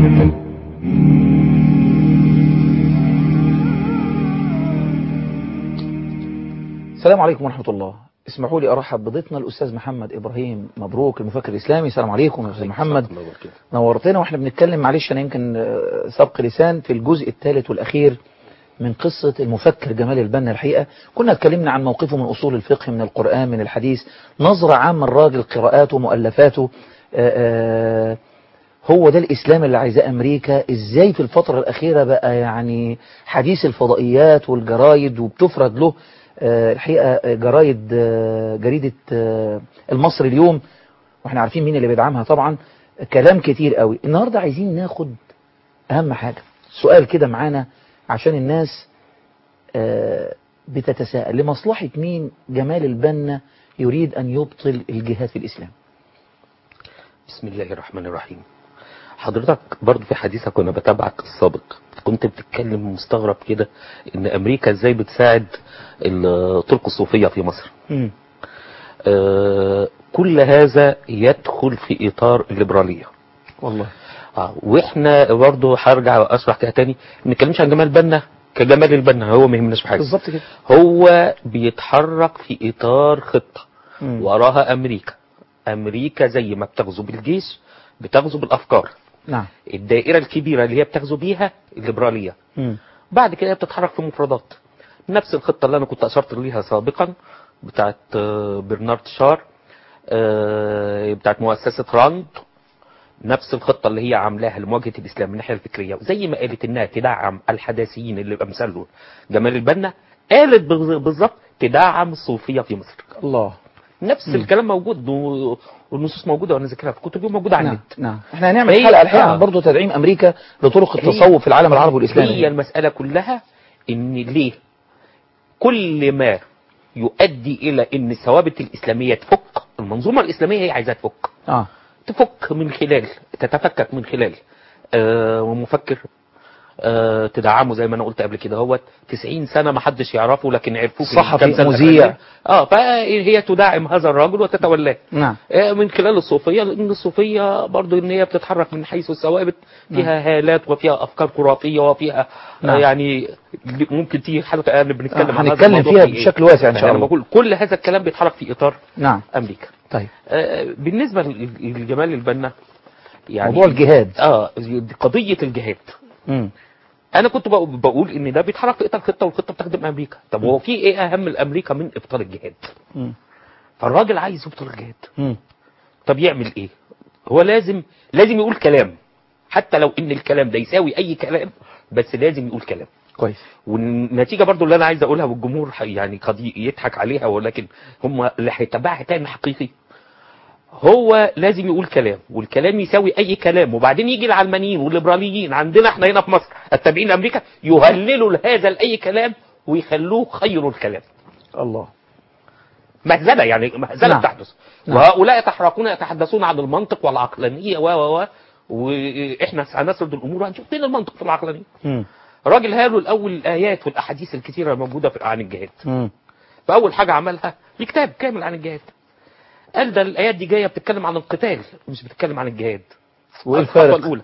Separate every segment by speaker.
Speaker 1: السلام عليكم ورحمة الله اسمحوا لي أرحب بضيفنا الأستاذ محمد إبراهيم مبروك المفكر الإسلامي السلام عليكم يا أستاذ محمد نورتنا وإحنا بنتكلم معلش أنا يمكن آه، سبق لسان في الجزء الثالث والأخير من قصة المفكر جمال البنا الحقيقة كنا اتكلمنا عن موقفه من أصول الفقه من القرآن من الحديث نظرة عامة الراجل قراءاته مؤلفاته آه، آه، هو ده الإسلام اللي عايزاه أمريكا إزاي في الفترة الأخيرة بقى يعني حديث الفضائيات والجرايد وبتفرد له آه، الحقيقة آه، جرايد آه، جريدة آه، المصري اليوم واحنا عارفين مين اللي بيدعمها طبعا كلام كتير قوي النهاردة عايزين ناخد أهم حاجة سؤال كده معانا عشان الناس آه، بتتساءل لمصلحة مين جمال البنا يريد أن يبطل الجهاد في الإسلام
Speaker 2: بسم الله الرحمن الرحيم حضرتك برضو في حديثك وانا بتابعك السابق كنت بتتكلم مستغرب كده ان امريكا ازاي بتساعد الطرق الصوفية في مصر
Speaker 1: مم.
Speaker 2: آه كل هذا يدخل في اطار الليبرالية
Speaker 1: والله
Speaker 2: آه واحنا برضو هرجع واشرح كده تاني ما نتكلمش عن جمال بنا كجمال البنا هو ما يهمناش في حاجه
Speaker 1: بالظبط كده
Speaker 2: هو بيتحرك في اطار خطه
Speaker 1: مم.
Speaker 2: وراها امريكا امريكا زي ما بتغزو بالجيش بتغزو بالافكار
Speaker 1: نعم
Speaker 2: الدائره الكبيره اللي هي بتغزو بيها الليبراليه
Speaker 1: مم.
Speaker 2: بعد كده هي بتتحرك في مفردات نفس الخطه اللي انا كنت اشرت ليها سابقا بتاعت آه، برنارد شار آه، بتاعت مؤسسه راند نفس الخطه اللي هي عاملاها لمواجهه الاسلام من الناحيه الفكريه زي ما قالت انها تدعم الحداثيين اللي امثاله جمال البنا قالت بال- بالظبط تدعم الصوفيه في مصر
Speaker 1: الله
Speaker 2: نفس
Speaker 1: مم.
Speaker 2: الكلام موجود و- والنصوص موجوده وانا ذاكرها في كتبي موجوده على
Speaker 1: نعم
Speaker 2: النت
Speaker 1: نعم احنا هنعمل
Speaker 2: فهي-
Speaker 1: حلقة الحقيقة
Speaker 2: آه.
Speaker 1: عن برضه تدعيم أمريكا لطرق
Speaker 2: هي-
Speaker 1: التصوف في العالم العربي والإسلامي
Speaker 2: هي المسألة كلها ان ليه كل ما يؤدي الى ان الثوابت الاسلامية تفك المنظومة الاسلامية هي عايزاها تفك
Speaker 1: اه
Speaker 2: تفك من خلال تتفكك من خلال آه ومفكر آه تدعمه زي ما انا قلت قبل كده هو 90 سنة ما حدش يعرفه لكن عرفوه في
Speaker 1: صحفي،
Speaker 2: الكام سنة
Speaker 1: مذيع.
Speaker 2: الأخرانية. اه فهي تدعم هذا الرجل وتتولاه
Speaker 1: نعم
Speaker 2: آه، من خلال الصوفية لأن الصوفية برضو إن هي بتتحرك من حيث الثوابت فيها هالات وفيها أفكار خرافية وفيها آه،
Speaker 1: نعم.
Speaker 2: يعني ممكن تيجي حلقة أنا بنتكلم
Speaker 1: آه،
Speaker 2: عن هذا
Speaker 1: هنتكلم
Speaker 2: الموضوع
Speaker 1: فيها
Speaker 2: في إيه.
Speaker 1: بشكل واسع إن شاء
Speaker 2: أنا
Speaker 1: الله.
Speaker 2: بقول كل هذا الكلام بيتحرك في إطار
Speaker 1: نعم
Speaker 2: أمريكا
Speaker 1: طيب
Speaker 2: آه، بالنسبة لل- لجمال البنا يعني
Speaker 1: موضوع الجهاد
Speaker 2: اه قضية الجهاد
Speaker 1: مم.
Speaker 2: انا كنت بقول- بقول ان ده بيتحرك في اطار خطه والخطه بتخدم امريكا طب هو في ايه اهم لامريكا من ابطال الجهاد
Speaker 1: مم.
Speaker 2: فالراجل عايز يبطل الجهاد
Speaker 1: مم.
Speaker 2: طب يعمل ايه هو لازم لازم يقول كلام حتى لو ان الكلام ده يساوي اي كلام بس لازم يقول كلام
Speaker 1: كويس
Speaker 2: والنتيجه برضو اللي انا عايز اقولها والجمهور ح- يعني قد ي- يضحك عليها ولكن هم اللي هيتبعها تاني حقيقي هو لازم يقول كلام والكلام يساوي اي كلام وبعدين يجي العلمانيين والليبراليين عندنا احنا هنا في مصر التابعين لامريكا يهللوا هذا لاي كلام ويخلوه خير الكلام
Speaker 1: الله
Speaker 2: مهزله يعني مهزله
Speaker 1: نعم.
Speaker 2: تحدث
Speaker 1: نعم.
Speaker 2: وهؤلاء يتحركون يتحدثون عن المنطق والعقلانيه و و و واحنا هنسرد الامور وهنشوف فين المنطق في العقلانيه
Speaker 1: مم.
Speaker 2: راجل هاله الاول الايات والاحاديث الكثيره الموجوده في عن الجهاد
Speaker 1: مم.
Speaker 2: فاول حاجه عملها في كتاب كامل عن الجهاد قال ده الايات دي جايه بتتكلم عن القتال مش بتتكلم عن الجهاد
Speaker 1: وايه
Speaker 2: الخطوة
Speaker 1: الفارق
Speaker 2: الاولى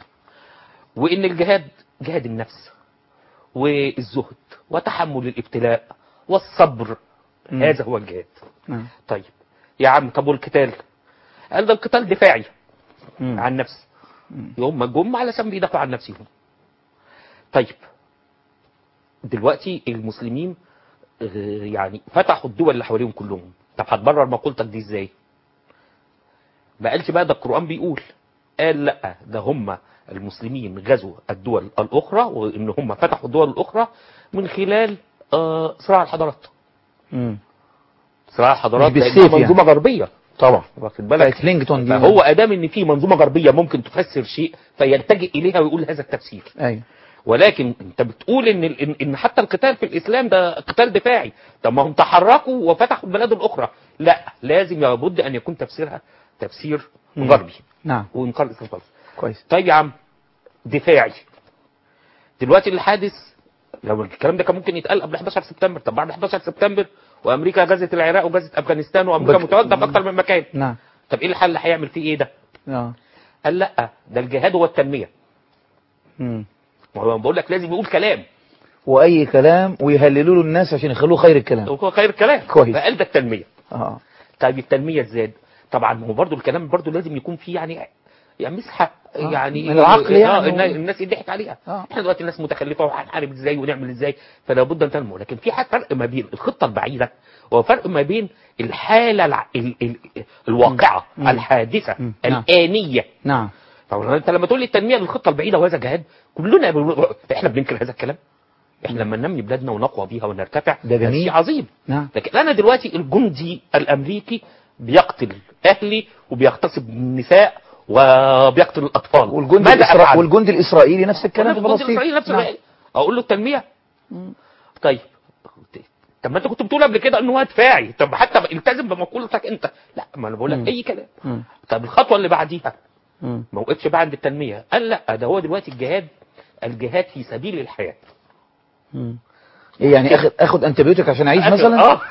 Speaker 2: وان الجهاد جهاد النفس والزهد وتحمل الابتلاء والصبر
Speaker 1: مم.
Speaker 2: هذا هو الجهاد
Speaker 1: نعم.
Speaker 2: طيب يا عم طب والقتال قال ده القتال دفاعي
Speaker 1: مم.
Speaker 2: عن نفسي يوم ما جم علشان بيدافعوا عن نفسهم طيب دلوقتي المسلمين آه، يعني فتحوا الدول اللي حواليهم كلهم طب هتبرر مقولتك دي ازاي ما قالش بقى ده القرآن بيقول قال لا ده هم المسلمين غزوا الدول الأخرى وإن هم فتحوا الدول الأخرى من خلال آه، صراع الحضارات
Speaker 1: مم.
Speaker 2: صراع الحضارات
Speaker 1: مش
Speaker 2: لأنها
Speaker 1: بالسيف يعني.
Speaker 2: منظومة غربية
Speaker 1: طبعا
Speaker 2: واخد بالك
Speaker 1: بتاعت لينجتون دي
Speaker 2: فهو ادام ان في منظومه غربيه ممكن تفسر شيء فيلتجئ اليها ويقول هذا التفسير
Speaker 1: ايوه
Speaker 2: ولكن انت بتقول ان ال- ان إن حتى القتال في الاسلام ده قتال دفاعي طب ما هم تحركوا وفتحوا البلاد الاخرى لا لازم لابد ان يكون تفسيرها تفسير
Speaker 1: مم.
Speaker 2: غربي
Speaker 1: نعم
Speaker 2: وانقاذ الاسلام خالص
Speaker 1: كويس
Speaker 2: طيب يا عم دفاعي دلوقتي الحادث لو الكلام ده كان ممكن يتقال قبل 11 سبتمبر طب بعد 11 سبتمبر وامريكا غزت العراق وغزت افغانستان وامريكا
Speaker 1: بك-
Speaker 2: متواجده في اكتر من مكان
Speaker 1: نعم
Speaker 2: طب ايه الحل اللي هيعمل فيه ايه ده
Speaker 1: اه
Speaker 2: قال لا ده الجهاد هو التنميه
Speaker 1: مم.
Speaker 2: ما هو بقول لك لازم يقول كلام
Speaker 1: واي كلام ويهللوا له الناس عشان يخلوه خير الكلام
Speaker 2: هو خير الكلام
Speaker 1: كويس.
Speaker 2: فقال ده التنميه
Speaker 1: اه
Speaker 2: طيب التنميه ازاي طبعا هو برضو الكلام برضو لازم يكون فيه يعني يعني مسحه
Speaker 1: آه،
Speaker 2: يعني
Speaker 1: من العقل يعني.
Speaker 2: آه النا- الناس يضحك عليها
Speaker 1: آه.
Speaker 2: احنا دلوقتي الناس متخلفه وهنحارب ازاي ونعمل ازاي فلا بد ان تنمو لكن في حاجة فرق ما بين الخطه البعيده وفرق ما بين الحاله الع... ال... ال... الواقعه
Speaker 1: مم.
Speaker 2: الحادثه
Speaker 1: مم. نعم.
Speaker 2: الانيه
Speaker 1: نعم
Speaker 2: طبعا انت لما تقول لي التنميه للخطه البعيده وهذا جهاد كلنا ب... احنا بننكر هذا الكلام احنا لما ننمي بلادنا ونقوى بيها ونرتفع
Speaker 1: ده جميل.
Speaker 2: شيء عظيم
Speaker 1: نعم
Speaker 2: لكن انا دلوقتي الجندي الامريكي بيقتل اهلي وبيغتصب النساء وبيقتل الاطفال
Speaker 1: والجند
Speaker 2: ماذا
Speaker 1: الإسرا...
Speaker 2: افعل
Speaker 1: والجند الاسرائيلي نفس الكلام في
Speaker 2: الجندي
Speaker 1: فلسطين
Speaker 2: الاسرائيلي نفس
Speaker 1: نعم.
Speaker 2: الوقت. اقول له التنميه طيب طب ما انت كنت بتقول قبل كده ان هو دفاعي طب حتى التزم بمقولتك انت لا ما انا بقول
Speaker 1: مم.
Speaker 2: لك اي كلام
Speaker 1: مم.
Speaker 2: طب الخطوه اللي بعديها
Speaker 1: مم.
Speaker 2: ما وقفش بقى عند التنميه قال لا ده هو دلوقتي الجهاد الجهاد في سبيل الحياه
Speaker 1: مم. إيه يعني اخد اخد انتبيوتيك عشان اعيش مثلا
Speaker 2: اه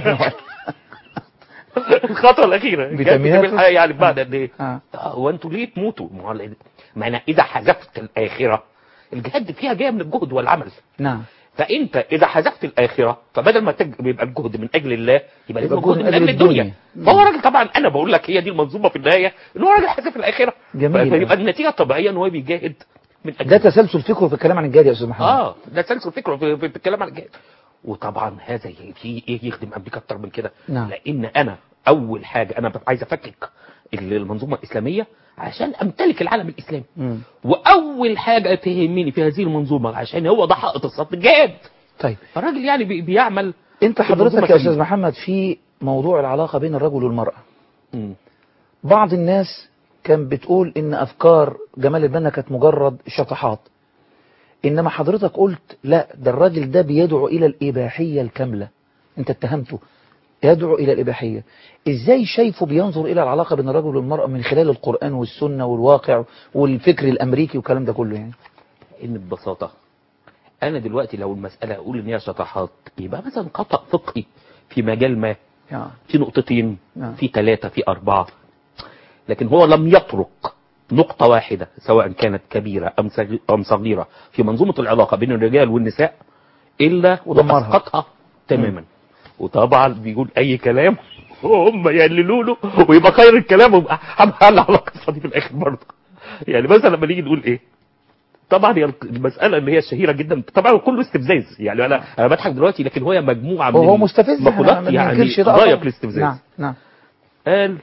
Speaker 2: الخطوه الاخيره الجهاد في
Speaker 1: فيتامينات
Speaker 2: سبيل الحياه يعني بعد قد ايه
Speaker 1: آه.
Speaker 2: آه، هو انتوا ليه تموتوا ما هو ما انا اذا حذفت الاخره الجهاد فيها جايه من الجهد والعمل
Speaker 1: نعم
Speaker 2: فانت اذا حذفت الاخره فبدل ما تج... يبقى الجهد من اجل الله يبقى لازم
Speaker 1: يبقى
Speaker 2: الجهد من اجل الدنيا
Speaker 1: الدنيا.
Speaker 2: فهو راجل طبعا انا بقول لك هي دي المنظومه في النهايه ان هو راجل حذف الاخره
Speaker 1: جميل.
Speaker 2: فيبقى النتيجه الطبيعيه ان هو بيجاهد من اجل
Speaker 1: ده تسلسل فكره في الكلام عن الجهاد يا استاذ محمد
Speaker 2: اه ده تسلسل فكره في, في, في الكلام عن الجهاد وطبعا هذا ي- في ايه يخدم امريكا اكتر من كده
Speaker 1: نعم.
Speaker 2: لان انا اول حاجه انا عايز افكك المنظومه الاسلاميه عشان امتلك العالم الاسلامي
Speaker 1: مم.
Speaker 2: واول حاجه تهمني في هذه المنظومه عشان هو ده حائط الصد الجهاد
Speaker 1: طيب
Speaker 2: الراجل يعني بي- بيعمل
Speaker 1: انت
Speaker 2: في المنظومة
Speaker 1: حضرتك يا
Speaker 2: السليمة.
Speaker 1: استاذ محمد في موضوع العلاقه بين الرجل والمراه
Speaker 2: مم.
Speaker 1: بعض الناس كان بتقول ان افكار جمال البنا كانت مجرد شطحات انما حضرتك قلت لا ده الراجل ده بيدعو الى الاباحيه الكامله انت اتهمته يدعو الى الاباحيه ازاي شايفه بينظر الى العلاقه بين الرجل والمراه من خلال القران والسنه والواقع والفكر الامريكي والكلام ده كله يعني
Speaker 2: ان ببساطه انا دلوقتي لو المساله اقول ان هي شطحات يبقى مثلا خطا فقهي في مجال ما
Speaker 1: آه.
Speaker 2: في نقطتين
Speaker 1: نعم.
Speaker 2: في ثلاثه في اربعه لكن هو لم يطرق نقطة واحدة سواء كانت كبيرة أم صغ- أم صغيرة في منظومة العلاقة بين الرجال والنساء إلا
Speaker 1: ودمرها.
Speaker 2: وأسقطها تماما وطبعا بيقول أي كلام هم يقللوا له ويبقى خير الكلام ويبقى هنحل على القصة دي في الآخر برضه يعني مثلا لما نيجي نقول إيه طبعا هي المسألة اللي هي الشهيرة جدا طبعا كله استفزاز يعني أنا أنا بضحك دلوقتي لكن هو مجموعة من
Speaker 1: هو هو مستفز
Speaker 2: المقولات
Speaker 1: إحنا ما
Speaker 2: يعني
Speaker 1: بننكرش ده
Speaker 2: غاية
Speaker 1: طبعاً.
Speaker 2: في الاستفزاز
Speaker 1: نعم نعم
Speaker 2: قال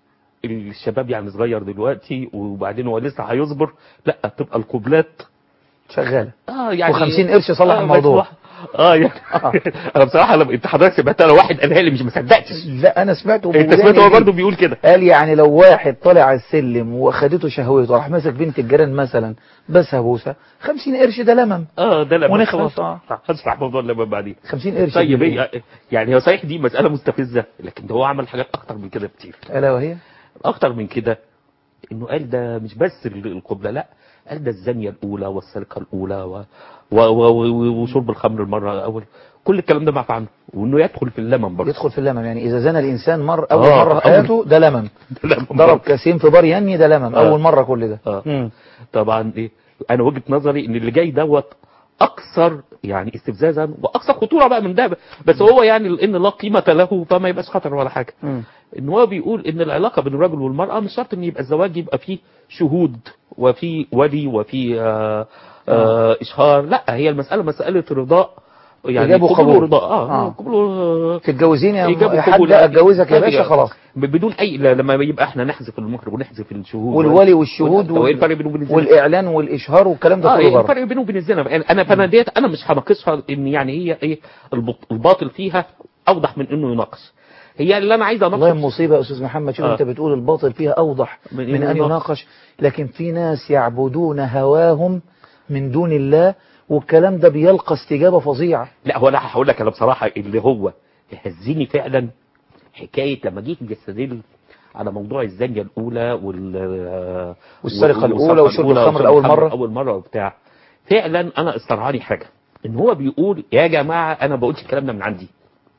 Speaker 2: الشباب يعني صغير دلوقتي وبعدين هو لسه هيصبر لا تبقى القبلات
Speaker 1: شغاله
Speaker 2: اه يعني
Speaker 1: و50 قرش صلح
Speaker 2: آه
Speaker 1: الموضوع.
Speaker 2: مسموح. اه يعني
Speaker 1: آه.
Speaker 2: انا بصراحه لما انت حضرتك سمعتها لو واحد قالها لي مش مصدقتش
Speaker 1: لا انا سمعته
Speaker 2: انت
Speaker 1: بوداني
Speaker 2: سمعت هو
Speaker 1: دي.
Speaker 2: برضه بيقول كده
Speaker 1: قال يعني لو واحد طالع على السلم واخدته شهوته راح ماسك بنت الجيران مثلا بس بوسه 50 قرش ده لمم
Speaker 2: اه ده لما
Speaker 1: ونخلص، آه.
Speaker 2: هشرح موضوع اللمم بعدين
Speaker 1: 50 قرش
Speaker 2: طيب
Speaker 1: جنيه.
Speaker 2: هي يعني هو صحيح دي مساله مستفزه لكن ده هو عمل حاجات اكتر من كده كتير
Speaker 1: الا وهي
Speaker 2: اكتر من كده انه قال ده مش بس ال- القبلة لا قال ده الزانية الاولى والسرقة الاولى و... و... و... و... وشرب الخمر المرة الاول كل الكلام ده معفى عنه وانه يدخل في اللمم برضه
Speaker 1: يدخل في اللمم يعني اذا زنى الانسان مر اول
Speaker 2: آه،
Speaker 1: مره في
Speaker 2: أول-
Speaker 1: حياته ده لمم
Speaker 2: اللمم
Speaker 1: ضرب
Speaker 2: برضه.
Speaker 1: كاسين في بار يني ده لمم
Speaker 2: آه.
Speaker 1: اول مره كل ده
Speaker 2: آه.
Speaker 1: مم.
Speaker 2: طبعا ايه انا وجهة نظري ان اللي جاي دوت اكثر يعني استفزازا واكثر خطوره بقى من ده بس هو يعني ان لا قيمه له فما يبقاش خطر ولا حاجه
Speaker 1: مم.
Speaker 2: ان هو بيقول ان العلاقه بين الرجل والمراه مش شرط ان يبقى الزواج يبقى فيه شهود وفي ولي وفي آه آه اشهار لا هي المساله مساله رضاء يعني
Speaker 1: إيجاب وقبول.
Speaker 2: ورضاء اه,
Speaker 1: آه.
Speaker 2: آه. قبول و-
Speaker 1: تتجوزين يا
Speaker 2: إيجاب
Speaker 1: يا
Speaker 2: وقبول.
Speaker 1: حاج اتجوزك يا
Speaker 2: لا،
Speaker 1: باشا
Speaker 2: هي-
Speaker 1: خلاص
Speaker 2: ب- بدون اي لا لما يبقى احنا نحذف المهر ونحذف الشهود
Speaker 1: والولي والشهود
Speaker 2: وايه
Speaker 1: وال-
Speaker 2: الفرق بينه وبين الزنا؟
Speaker 1: والاعلان والاشهار والكلام ده
Speaker 2: اه
Speaker 1: كله
Speaker 2: ايه
Speaker 1: بره
Speaker 2: الفرق بينه وبين الزنا انا فانا ديت انا مش هناقشها ان يعني هي ايه البط- الباطل فيها اوضح من انه يناقش هي اللي انا عايز
Speaker 1: والله
Speaker 2: اناقش
Speaker 1: مصيبة يا أستاذ محمد شوف
Speaker 2: آه.
Speaker 1: أنت بتقول الباطل فيها أوضح
Speaker 2: من
Speaker 1: من,
Speaker 2: إنه
Speaker 1: أن
Speaker 2: يناقش.
Speaker 1: يناقش لكن في ناس يعبدون هواهم من دون الله والكلام ده بيلقى استجابة فظيعة
Speaker 2: لا هو انا هقول لك انا بصراحه اللي هو هزني فعلا حكايه لما جيت يستدل على موضوع الزانيه الاولى وال
Speaker 1: والسرقة
Speaker 2: وال-
Speaker 1: الأولى وشرب
Speaker 2: الأولى
Speaker 1: الخمر
Speaker 2: وشرب
Speaker 1: لأول
Speaker 2: الخمر
Speaker 1: مرة.
Speaker 2: اول مره وبتاع فعلا انا استرعاني حاجه ان هو بيقول يا جماعه انا ما بقولش الكلام ده من عندي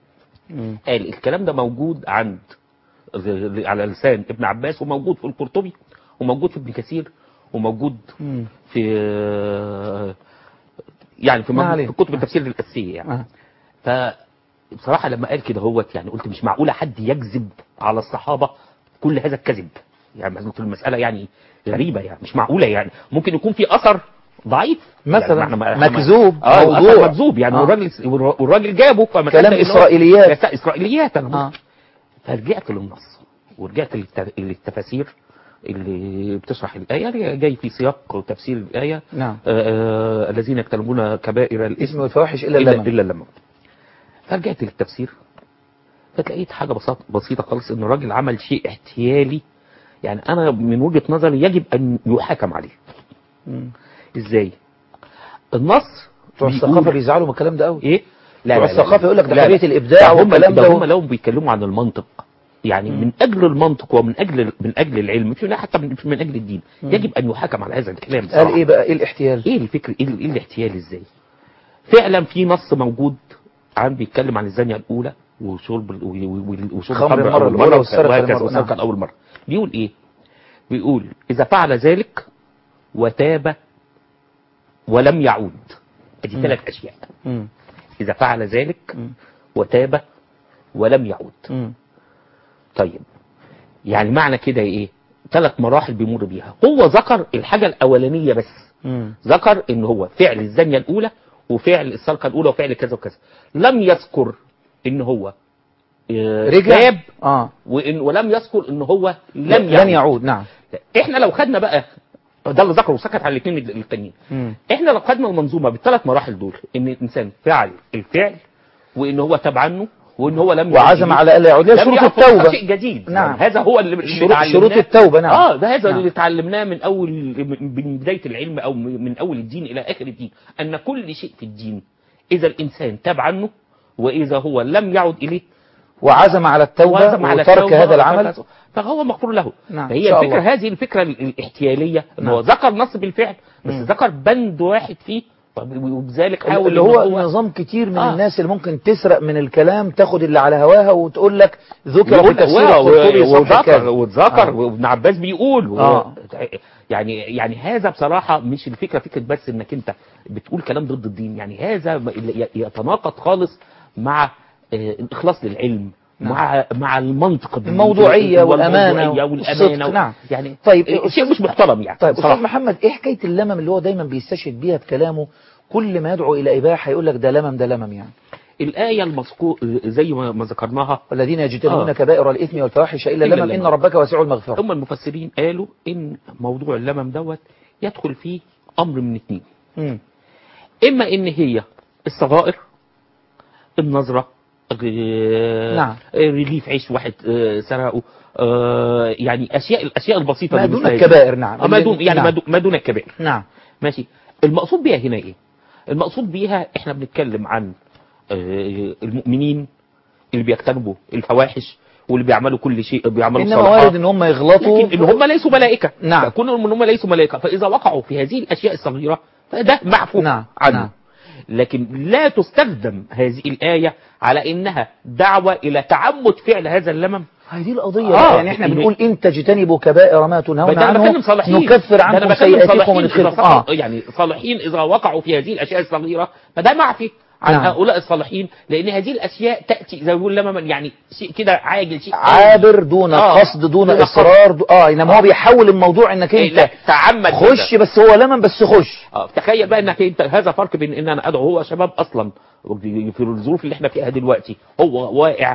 Speaker 2: قال الكلام ده موجود عند على لسان ابن عباس وموجود في القرطبي وموجود في ابن كثير وموجود
Speaker 1: مم.
Speaker 2: في آه، يعني في,
Speaker 1: ما
Speaker 2: مجموع-
Speaker 1: علينا.
Speaker 2: في كتب التفسير الاساسيه يعني
Speaker 1: آه.
Speaker 2: فبصراحه لما قال كده هوت يعني قلت مش معقوله حد يكذب على الصحابه كل هذا الكذب يعني المساله يعني غريبه يعني مش معقوله يعني ممكن يكون في اثر ضعيف
Speaker 1: مثلاً
Speaker 2: يعني ما- ما-
Speaker 1: مكذوب،
Speaker 2: اه
Speaker 1: موضوع.
Speaker 2: اثر مكذوب يعني
Speaker 1: آه.
Speaker 2: والراجل والراجل جابه فما
Speaker 1: كلام
Speaker 2: صدق إن هو-
Speaker 1: إسرائيليات.
Speaker 2: بس اسرائيليات انا
Speaker 1: آه.
Speaker 2: فرجعت للنص ورجعت للت- للتفاسير اللي بتشرح الآية يعني جاي في سياق تفسير الآية
Speaker 1: نعم.
Speaker 2: آه، آه، الذين يجتنبون كبائر
Speaker 1: الاسم
Speaker 2: الإثم
Speaker 1: والفواحش إلا
Speaker 2: إلا
Speaker 1: اللمم
Speaker 2: إلا اللمم فرجعت للتفسير فتلاقيت حاجة بسيطة بسيطة خالص إن الراجل عمل شيء احتيالي يعني أنا من وجهة نظري يجب أن يحاكم عليه
Speaker 1: مم.
Speaker 2: إزاي؟ النص
Speaker 1: بتوع
Speaker 2: بيقول-
Speaker 1: الثقافة بيزعلوا من الكلام ده قوي
Speaker 2: ايه
Speaker 1: بتوع الثقافة يقول لك ده
Speaker 2: لا،
Speaker 1: حرية
Speaker 2: لا.
Speaker 1: الإبداع
Speaker 2: ده هم
Speaker 1: والكلام
Speaker 2: ده
Speaker 1: ده
Speaker 2: هم لو بيتكلموا عن المنطق يعني
Speaker 1: مم.
Speaker 2: من اجل المنطق ومن اجل من اجل العلم مش من- حتى من, مش من اجل الدين
Speaker 1: مم.
Speaker 2: يجب ان يحاكم على هذا الكلام
Speaker 1: قال
Speaker 2: بصراحة.
Speaker 1: إيه بقى إيه الاحتيال
Speaker 2: ايه الفكر ايه, ال- إيه الاحتيال ازاي فعلا في نص موجود عن بيتكلم عن الزانيه الاولى وشرب ال- و- و- و- وشرب
Speaker 1: خمر
Speaker 2: الخمر
Speaker 1: المرة
Speaker 2: أول
Speaker 1: الأولى
Speaker 2: مرة
Speaker 1: والسرقة
Speaker 2: وهكذا
Speaker 1: المرة-
Speaker 2: والسرقة
Speaker 1: نعم.
Speaker 2: اول مره بيقول ايه بيقول اذا فعل ذلك وتاب ولم يعود ادي
Speaker 1: مم.
Speaker 2: ثلاث اشياء
Speaker 1: مم.
Speaker 2: اذا فعل ذلك
Speaker 1: مم.
Speaker 2: وتاب ولم يعود
Speaker 1: مم.
Speaker 2: طيب يعني معنى كده ايه ثلاث مراحل بيمر بيها هو ذكر الحاجة الأولانية بس
Speaker 1: مم.
Speaker 2: ذكر ان هو فعل الزانية الأولى وفعل السرقة الأولى وفعل كذا وكذا لم يذكر ان هو آه،
Speaker 1: رجع
Speaker 2: تاب
Speaker 1: اه
Speaker 2: وإن ولم يذكر ان هو لم
Speaker 1: لن
Speaker 2: يعود
Speaker 1: يعود نعم
Speaker 2: احنا لو خدنا بقى ده اللي ذكره وسكت على الاثنين التانيين
Speaker 1: مم.
Speaker 2: احنا لو خدنا المنظومه بالثلاث مراحل دول ان الانسان فعل الفعل وان هو تاب عنه وان هو لم
Speaker 1: وعزم
Speaker 2: يعود
Speaker 1: على الا يعود ليه
Speaker 2: لم
Speaker 1: شروط
Speaker 2: يعرف
Speaker 1: التوبة
Speaker 2: شيء جديد
Speaker 1: نعم.
Speaker 2: يعني هذا هو اللي اللي
Speaker 1: شروط,
Speaker 2: اتعلمناه.
Speaker 1: شروط التوبة نعم
Speaker 2: اه ده هذا
Speaker 1: نعم.
Speaker 2: اللي اتعلمناه من اول من بدايه العلم او من اول الدين الى اخر الدين ان كل شيء في الدين اذا الانسان تاب عنه واذا هو لم يعد اليه
Speaker 1: وعزم على التوبة
Speaker 2: وعزم على
Speaker 1: وترك
Speaker 2: التوبة
Speaker 1: هذا العمل
Speaker 2: وترك- فهو مغفور له
Speaker 1: نعم، إن
Speaker 2: فهي
Speaker 1: شاء
Speaker 2: الفكره
Speaker 1: الله.
Speaker 2: هذه الفكره ال- الاحتياليه ان
Speaker 1: نعم.
Speaker 2: هو ذكر نص بالفعل بس
Speaker 1: مم.
Speaker 2: ذكر بند واحد فيه طب وبذلك حاول
Speaker 1: اللي
Speaker 2: إن
Speaker 1: هو نظام كتير من
Speaker 2: آه.
Speaker 1: الناس اللي ممكن تسرق من الكلام تاخد اللي على هواها وتقول لك ذكر في
Speaker 2: يقول
Speaker 1: تفسير
Speaker 2: و-
Speaker 1: القرطبي
Speaker 2: و-
Speaker 1: صفحة كذا
Speaker 2: وذكر وذكر
Speaker 1: آه.
Speaker 2: وابن عباس بيقول و-
Speaker 1: آه.
Speaker 2: يعني يعني هذا بصراحه مش الفكره فكره بس انك انت بتقول كلام ضد الدين يعني هذا م- ي- يتناقض خالص مع آه، الاخلاص للعلم
Speaker 1: نعم.
Speaker 2: مع مع المنطق الديني
Speaker 1: الموضوعية والأمانة
Speaker 2: والموضوعية
Speaker 1: والصدق،
Speaker 2: والامانه
Speaker 1: نعم.
Speaker 2: يعني
Speaker 1: طيب،
Speaker 2: آه،
Speaker 1: أستاذ-
Speaker 2: شيء مش محترم يعني
Speaker 1: طيب استاذ
Speaker 2: بصراحة.
Speaker 1: محمد ايه حكايه اللمم اللي هو دايما بيستشهد بيها في كلامه كل ما يدعو الى اباحه يقول لك ده لمم ده لمم يعني
Speaker 2: الايه المذكور زي ما ما ذكرناها
Speaker 1: والذين يجتنبون
Speaker 2: آه.
Speaker 1: كبائر الاثم والفواحش الا
Speaker 2: إلا
Speaker 1: اللمم ان
Speaker 2: اللمم.
Speaker 1: ربك واسع المغفره
Speaker 2: هم المفسرين قالوا ان موضوع اللمم دوت يدخل فيه امر من اتنين
Speaker 1: مم.
Speaker 2: اما ان هي الصغائر النظرة آه،
Speaker 1: نعم.
Speaker 2: آه، رغيف عيش واحد آه، سرقه آه، يعني اشياء الاشياء البسيطه
Speaker 1: ما
Speaker 2: دي
Speaker 1: دون
Speaker 2: مثل هذه.
Speaker 1: الكبائر نعم
Speaker 2: آه، ما دون يعني
Speaker 1: نعم.
Speaker 2: ما دون- ما دون الكبائر
Speaker 1: نعم
Speaker 2: ماشي المقصود بيها هنا ايه المقصود بيها احنا بنتكلم عن آه، المؤمنين اللي بيجتنبوا الفواحش واللي بيعملوا كل شيء بيعملوا
Speaker 1: انما
Speaker 2: الصالحات
Speaker 1: وارد ان هم يغلطوا
Speaker 2: لكن ان هم ليسوا ملائكه
Speaker 1: نعم.
Speaker 2: فكونهم ان هم ليسوا ملائكه فاذا وقعوا في هذه الاشياء الصغيره فده معفو
Speaker 1: نعم.
Speaker 2: عنه
Speaker 1: نعم.
Speaker 2: لكن لا تستخدم هذه الايه على انها دعوه الى تعمد فعل هذا اللمم
Speaker 1: هي دي القضيه
Speaker 2: آه،
Speaker 1: بقى. يعني احنا
Speaker 2: إن-
Speaker 1: بنقول ان تجتنبوا كبائر ما تنهون
Speaker 2: ده انا
Speaker 1: عنه
Speaker 2: بتكلم صالحين
Speaker 1: نكفر
Speaker 2: ده أنا
Speaker 1: عنكم
Speaker 2: بتكلم
Speaker 1: سيئاتكم
Speaker 2: صالحين
Speaker 1: وندخلكم
Speaker 2: إذا
Speaker 1: اه
Speaker 2: سقط- يعني صالحين اذا وقعوا في هذه الاشياء الصغيره فده معفي عن
Speaker 1: نعم.
Speaker 2: هؤلاء الصالحين لان هذه الاشياء تاتي زي ما بيقول لمما يعني شيء كده عاجل شيء
Speaker 1: عابر دون
Speaker 2: آه.
Speaker 1: قصد دون
Speaker 2: دون
Speaker 1: اصرار دو... اه انما هو بيحول الموضوع انك
Speaker 2: إيه، لا
Speaker 1: انت
Speaker 2: تعمد
Speaker 1: خش
Speaker 2: كده.
Speaker 1: بس هو لمن بس خش
Speaker 2: اه تخيل بقى انك انت هذا فرق بين ان انا ادعو هو شباب اصلا في الظروف اللي احنا فيها دلوقتي هو واقع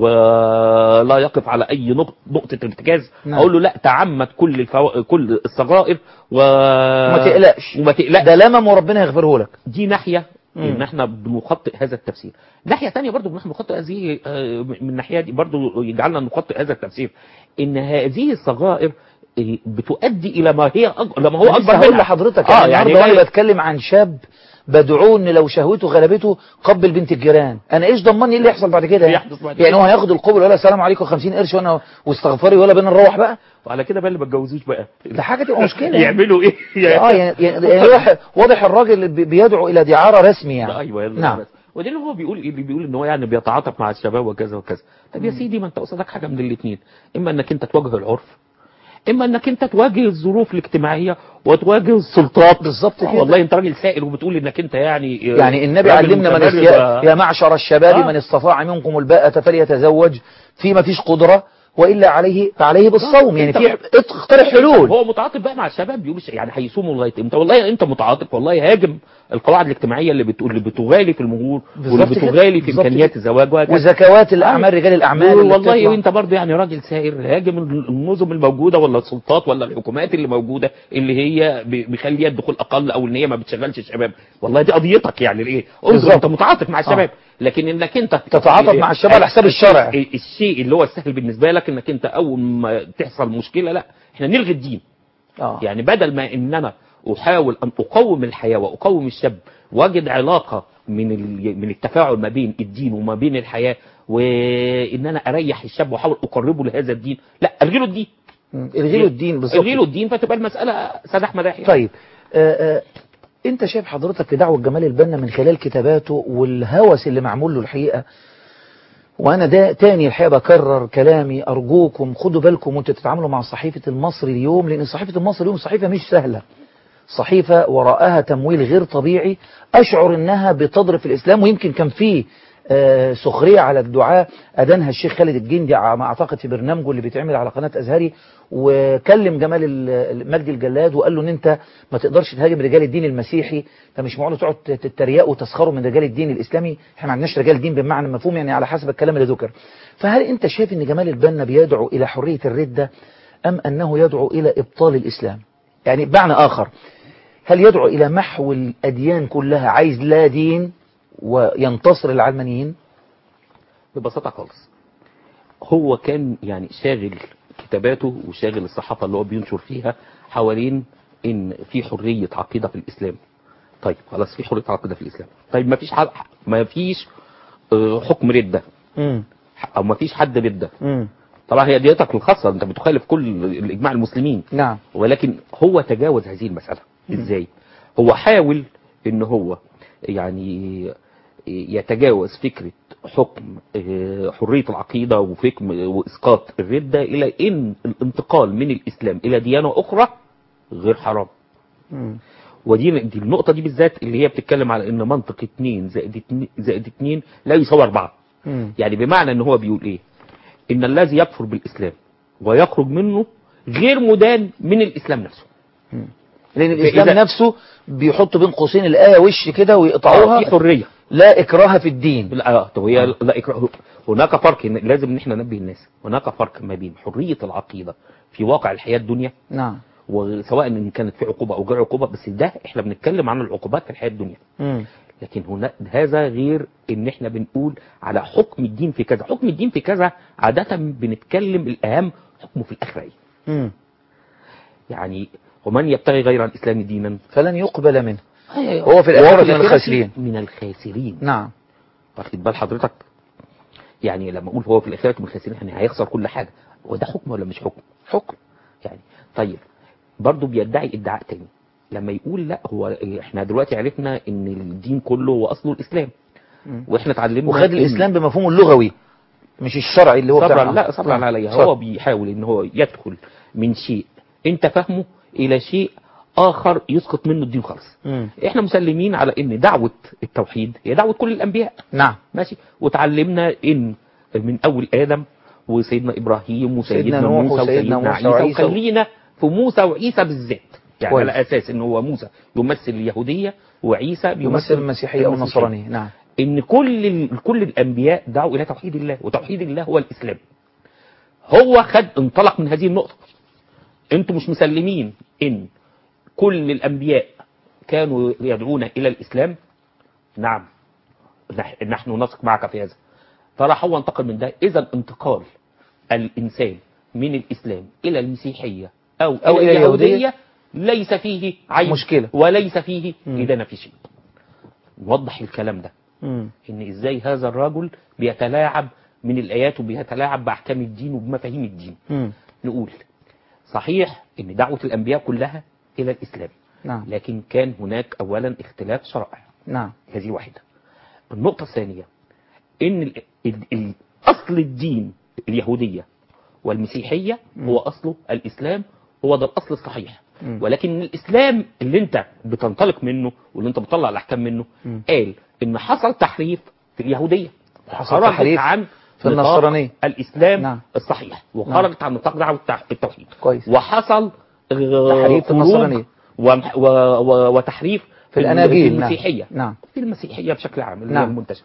Speaker 2: ولا يقف على اي نقطة, نقطة ارتكاز
Speaker 1: نعم.
Speaker 2: اقول له لا تعمد كل الفو... كل الصغائر و...
Speaker 1: وما تقلقش
Speaker 2: وما تقلقش
Speaker 1: ده لمم وربنا يغفره لك
Speaker 2: دي ناحية
Speaker 1: مم.
Speaker 2: ان احنا بنخطئ هذا التفسير ناحية تانية برضو نحن نخطئ هذه آه، من الناحية دي برضو يجعلنا نخطئ هذا التفسير ان هذه الصغائر آه، بتؤدي الى ما هي أج... لما هو
Speaker 1: أنا
Speaker 2: اكبر
Speaker 1: لسه هقول
Speaker 2: منها
Speaker 1: لحضرتك
Speaker 2: اه
Speaker 1: يعني
Speaker 2: يعني
Speaker 1: النهارده
Speaker 2: لا-
Speaker 1: وانا بتكلم عن شاب بدعوه ان لو شهوته غلبته قبل بنت الجيران انا ايش ضمني ايه اللي يحصل بعد كده يعني,
Speaker 2: يحدث بعد
Speaker 1: يعني
Speaker 2: كده.
Speaker 1: هو هياخد القبل ولا السلام عليكم 50 قرش وانا واستغفري ولا بينا نروح بقى
Speaker 2: وعلى كده بقى اللي ما اتجوزوش بقى
Speaker 1: ده حاجه تبقى مشكله يعني.
Speaker 2: يعملوا ايه
Speaker 1: اه يعني, يعني يعني واضح واضح الراجل بي- بيدعو الى دعاره رسمي يعني
Speaker 2: ايوه يلا
Speaker 1: نعم
Speaker 2: بس. ودي اللي هو بيقول ايه اللي بيقول ان هو يعني بيتعاطف مع الشباب وكذا وكذا طب يا سيدي ما انت قصادك حاجه من الاثنين اما انك انت تواجه العرف اما انك انت تواجه الظروف الاجتماعيه وتواجه السلطات
Speaker 1: بالظبط
Speaker 2: آه
Speaker 1: كده.
Speaker 2: والله انت راجل سائل وبتقول انك انت يعني
Speaker 1: يعني النبي
Speaker 2: راجل
Speaker 1: علمنا من
Speaker 2: متمرد
Speaker 1: السيا...
Speaker 2: و-
Speaker 1: يا معشر الشباب
Speaker 2: آه.
Speaker 1: من استطاع منكم الباءة فليتزوج في ما فيش قدرة وإلا عليه فعليه بالصوم يعني في اقترح حلول
Speaker 2: هو متعاطف بقى مع الشباب بيقول يعني هيصوموا لغايه امتى والله انت متعاطف والله هاجم القواعد الاجتماعيه اللي بتقول اللي بتغالي في المهور واللي
Speaker 1: بالظبط كده.
Speaker 2: بتغالي في
Speaker 1: بالظبط
Speaker 2: امكانيات
Speaker 1: كده.
Speaker 2: الزواج وهكذا
Speaker 1: وزكوات الأعمال رجال الأعمال اللي
Speaker 2: والله
Speaker 1: بتطلع.
Speaker 2: وانت برضه يعني راجل سائر هاجم النظم الموجوده ولا السلطات ولا الحكومات اللي موجوده اللي هي ب- مخليه الدخول اقل او ان هي ما بتشغلش الشباب والله دي قضيتك يعني الايه انظر
Speaker 1: بالظبط.
Speaker 2: انت متعاطف مع الشباب لكن انك انت
Speaker 1: تتعاطف مع الشباب على حساب الشرع.
Speaker 2: الشيء- الشيء اللي هو السهل بالنسبه لك انك انت اول ما تحصل مشكله لا احنا نلغي الدين
Speaker 1: آه.
Speaker 2: يعني بدل ما ان انا احاول ان اقوم الحياه واقوم الشاب واجد علاقه من ال- من التفاعل ما بين الدين وما بين الحياه وان انا اريح الشاب واحاول اقربه لهذا الدين لا الغي له الدين
Speaker 1: مم. الغي له الدين بالظبط
Speaker 2: الغي له الدين فتبقى المساله سداح مداح يعني.
Speaker 1: طيب آه آه انت شايف حضرتك في دعوة جمال البنا من خلال كتاباته والهوس اللي معمول له الحقيقة وانا ده تاني الحقيقة بكرر كلامي ارجوكم خدوا بالكم وانتوا تتعاملوا مع صحيفة المصري اليوم لان صحيفة المصري اليوم صحيفة مش سهلة صحيفة وراءها تمويل غير طبيعي أشعر أنها بتضرب في الإسلام ويمكن كان فيه آه، سخرية على الدعاء أدانها الشيخ خالد الجندي ع- ما أعتقد في برنامجه اللي بيتعمل على قناة أزهري وكلم جمال ال- مجدي الجلاد وقال له أن أنت ما تقدرش تهاجم رجال الدين المسيحي فمش معقول تقعد تتريقوا وتسخروا من رجال الدين الإسلامي احنا ما عندناش رجال دين بمعنى مفهوم يعني على حسب الكلام اللي ذكر فهل أنت شايف أن جمال البنا بيدعو إلى حرية الردة أم أنه يدعو إلى إبطال الإسلام يعني بمعنى آخر هل يدعو إلى محو الأديان كلها عايز لا دين وينتصر العلمانيين
Speaker 2: ببساطه خالص هو كان يعني شاغل كتاباته وشاغل الصحافه اللي هو بينشر فيها حوالين ان في حريه عقيده في الاسلام طيب خلاص في حريه عقيده في الاسلام طيب ما فيش حد ما فيش آه، حكم رده
Speaker 1: مم.
Speaker 2: او ما فيش حد رده
Speaker 1: مم.
Speaker 2: طبعا هي ديتك الخاصه انت بتخالف كل الاجماع المسلمين
Speaker 1: نعم
Speaker 2: ولكن هو تجاوز هذه المسألة ازاي هو حاول ان هو يعني يتجاوز فكرة حكم آه، حرية العقيدة وحكم وإسقاط الردة إلى إن الانتقال من الإسلام إلى ديانة أخرى غير حرام
Speaker 1: مم.
Speaker 2: ودي دي النقطة دي بالذات اللي هي بتتكلم على إن منطق اتنين زائد اتنين, زائد اتنين لا يساوي أربعة
Speaker 1: مم.
Speaker 2: يعني بمعنى ان هو بيقول ايه ان الذي يكفر بالاسلام ويخرج منه غير مدان من الاسلام نفسه
Speaker 1: لأن الإسلام
Speaker 2: فإذا-
Speaker 1: نفسه بيحط بين قوسين الآية وش كده ويقطعوها
Speaker 2: في حريه
Speaker 1: لا إكراه في الدين
Speaker 2: لا آه، طب هي لا إكراه هناك فرق إن- لازم ان احنا ننبه الناس هناك فرق ما بين حريه العقيده في واقع الحياه الدنيا
Speaker 1: نعم
Speaker 2: وسواء ان كانت في عقوبه او غير عقوبه بس ده احنا بنتكلم عن العقوبات في الحياه الدنيا
Speaker 1: مم.
Speaker 2: لكن هنا هذا غير ان احنا بنقول على حكم الدين في كذا حكم الدين في كذا عاده بنتكلم الاهم حكمه في الاخره ايه
Speaker 1: مم.
Speaker 2: يعني ومن يبتغي غير الاسلام دينا
Speaker 1: فلن يقبل منه
Speaker 2: هو
Speaker 1: هو في الآخرة من الخاسرين
Speaker 2: من الخاسرين
Speaker 1: نعم
Speaker 2: واخد بال حضرتك يعني لما اقول هو في الاخره من الخاسرين يعني هيخسر كل حاجه هو ده حكم ولا مش حكم
Speaker 1: حكم
Speaker 2: يعني طيب برضه بيدعي ادعاء تاني لما يقول لا هو احنا دلوقتي عرفنا ان الدين كله هو اصله الاسلام
Speaker 1: مم.
Speaker 2: واحنا اتعلمنا
Speaker 1: وخد
Speaker 2: إن-
Speaker 1: الإسلام بمفهومه اللغوي مش الشرعي اللي هو
Speaker 2: صبرا
Speaker 1: بتاع
Speaker 2: لا صبرا
Speaker 1: نعم.
Speaker 2: عليا
Speaker 1: صبر.
Speaker 2: هو بيحاول ان هو يدخل من شيء انت فاهمه الى شيء اخر يسقط منه الدين خالص
Speaker 1: مم.
Speaker 2: احنا مسلمين على ان دعوة التوحيد هي دعوة كل الانبياء
Speaker 1: نعم
Speaker 2: ماشي وتعلمنا ان من اول ادم وسيدنا ابراهيم وسيدنا
Speaker 1: سيدنا نوح
Speaker 2: موسى
Speaker 1: وسيدنا
Speaker 2: وسيدنا
Speaker 1: موسى
Speaker 2: عيسى
Speaker 1: وعيسى.
Speaker 2: وخلينا في موسى وعيسى بالذات يعني
Speaker 1: كويس.
Speaker 2: على اساس ان هو موسى يمثل اليهوديه وعيسى
Speaker 1: يمثل المسيحية أو النصرانية نعم
Speaker 2: ان كل ال... كل الانبياء دعوا الى توحيد الله وتوحيد الله هو الاسلام هو خد انطلق من هذه النقطه انتم مش مسلمين ان كل الانبياء كانوا يدعون الى الاسلام نعم نح- نحن نثق معك في هذا فراح هو انتقل من ده اذا انتقال الانسان من الاسلام الى المسيحيه او,
Speaker 1: أو
Speaker 2: الى
Speaker 1: إلى اليهودية
Speaker 2: اليهوديه ليس فيه عيب
Speaker 1: مشكلة.
Speaker 2: وليس فيه
Speaker 1: مم.
Speaker 2: ادانه في شيء نوضح الكلام ده
Speaker 1: مم.
Speaker 2: ان ازاي هذا الرجل بيتلاعب من الايات وبيتلاعب باحكام الدين وبمفاهيم الدين
Speaker 1: مم.
Speaker 2: نقول صحيح ان دعوه الانبياء كلها الى الاسلام
Speaker 1: نعم
Speaker 2: لكن كان هناك اولا اختلاف شرائع
Speaker 1: نعم
Speaker 2: هذه واحده النقطه الثانيه ان ال ال ال اصل الدين اليهوديه والمسيحيه
Speaker 1: مم.
Speaker 2: هو اصله الاسلام هو ده الاصل الصحيح
Speaker 1: مم.
Speaker 2: ولكن الاسلام اللي انت بتنطلق منه واللي انت بتطلع الاحكام منه
Speaker 1: مم.
Speaker 2: قال ان حصل تحريف في اليهوديه
Speaker 1: حصل
Speaker 2: خرجت
Speaker 1: تحريف
Speaker 2: عن
Speaker 1: في
Speaker 2: نطاق
Speaker 1: النصرانية.
Speaker 2: الاسلام
Speaker 1: نعم.
Speaker 2: الصحيح وخرجت عن نطاق دعوه التح- التوحيد
Speaker 1: كويس.
Speaker 2: وحصل آه،
Speaker 1: تحريف في
Speaker 2: خروج
Speaker 1: النصرانية.
Speaker 2: وم- و- و- وتحريف
Speaker 1: في الأناجيل،
Speaker 2: في
Speaker 1: نعم.
Speaker 2: المسيحيه
Speaker 1: نعم.
Speaker 2: في المسيحيه بشكل عام اللي
Speaker 1: نعم.
Speaker 2: هي المنتشره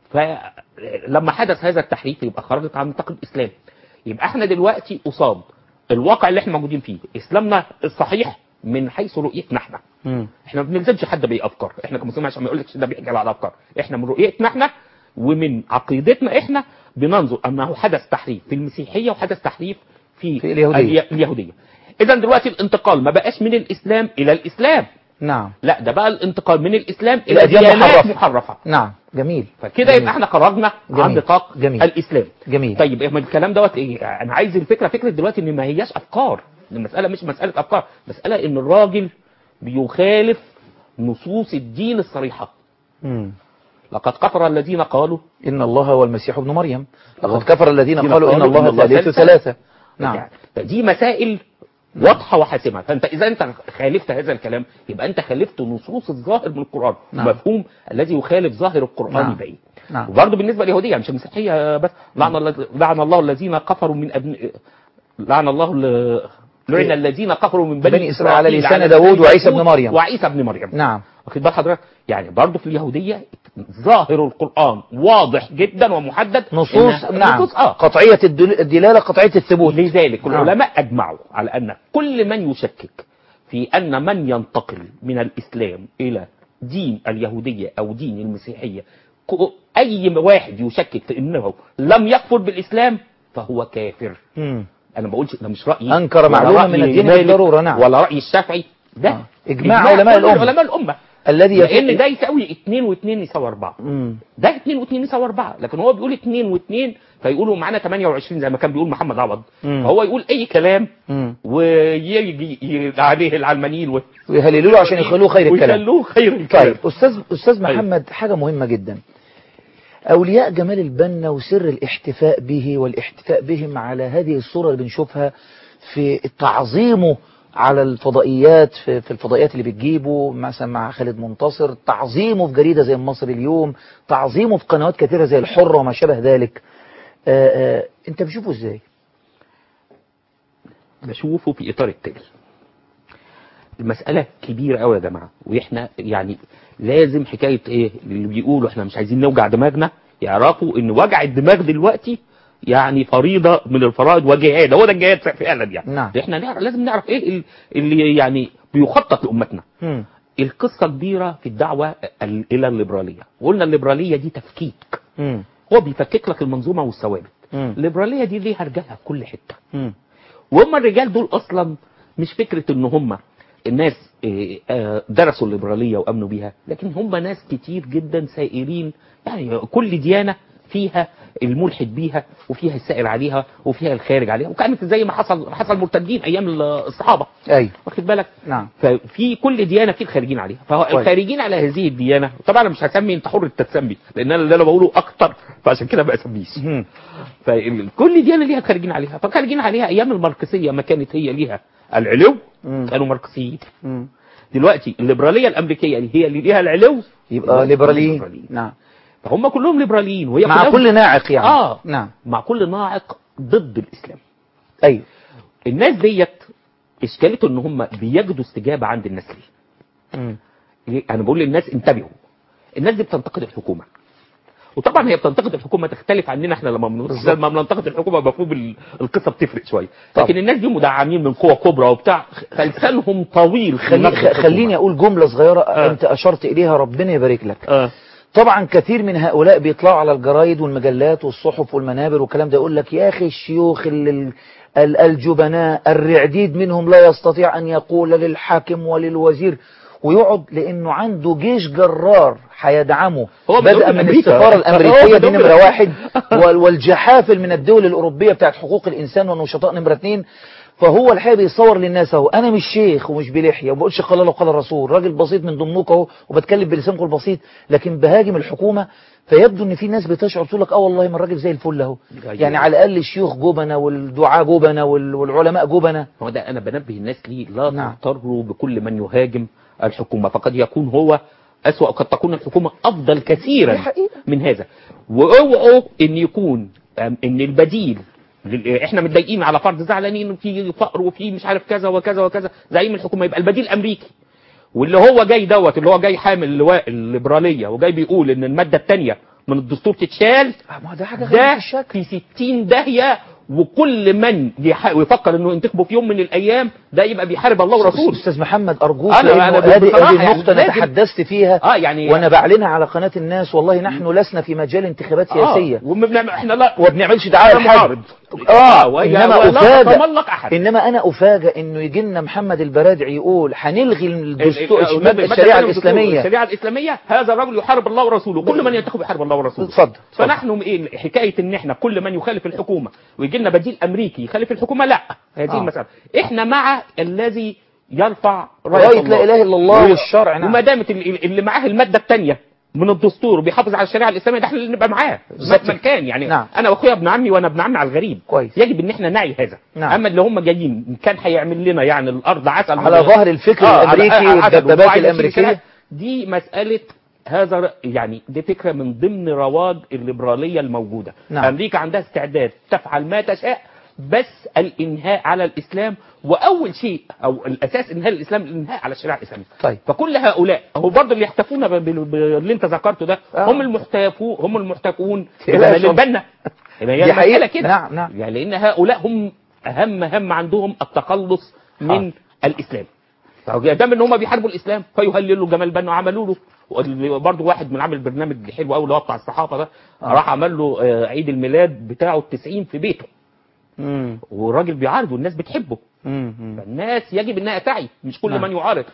Speaker 2: فلما حدث هذا التحريف يبقى خرجت عن نطاق الاسلام يبقى احنا دلوقتي قصاد الواقع اللي احنا موجودين فيه اسلامنا الصحيح من حيث رؤيتنا احنا
Speaker 1: مم.
Speaker 2: احنا ما بنلزمش حد بافكار احنا كمسلمين عشان ما يقولكش ده بيحكي على افكار احنا من رؤيتنا احنا ومن عقيدتنا احنا بننظر انه حدث تحريف في المسيحيه وحدث تحريف في,
Speaker 1: في اليهودية.
Speaker 2: الي- اليهوديه اذا دلوقتي الانتقال ما بقاش من الاسلام الى الاسلام
Speaker 1: نعم
Speaker 2: لا ده بقى الانتقال من الاسلام الى
Speaker 1: الأديان
Speaker 2: ديانات
Speaker 1: محرفة.
Speaker 2: محرفه
Speaker 1: نعم جميل
Speaker 2: فكده
Speaker 1: جميل.
Speaker 2: يبقى احنا خرجنا عن
Speaker 1: جميل.
Speaker 2: نطاق
Speaker 1: جميل.
Speaker 2: الاسلام
Speaker 1: جميل
Speaker 2: طيب إيه من الكلام دوت ايه انا عايز الفكره فكره دلوقتي ان ما هياش افكار المساله مش مساله افكار مساله ان الراجل بيخالف نصوص الدين الصريحه
Speaker 1: مم.
Speaker 2: لقد كفر الذين قالوا
Speaker 1: إن الله هو المسيح ابن مريم لقد
Speaker 2: الله.
Speaker 1: كفر الذين
Speaker 2: الذين
Speaker 1: قالوا إن
Speaker 2: قالوا إن
Speaker 1: الله
Speaker 2: الله
Speaker 1: ثالث
Speaker 2: ثالث
Speaker 1: ثلاثة نعم
Speaker 2: يعني فدي مسائل واضحه وحاسمه فانت اذا انت خالفت هذا الكلام يبقى انت خالفت نصوص الظاهر من القران
Speaker 1: نعم.
Speaker 2: مفهوم الذي يخالف ظاهر القران
Speaker 1: نعم.
Speaker 2: بعيد
Speaker 1: نعم
Speaker 2: وبرضه بالنسبه لليهوديه مش المسيحيه بس لعن الله لعن الله الذين كفروا من ابن لعن الله ال- لعن
Speaker 1: إيه؟
Speaker 2: الذين كفروا من بني,
Speaker 1: بني إسرائيل على لسان
Speaker 2: على
Speaker 1: داود
Speaker 2: لسان
Speaker 1: وعيسى بن
Speaker 2: داود
Speaker 1: مريم.
Speaker 2: وعيسى ابن مريم
Speaker 1: نعم
Speaker 2: واخد بال حضرتك يعني برضه في اليهوديه ظاهر القران واضح جدا ومحدد
Speaker 1: نصوص
Speaker 2: إنها-
Speaker 1: نعم
Speaker 2: نصوص اه
Speaker 1: قطعية الدل- الدلالة قطعية الثبوت
Speaker 2: لذلك
Speaker 1: نعم.
Speaker 2: العلماء اجمعوا على ان كل من يشكك في ان من ينتقل من الاسلام الى دين اليهوديه او دين المسيحيه ك- اي واحد يشكك في انه لم يكفر بالاسلام فهو كافر
Speaker 1: مم.
Speaker 2: انا ما بقولش ده مش رايي
Speaker 1: أنكر
Speaker 2: ولا
Speaker 1: معلومة
Speaker 2: رأي
Speaker 1: من الدين
Speaker 2: مالك
Speaker 1: بالضرورة، نعم.
Speaker 2: ولا راي الشافعي ده
Speaker 1: آه. إجماع علماء
Speaker 2: كل
Speaker 1: الأمة.
Speaker 2: علماء الامه
Speaker 1: الذي
Speaker 2: لان
Speaker 1: يفوق
Speaker 2: ده يساوي 2 و2 يساوي 4
Speaker 1: مم.
Speaker 2: ده 2 و2 يساوي 4 لكن هو بيقول 2 و2 فيقولوا معانا 28 زي ما كان بيقول محمد عوض
Speaker 1: مم.
Speaker 2: فهو يقول اي كلام
Speaker 1: مم.
Speaker 2: ويجي ي- عليه العلمانيين و-
Speaker 1: ويهللوا له عشان يخلوه خير الكلام
Speaker 2: ويخلوه خير الكلام
Speaker 1: طيب أستاذ أستاذ محمد حاجة مهمة جدا أولياء جمال البنا وسر الاحتفاء به والاحتفاء بهم على هذه الصورة اللي بنشوفها في تعظيمه على الفضائيات في, في الفضائيات اللي بتجيبه مثلا مع خالد منتصر تعظيمه في جريدة زي مصر اليوم تعظيمه في قنوات كثيرة زي الحرة وما شابه ذلك آآ آآ انت بتشوفه ازاي
Speaker 2: بشوفه في اطار التالي المسألة كبيرة قوي يا جماعة واحنا يعني لازم حكاية ايه اللي بيقولوا احنا مش عايزين نوجع دماغنا يعرفوا ان وجع الدماغ دلوقتي يعني فريضة من الفرائض وجهاد هو ده الجهاد فعلا يعني
Speaker 1: نعم.
Speaker 2: احنا نعرف لازم نعرف ايه ال- اللي يعني بيخطط لأمتنا
Speaker 1: مم.
Speaker 2: القصة كبيرة في الدعوة ال- إلى الليبرالية وقلنا الليبرالية دي تفكيك
Speaker 1: مم.
Speaker 2: هو بيفكك لك المنظومة والثوابت
Speaker 1: مم.
Speaker 2: الليبرالية دي ليها رجالها في كل حتة
Speaker 1: مم.
Speaker 2: وهم الرجال دول اصلا مش فكره ان هم الناس آه، آه، درسوا الليبراليه وامنوا بيها لكن هم ناس كتير جدا سائرين يعني كل ديانه فيها الملحد بيها وفيها السائر عليها وفيها الخارج عليها وكانت زي ما حصل حصل مرتدين ايام الصحابه
Speaker 1: ايوه
Speaker 2: واخد بالك
Speaker 1: نعم
Speaker 2: ففي كل ديانه في الخارجين عليها فالخارجين على هذه الديانه طبعا انا مش هسمي انت حر تسمي لان انا اللي انا بقوله اكتر فعشان كده ما اسميش
Speaker 1: مم.
Speaker 2: فكل ديانه ليها خارجين عليها فخارجين عليها ايام الماركسيه ما كانت هي ليها العلو
Speaker 1: مم.
Speaker 2: كانوا ماركسيين
Speaker 1: مم.
Speaker 2: دلوقتي الليبراليه الامريكيه اللي هي اللي ليها العلو
Speaker 1: يبقى ليبراليين نعم
Speaker 2: فهم كلهم ليبراليين وهي
Speaker 1: مع
Speaker 2: كلها-
Speaker 1: كل ناعق يعني
Speaker 2: اه
Speaker 1: نعم
Speaker 2: مع كل ناعق ضد الاسلام
Speaker 1: ايوه
Speaker 2: الناس ديت اشكالته ان هم بيجدوا استجابه عند الناس ليه
Speaker 1: مم.
Speaker 2: ليه؟ انا بقول للناس انتبهوا الناس دي بتنتقد الحكومه وطبعا هي بتنتقد الحكومه تختلف عننا احنا لما بنقول
Speaker 1: بالظبط.
Speaker 2: لما بننتقد الحكومه مفهوم ال- القصه بتفرق شويه
Speaker 1: طبعا.
Speaker 2: لكن الناس دي مدعمين من قوى كبرى وبتاع فلسانهم طويل في
Speaker 1: خلي
Speaker 2: نقد
Speaker 1: خ-
Speaker 2: الحكومة.
Speaker 1: خليني اقول جملة صغيرة
Speaker 2: آه.
Speaker 1: انت اشرت اليها ربنا يبارك لك
Speaker 2: اه
Speaker 1: طبعا كثير من هؤلاء بيطلعوا على الجرايد والمجلات والصحف والمنابر والكلام ده يقول لك يا اخي الشيوخ ال- ال- ال- الجبناء الرعديد منهم لا يستطيع ان يقول للحاكم وللوزير ويقعد لانه عنده جيش جرار هيدعمه
Speaker 2: هو
Speaker 1: بدءا
Speaker 2: بدول
Speaker 1: من
Speaker 2: أمريكا.
Speaker 1: السفاره
Speaker 2: هو
Speaker 1: الامريكيه دي
Speaker 2: بدول-
Speaker 1: نمره واحد وال- والجحافل من الدول الاوروبيه بتاعت حقوق الانسان والنشطاء نمره اثنين فهو الحقيقه بيصور للناس اهو انا مش شيخ ومش بلحيه وما بقولش قال الله وقال الرسول راجل بسيط من ضمنكم اهو وبتكلم بلسانكم البسيط لكن بهاجم الحكومه فيبدو ان في ناس بتشعر تقول لك اه والله ما الراجل زي الفل اهو
Speaker 2: أيوة.
Speaker 1: يعني على الاقل الشيوخ جبنه والدعاء جبنه وال- والعلماء جبنه
Speaker 2: هو ده انا بنبه الناس ليه لا
Speaker 1: نعم.
Speaker 2: تغتروا بكل من يهاجم الحكومه فقد يكون هو اسوا قد تكون الحكومه افضل كثيرا
Speaker 1: دي حقيقة.
Speaker 2: من هذا واوعوا ان يكون أم، ان البديل لل- احنا متضايقين على فرض زعلانين في فقر وفي مش عارف كذا وكذا وكذا زعيم الحكومه يبقى البديل امريكي واللي هو جاي دوت اللي هو جاي حامل لواء الليبراليه وجاي بيقول ان الماده الثانيه من الدستور تتشال
Speaker 1: آه، ما ده حاجه غير
Speaker 2: ده
Speaker 1: الشك
Speaker 2: في 60 داهية وكل من يح- يفكر انه ينتخبه في يوم من الايام ده يبقى بيحارب الله ورسوله
Speaker 1: استاذ محمد ارجوك
Speaker 2: أنا-
Speaker 1: لانه
Speaker 2: أنا
Speaker 1: هذه
Speaker 2: بصراحة
Speaker 1: هذه
Speaker 2: يعني
Speaker 1: النقطه انا
Speaker 2: لازم-
Speaker 1: تحدثت فيها
Speaker 2: اه يعني
Speaker 1: وانا بعلنها على قناه الناس والله نحن لسنا في مجال انتخابات سياسيه
Speaker 2: آه وما بنعمل احنا لا
Speaker 1: وما بنعملش دعايه
Speaker 2: أنا
Speaker 1: لحد
Speaker 2: معارض.
Speaker 1: اه
Speaker 2: وهي-
Speaker 1: انما
Speaker 2: ولا
Speaker 1: افاجئ
Speaker 2: تتملق أحد.
Speaker 1: انما انا افاجئ انه يجي لنا محمد البرادعي يقول هنلغي الدستور
Speaker 2: ال- ال-
Speaker 1: المادة-
Speaker 2: المادة
Speaker 1: الشريعه
Speaker 2: الثانية من الدستور،
Speaker 1: الاسلاميه
Speaker 2: الشريعه الاسلاميه هذا الرجل يحارب الله ورسوله كل من ينتخب يحارب الله ورسوله
Speaker 1: اتفضل اتفضل.
Speaker 2: فنحن ايه حكايه ان احنا كل من يخالف الحكومه ويجي لنا بديل امريكي يخالف الحكومه لا هذه
Speaker 1: آه.
Speaker 2: المساله احنا مع الذي يرفع
Speaker 1: رايه لا اله الا الله
Speaker 2: و-
Speaker 1: والشرع نعم
Speaker 2: وما دامت ال- اللي معاه الماده الثانيه من الدستور وبيحافظ على الشريعه الاسلاميه ده احنا اللي نبقى معاه
Speaker 1: بالظبط.
Speaker 2: مهما كان يعني
Speaker 1: نعم.
Speaker 2: انا واخويا ابن عمي وانا ابن عمي على الغريب
Speaker 1: كويس.
Speaker 2: يجب ان احنا نعي هذا
Speaker 1: نعم.
Speaker 2: اما اللي هم جايين إن كان هيعمل لنا يعني الارض عسل
Speaker 1: على ظهر الفكر
Speaker 2: آه، على-
Speaker 1: الامريكي
Speaker 2: على- على-
Speaker 1: والدبابات
Speaker 2: وعايز يشيل
Speaker 1: الامريكيه
Speaker 2: الشريعة. دي مساله هذا ر- يعني دي فكره من ضمن رواج الليبراليه الموجوده
Speaker 1: نعم.
Speaker 2: امريكا عندها استعداد تفعل ما تشاء بس الانهاء على الاسلام واول شيء او الاساس انهاء الاسلام الانهاء على الشريعه الاسلاميه
Speaker 1: طيب.
Speaker 2: فكل هؤلاء هو برضه اللي يحتفون ب- ب- باللي انت ذكرته ده
Speaker 1: آه.
Speaker 2: هم المحتفون هم المحتفون
Speaker 1: لا
Speaker 2: بجمال
Speaker 1: شك.
Speaker 2: البنا يبقى هي
Speaker 1: دي
Speaker 2: المسألة
Speaker 1: حقيقة.
Speaker 2: كده
Speaker 1: نعم، نعم.
Speaker 2: يعني لان هؤلاء هم اهم هم عندهم التخلص من الاسلام دام ان هم بيحاربوا الاسلام فيهللوا جمال بنا وعملوا له برضه واحد من عامل برنامج حلو قوي اللي هو بتاع الصحافه ده راح عمل له آه، عيد الميلاد بتاعه التسعين في بيته
Speaker 1: مم.
Speaker 2: والراجل بيعارض والناس بتحبه
Speaker 1: مم. مم.
Speaker 2: فالناس يجب انها تعي مش كل
Speaker 1: نعم.
Speaker 2: من يعارض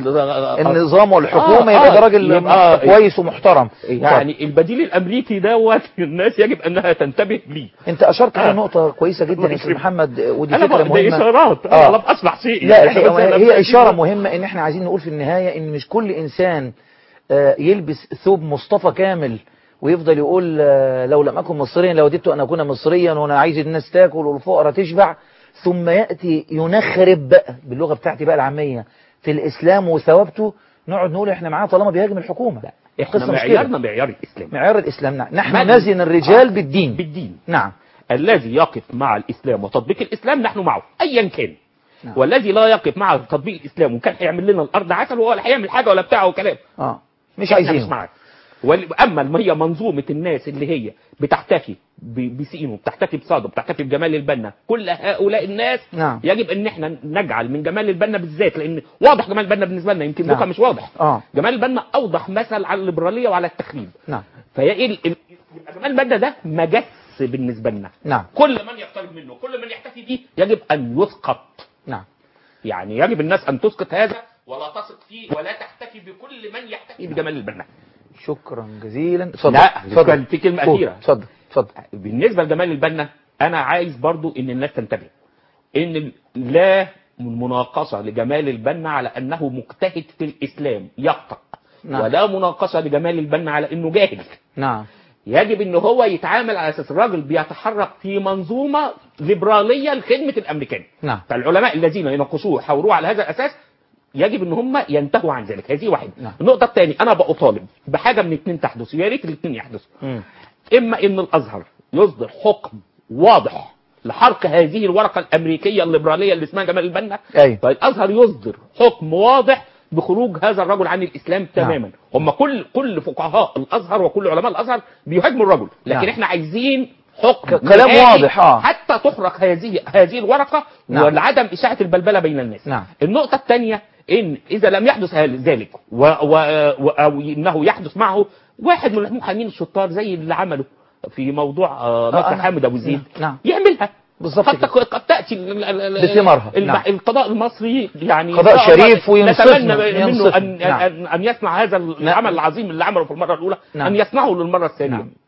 Speaker 1: النظام والحكومه
Speaker 2: آه،
Speaker 1: يبقى
Speaker 2: آه،
Speaker 1: ده راجل
Speaker 2: يبقى-
Speaker 1: كويس ومحترم
Speaker 2: يعني البديل الامريكي دوت الناس يجب انها تنتبه ليه
Speaker 1: انت اشرت على
Speaker 2: آه.
Speaker 1: نقطه كويسه جدا
Speaker 2: الله
Speaker 1: يا استاذ
Speaker 2: يكرمك.
Speaker 1: محمد ودي
Speaker 2: انا
Speaker 1: فكره
Speaker 2: بقى ده
Speaker 1: مهمه
Speaker 2: اشارات
Speaker 1: آه.
Speaker 2: انا لم اصلح شيء
Speaker 1: لا
Speaker 2: يعني
Speaker 1: الحقيقة
Speaker 2: بس أنا
Speaker 1: هي
Speaker 2: بقى-
Speaker 1: إشارة مهمة إن إحنا عايزين نقول في النهاية إن مش كل إنسان آه، يلبس ثوب مصطفى كامل ويفضل يقول آه، لو لم أكن مصريا لوددت أن أكون مصريا وأنا عايز الناس تاكل والفقراء تشبع ثم يأتي ينخرب بقى باللغة بتاعتي بقى العامية في الإسلام وثوابته نقعد نقول إحنا معاه طالما بيهاجم الحكومة
Speaker 2: احنا
Speaker 1: القصة مش
Speaker 2: معيارنا
Speaker 1: كده
Speaker 2: معيار الاسلام
Speaker 1: معيار الإسلام نعم. نحن
Speaker 2: من-
Speaker 1: نزن الرجال
Speaker 2: آه،
Speaker 1: بالدين
Speaker 2: بالدين
Speaker 1: نعم
Speaker 2: الذي يقف مع الاسلام وتطبيق الاسلام نحن معه ايا كان
Speaker 1: نعم.
Speaker 2: والذي لا يقف مع تطبيق الاسلام وكان هيعمل لنا الارض عسل ولا هيعمل حاجه ولا بتاع وكلام
Speaker 1: آه مش
Speaker 2: احنا مش
Speaker 1: عايزينه
Speaker 2: معاه وال- اما ما هي منظومه الناس اللي هي بتحتفي ب- بسينه بتحتفي بصاده بتحتفي بجمال البنا كل هؤلاء الناس
Speaker 1: نعم.
Speaker 2: يجب ان احنا نجعل من جمال البنا بالذات لان واضح جمال البنا بالنسبه لنا يمكن
Speaker 1: نعم.
Speaker 2: بكره مش واضح
Speaker 1: آه
Speaker 2: جمال البنا اوضح مثل على الليبراليه وعلى التخريب
Speaker 1: نعم
Speaker 2: فهي ايه ال- ال- يبقى جمال البنا ده مجس بالنسبه لنا
Speaker 1: نعم
Speaker 2: كل من يقترب منه كل من يحتفي به يجب ان يسقط
Speaker 1: نعم
Speaker 2: يعني يجب الناس ان تسقط هذا ولا تثق فيه ولا تحتفي بكل من يحتفي بجمال البنا
Speaker 1: شكرا جزيلا اتفضل
Speaker 2: لا
Speaker 1: اتفضل
Speaker 2: كان في كلمه
Speaker 1: قول.
Speaker 2: اخيره
Speaker 1: اتفضل اتفضل
Speaker 2: بالنسبه لجمال البنا انا عايز برضو ان الناس تنتبه ان ال- لا مناقشه لجمال البنا على انه مجتهد في الاسلام يخطأ
Speaker 1: نعم.
Speaker 2: ولا مناقشه لجمال البنا على انه جاهل
Speaker 1: نعم
Speaker 2: يجب ان هو يتعامل على اساس الراجل بيتحرك في منظومه ليبراليه لخدمه الامريكان
Speaker 1: نعم
Speaker 2: فالعلماء الذين يناقشوه حوروه على هذا الاساس يجب ان هم ينتهوا عن ذلك هذه واحده
Speaker 1: نعم.
Speaker 2: النقطه الثانيه انا بطالب بحاجه من اثنين تحدث يا ريت الاثنين يحدثوا
Speaker 1: مم.
Speaker 2: اما ان الازهر يصدر حكم واضح لحرق هذه الورقه الامريكيه الليبراليه اللي اسمها جمال البنا
Speaker 1: ايوه
Speaker 2: فالازهر يصدر حكم واضح بخروج هذا الرجل عن الاسلام تماما هم كل كل فقهاء الازهر وكل علماء الازهر بيهاجموا الرجل لكن
Speaker 1: نعم.
Speaker 2: احنا عايزين حكم
Speaker 1: ك- كلام
Speaker 2: نهائي
Speaker 1: واضح، آه.
Speaker 2: حتى تحرق هذه هذه الورقه
Speaker 1: نعم.
Speaker 2: ولعدم اشاعه البلبله بين الناس
Speaker 1: نعم.
Speaker 2: النقطه الثانيه ان اذا لم يحدث هل- ذلك و و و او انه يحدث معه واحد من المحامين الشطار زي اللي عمله في موضوع آه،
Speaker 1: آه،
Speaker 2: مصر
Speaker 1: أنا-
Speaker 2: حامد ابو زيد
Speaker 1: نعم.
Speaker 2: يعملها
Speaker 1: بالظبط
Speaker 2: قد
Speaker 1: كده.
Speaker 2: تك- قد تاتي ال- ال- ال-
Speaker 1: بثمارها،
Speaker 2: الب-
Speaker 1: نعم.
Speaker 2: القضاء المصري يعني
Speaker 1: قضاء
Speaker 2: إن شاء الله
Speaker 1: شريف وينصفنا-
Speaker 2: نتمنى منه
Speaker 1: ينصفنا،
Speaker 2: ان
Speaker 1: نعم.
Speaker 2: ان ان يصنع هذا العمل العظيم اللي عمله في المره الاولى
Speaker 1: نعم.
Speaker 2: ان يصنعه للمره الثانيه
Speaker 1: نعم.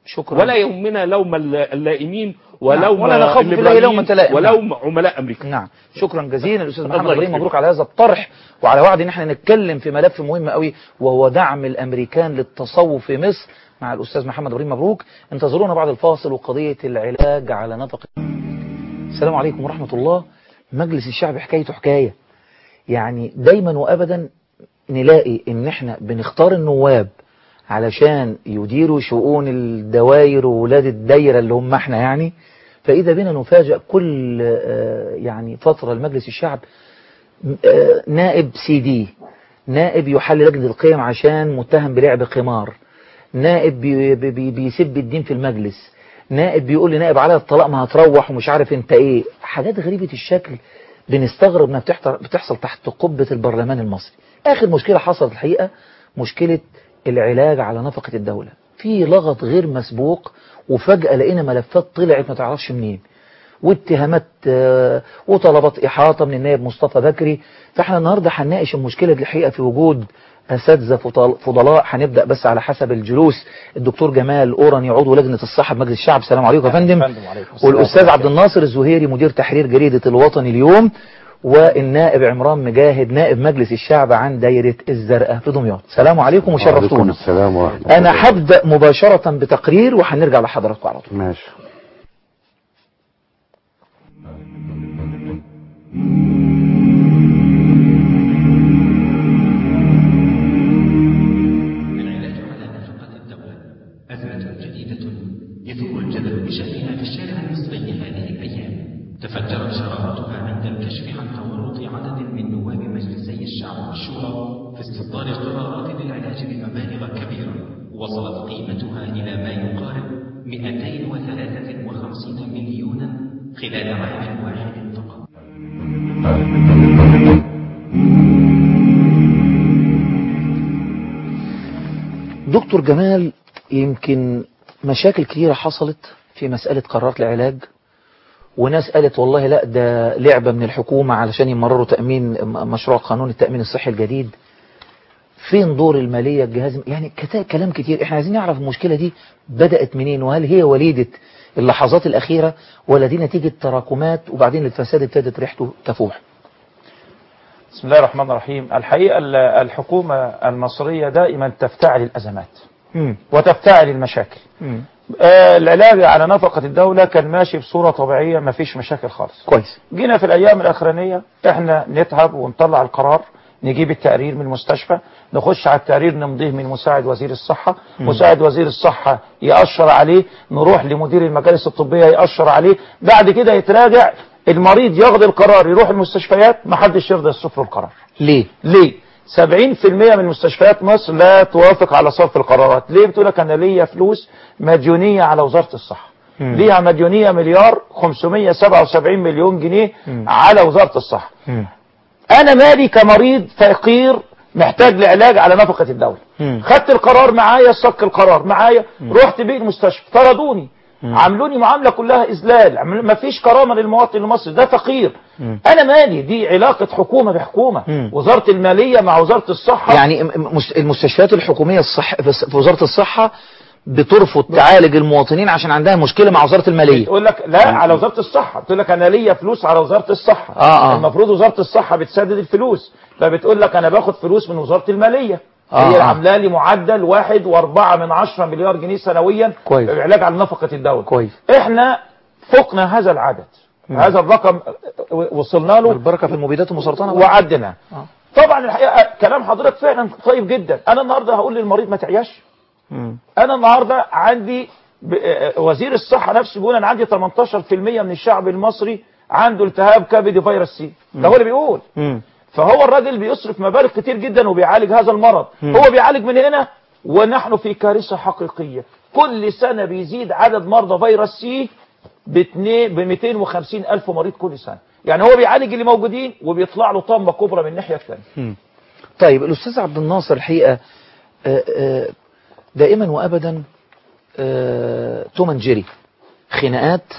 Speaker 1: شكرا
Speaker 2: ولا يهمنا لوم الل- اللائمين ولوم
Speaker 1: ولا نخاف في الله
Speaker 2: الليبراليين
Speaker 1: لومة لائم.
Speaker 2: ولوم عملاء امريكا
Speaker 1: نعم شكرا جزيلا الاستاذ
Speaker 2: الله
Speaker 1: محمد ابراهيم
Speaker 2: يكرمك.
Speaker 1: مبروك على هذا الطرح وعلى وعد ان احنا نتكلم في ملف مهم قوي وهو دعم الامريكان للتصوف في مصر مع الاستاذ محمد ابراهيم مبروك انتظرونا بعد الفاصل وقضيه العلاج على نفقه السلام عليكم ورحمه الله مجلس الشعب حكايته حكايه يعني دايما وابدا نلاقي ان احنا بنختار النواب علشان يديروا شؤون الدوائر وولاد الدايره اللي هم احنا يعني فإذا بنا نفاجأ كل آه، يعني فترة لمجلس الشعب آه، نائب سي دي نائب يحل لجنة القيم عشان متهم بلعب قمار نائب بي بي بي بيسب الدين في المجلس نائب بيقول لنائب على الطلاق ما هتروح ومش عارف انت ايه حاجات غريبة الشكل بنستغرب انها بتحت- بتحصل تحت قبة البرلمان المصري اخر مشكلة حصلت الحقيقة مشكلة العلاج على نفقة الدولة في لغط غير مسبوق وفجأة لقينا ملفات طلعت ما تعرفش منين واتهامات آه، وطلبات إحاطة من النائب مصطفى بكري فاحنا النهاردة هنناقش المشكلة دي الحقيقة في وجود أساتذة فضل- فضلاء هنبدأ بس على حسب الجلوس الدكتور جمال أوراني عضو لجنة الصحة بمجلس الشعب السلام عليكم يا فندم
Speaker 3: فندم، وعليكم السلام.
Speaker 1: والأستاذ عبد الناصر الزهيري مدير تحرير جريدة الوطن اليوم والنائب عمران مجاهد نائب مجلس الشعب عن دايرة الزرقاء في دمياط السلام عليكم
Speaker 4: وعليكم
Speaker 1: وشرفتونا
Speaker 4: السلام ورحمة الله
Speaker 1: أنا هبدأ مباشرة بتقرير وهنرجع لحضراتكم على طول
Speaker 4: ماشي
Speaker 5: العلاج على نفقة الدولة أزمة جديدة يثور الجدل بشأنها في الشارع المصري هذه الأيام تفجرت شرارتها عند الكشف عن تورط عدد من نواب مجلسي الشعب والشورى في استصدار قرارات للعلاج بمبالغ كبيرة وصلت قيمتها إلى ما يقارب 253 مليونا خلال عام واحد فقط
Speaker 1: دكتور جمال يمكن مشاكل كتيرة حصلت في مسألة قرارات العلاج وناس قالت والله لا ده لعبة من الحكومة علشان يمرروا تأمين م- مشروع قانون التأمين الصحي الجديد فين دور المالية الجهاز يعني كتا- كلام كتير احنا عايزين نعرف المشكلة دي بدأت منين وهل هي وليدة اللحظات الأخيرة ولا دي نتيجة تراكمات وبعدين الفساد ابتدت ريحته تفوح
Speaker 3: بسم الله الرحمن الرحيم الحقيقة ال- الحكومة المصرية دائما تفتعل الأزمات
Speaker 1: مم.
Speaker 3: وتفتعل المشاكل
Speaker 1: مم.
Speaker 3: آه، العلاج على نفقة الدولة كان ماشي بصورة طبيعية ما فيش مشاكل خالص
Speaker 1: كويس
Speaker 3: جينا في الأيام الأخرانية احنا نتعب ونطلع القرار نجيب التقرير من المستشفى نخش على التقرير نمضيه من مساعد وزير الصحة مساعد وزير الصحة يأشر عليه نروح لمدير المجالس الطبية يأشر عليه بعد كده يتراجع المريض ياخد القرار يروح المستشفيات محدش يرضى يصرف له القرار
Speaker 1: ليه
Speaker 3: ليه 70% من مستشفيات مصر لا توافق على صرف القرارات ليه بتقول لك انا ليا فلوس مديونيه على وزاره الصحه
Speaker 1: مم.
Speaker 3: ليها مديونيه مليار 577 مليون جنيه
Speaker 1: مم.
Speaker 3: على وزاره الصحه
Speaker 1: مم.
Speaker 3: انا مالي كمريض فقير محتاج لعلاج على نفقه الدوله
Speaker 1: مم.
Speaker 3: خدت القرار معايا صك القرار معايا رحت بيه المستشفى طردوني عاملوني معامله كلها اذلال عملوا- مفيش كرامه للمواطن المصري ده فقير انا مالي دي علاقه حكومه بحكومه
Speaker 1: مم.
Speaker 3: وزاره الماليه مع وزاره الصحه
Speaker 1: يعني م- م- مس- المستشفيات الحكومية الصح في الص- في وزارة الصحة بترفض تعالج المواطنين عشان عندها مشكلة مع وزارة المالية
Speaker 3: تقول لك لا على وزاره الصحه تقول لك انا ليا فلوس على وزاره الصحه
Speaker 1: آه، آه.
Speaker 3: المفروض وزاره الصحه بتسدد الفلوس فبتقول لك انا باخد فلوس من وزاره الماليه
Speaker 1: آه،
Speaker 3: هي
Speaker 1: آه.
Speaker 3: عامله لي معدل واحد واربعة من عشرة مليار جنيه سنويا
Speaker 1: كويس.
Speaker 3: علاج على نفقه الدوله
Speaker 1: كويس.
Speaker 3: احنا فقنا هذا العدد هذا الرقم وصلنا له
Speaker 1: البركة في المبيدات المسرطنة بقى.
Speaker 3: وعدنا
Speaker 1: آه.
Speaker 3: طبعا الحقيقه كلام حضرتك فعلا طيب جدا انا النهارده هقول للمريض ما تعياش
Speaker 1: مم.
Speaker 3: انا النهارده عندي ب- آه، وزير الصحه نفسه بيقول انا عندي 18% من الشعب المصري عنده التهاب كبدي فيروس سي ده هو اللي بيقول
Speaker 1: مم.
Speaker 3: فهو الراجل بيصرف مبالغ كتير جدا وبيعالج هذا المرض هو بيعالج من هنا ونحن في كارثه حقيقيه كل سنه بيزيد عدد مرضى فيروس سي ب 250 الف مريض كل سنه يعني هو بيعالج اللي موجودين وبيطلع له طامه كبرى من الناحيه الثانيه
Speaker 1: طيب الأستاذ عبد الناصر الحقيقة آه، آه، دائما وأبدا آه، توم أند جيري خناقات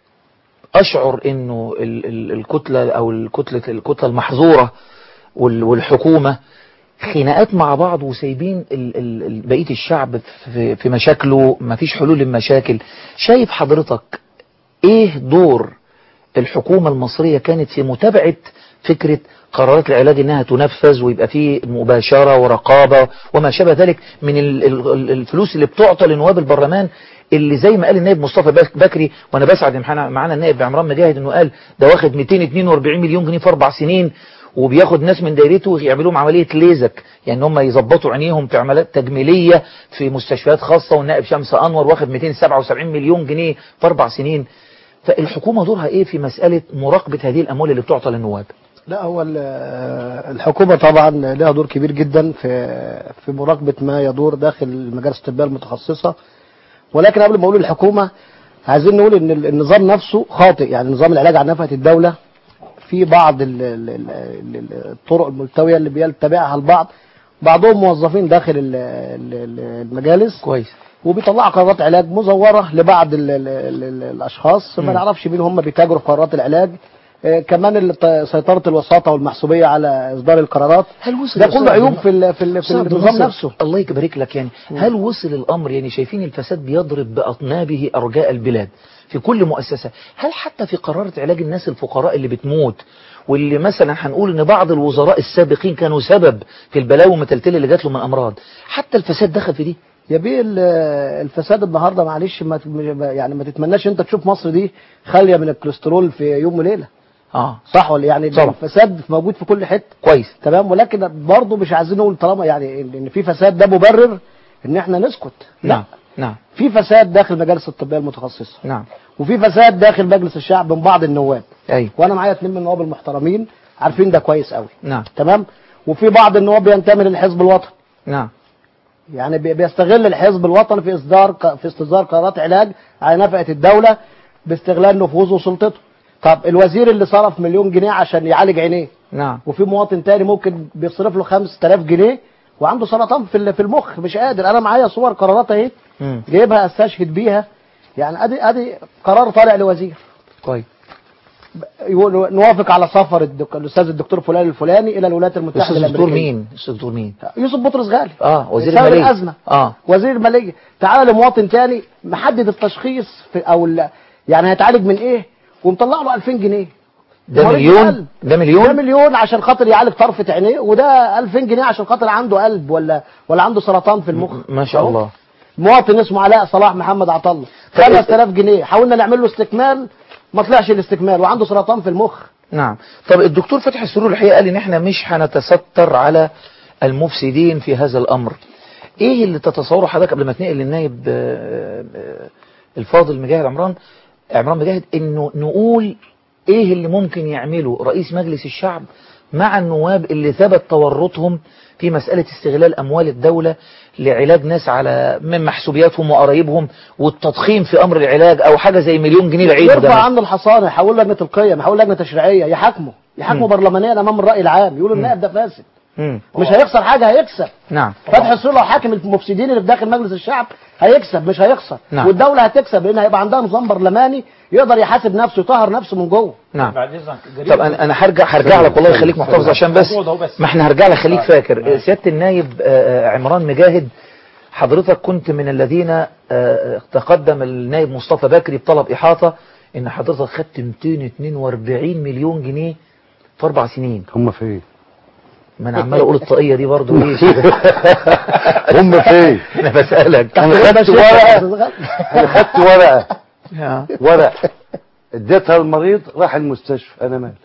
Speaker 1: أشعر إنه ال- ال- الكتلة أو الكتلة الكتلة المحظورة وال- والحكومة خناقات مع بعض وسايبين ال- ال- ال- بقية الشعب في, في مشاكله مفيش حلول للمشاكل شايف حضرتك ايه دور الحكومة المصرية كانت في متابعة فكرة قرارات العلاج انها تنفذ ويبقى فيه مباشرة ورقابة وما شابه ذلك من ال- ال- الفلوس اللي بتعطى لنواب البرلمان اللي زي ما قال النائب مصطفى بك- بكري وانا بسعد إن معانا معانا النائب عمران مجاهد انه قال ده واخد 242 مليون جنيه في اربع سنين وبياخد ناس من دايرته يعملوا لهم عمليه ليزك يعني هم يظبطوا عينيهم في عمليات تجميليه في مستشفيات خاصه والنائب شمس انور واخد 277 مليون جنيه في اربع سنين فالحكومه دورها ايه في مساله مراقبه هذه الاموال اللي بتعطى للنواب
Speaker 4: لا هو ال- الحكومة طبعا لها دور كبير جدا في في مراقبة ما يدور داخل المجالس الطبية المتخصصة ولكن قبل ما اقول الحكومة عايزين نقول ان ال- النظام نفسه خاطئ يعني نظام العلاج عن نفقة الدولة في بعض ال- ال- ال- ال- الطرق الملتوية اللي بيتبعها البعض بعضهم موظفين داخل ال- ال- ال- المجالس
Speaker 1: كويس
Speaker 4: وبيطلعوا قرارات علاج مزورة لبعض ال ال ال ال الأشخاص ما نعرفش مين هم بيتاجروا في قرارات العلاج آه، كمان الت- سيطرة الوساطة والمحسوبية على إصدار القرارات
Speaker 1: هل وصل
Speaker 4: ده
Speaker 1: الأستاذ
Speaker 4: كله عيوب
Speaker 1: عبد
Speaker 4: في ال- في ال- في
Speaker 1: أستاذ عبد
Speaker 4: النظام
Speaker 1: الناصر،
Speaker 4: نفسه
Speaker 1: الله يبارك لك يعني هل وصل الأمر يعني شايفين الفساد بيضرب بأطنابه أرجاء البلاد في كل مؤسسة هل حتى في قرارة علاج الناس الفقراء اللي بتموت واللي مثلا هنقول ان بعض الوزراء السابقين كانوا سبب في البلاوي المتلتله اللي جات له من امراض حتى الفساد دخل في دي
Speaker 4: يا بيه ال- الفساد النهارده معلش ما ت- يعني ما تتمناش انت تشوف مصر دي خاليه من الكوليسترول في يوم وليله
Speaker 1: اه
Speaker 4: صح ولا يعني
Speaker 1: طبعا.
Speaker 4: الفساد موجود في كل حته
Speaker 1: كويس
Speaker 4: تمام ولكن برضه مش عايزين نقول طالما يعني ان إن في فساد ده مبرر ان احنا نسكت لا
Speaker 1: نعم نعم
Speaker 4: في فساد داخل المجالس الطبيه المتخصصه
Speaker 1: نعم
Speaker 4: وفي فساد داخل مجلس الشعب من بعض النواب
Speaker 1: ايوه
Speaker 4: وانا معايا اتنين من النواب المحترمين عارفين ده كويس قوي
Speaker 1: نعم
Speaker 4: تمام وفي بعض النواب بينتمي للحزب الوطني
Speaker 1: نعم
Speaker 4: يعني بي- بيستغل الحزب الوطني في اصدار ق- في استصدار قرارات علاج على نفقه الدوله باستغلال نفوذه وسلطته طب الوزير اللي صرف مليون جنيه عشان يعالج عينيه
Speaker 1: نعم
Speaker 4: وفي مواطن تاني ممكن بيصرف له 5000 جنيه وعنده سرطان في ال- في المخ مش قادر انا معايا صور قرارات اهي
Speaker 1: مم.
Speaker 4: جايبها استشهد بيها يعني ادي ادي قرار طالع لوزير
Speaker 1: كويس
Speaker 4: يقول نوافق على سفر الدك... الاستاذ الدكتور فلان الفلاني الى الولايات المتحده
Speaker 1: استاذ الدكتور
Speaker 4: الامريكيه
Speaker 1: مين استاذ الدكتور مين
Speaker 4: يوسف بطرس غالي
Speaker 1: اه وزير
Speaker 4: بسبب
Speaker 1: الماليه
Speaker 4: الازمه
Speaker 1: اه
Speaker 4: وزير الماليه تعالى لمواطن تاني محدد التشخيص في او ال... يعني هيتعالج من ايه ومطلع له 2000 جنيه
Speaker 1: ده
Speaker 4: مريض
Speaker 1: مليون
Speaker 4: قلب.
Speaker 1: ده
Speaker 4: ده
Speaker 1: مليون
Speaker 4: مليون عشان خاطر يعالج طرفة عينيه وده 2000 جنيه عشان خاطر عنده قلب ولا ولا عنده سرطان في المخ
Speaker 1: ما شاء
Speaker 4: أهو.
Speaker 1: الله
Speaker 4: مواطن اسمه علاء صلاح محمد عطله
Speaker 1: طيب.
Speaker 4: 5000 جنيه حاولنا نعمل له استكمال ما طلعش الاستكمال وعنده سرطان في المخ
Speaker 1: نعم طب الدكتور فتحي السرور الحقيقه قال ان احنا مش هنتستر على المفسدين في هذا الامر ايه اللي تتصوره حضرتك قبل ما تنقل للنائب آه، آه، الفاضل مجاهد عمران عمران مجاهد انه نقول ايه اللي ممكن يعمله رئيس مجلس الشعب مع النواب اللي ثبت تورطهم في مسألة استغلال أموال الدولة لعلاج ناس على من محسوبياتهم وقرايبهم والتضخيم في أمر العلاج أو حاجة زي مليون جنيه بعيد
Speaker 4: يرفع
Speaker 1: ده
Speaker 4: عنه الحصانه يحول لجنه القيم يحول لجنه تشريعيه يحاكمه يحاكمه برلمانيا امام الراي العام يقولوا النائب ده فاسد
Speaker 1: مم.
Speaker 4: مش هيخسر حاجه هيكسب
Speaker 1: نعم
Speaker 4: فتحي السور لو حاكم المفسدين اللي في داخل مجلس الشعب هيكسب مش هيخسر
Speaker 1: نعم.
Speaker 4: والدوله هتكسب لان هيبقى عندها نظام برلماني يقدر يحاسب نفسه يطهر نفسه من جوه
Speaker 1: نعم
Speaker 3: بعد اذنك جريمة
Speaker 1: طب انا انا هرجع هرجع لك والله يخليك محتفظ عشان بس
Speaker 3: الموضوع ده بس.
Speaker 1: ما احنا هرجع لك خليك فاكر سياده النايب آه، آه، عمران مجاهد حضرتك كنت من الذين آه، آه، تقدم النائب مصطفى بكري بطلب احاطه ان حضرتك خدت 242 مليون جنيه في اربع سنين
Speaker 6: هم فين
Speaker 1: ما انا عمال اقول الطاقيه دي برضو ايه
Speaker 6: هم فين
Speaker 1: انا بسالك
Speaker 6: انا خدت ورقه انا خدت ورقه
Speaker 1: آه.
Speaker 6: ورقه اديتها المريض راح المستشفى انا مالي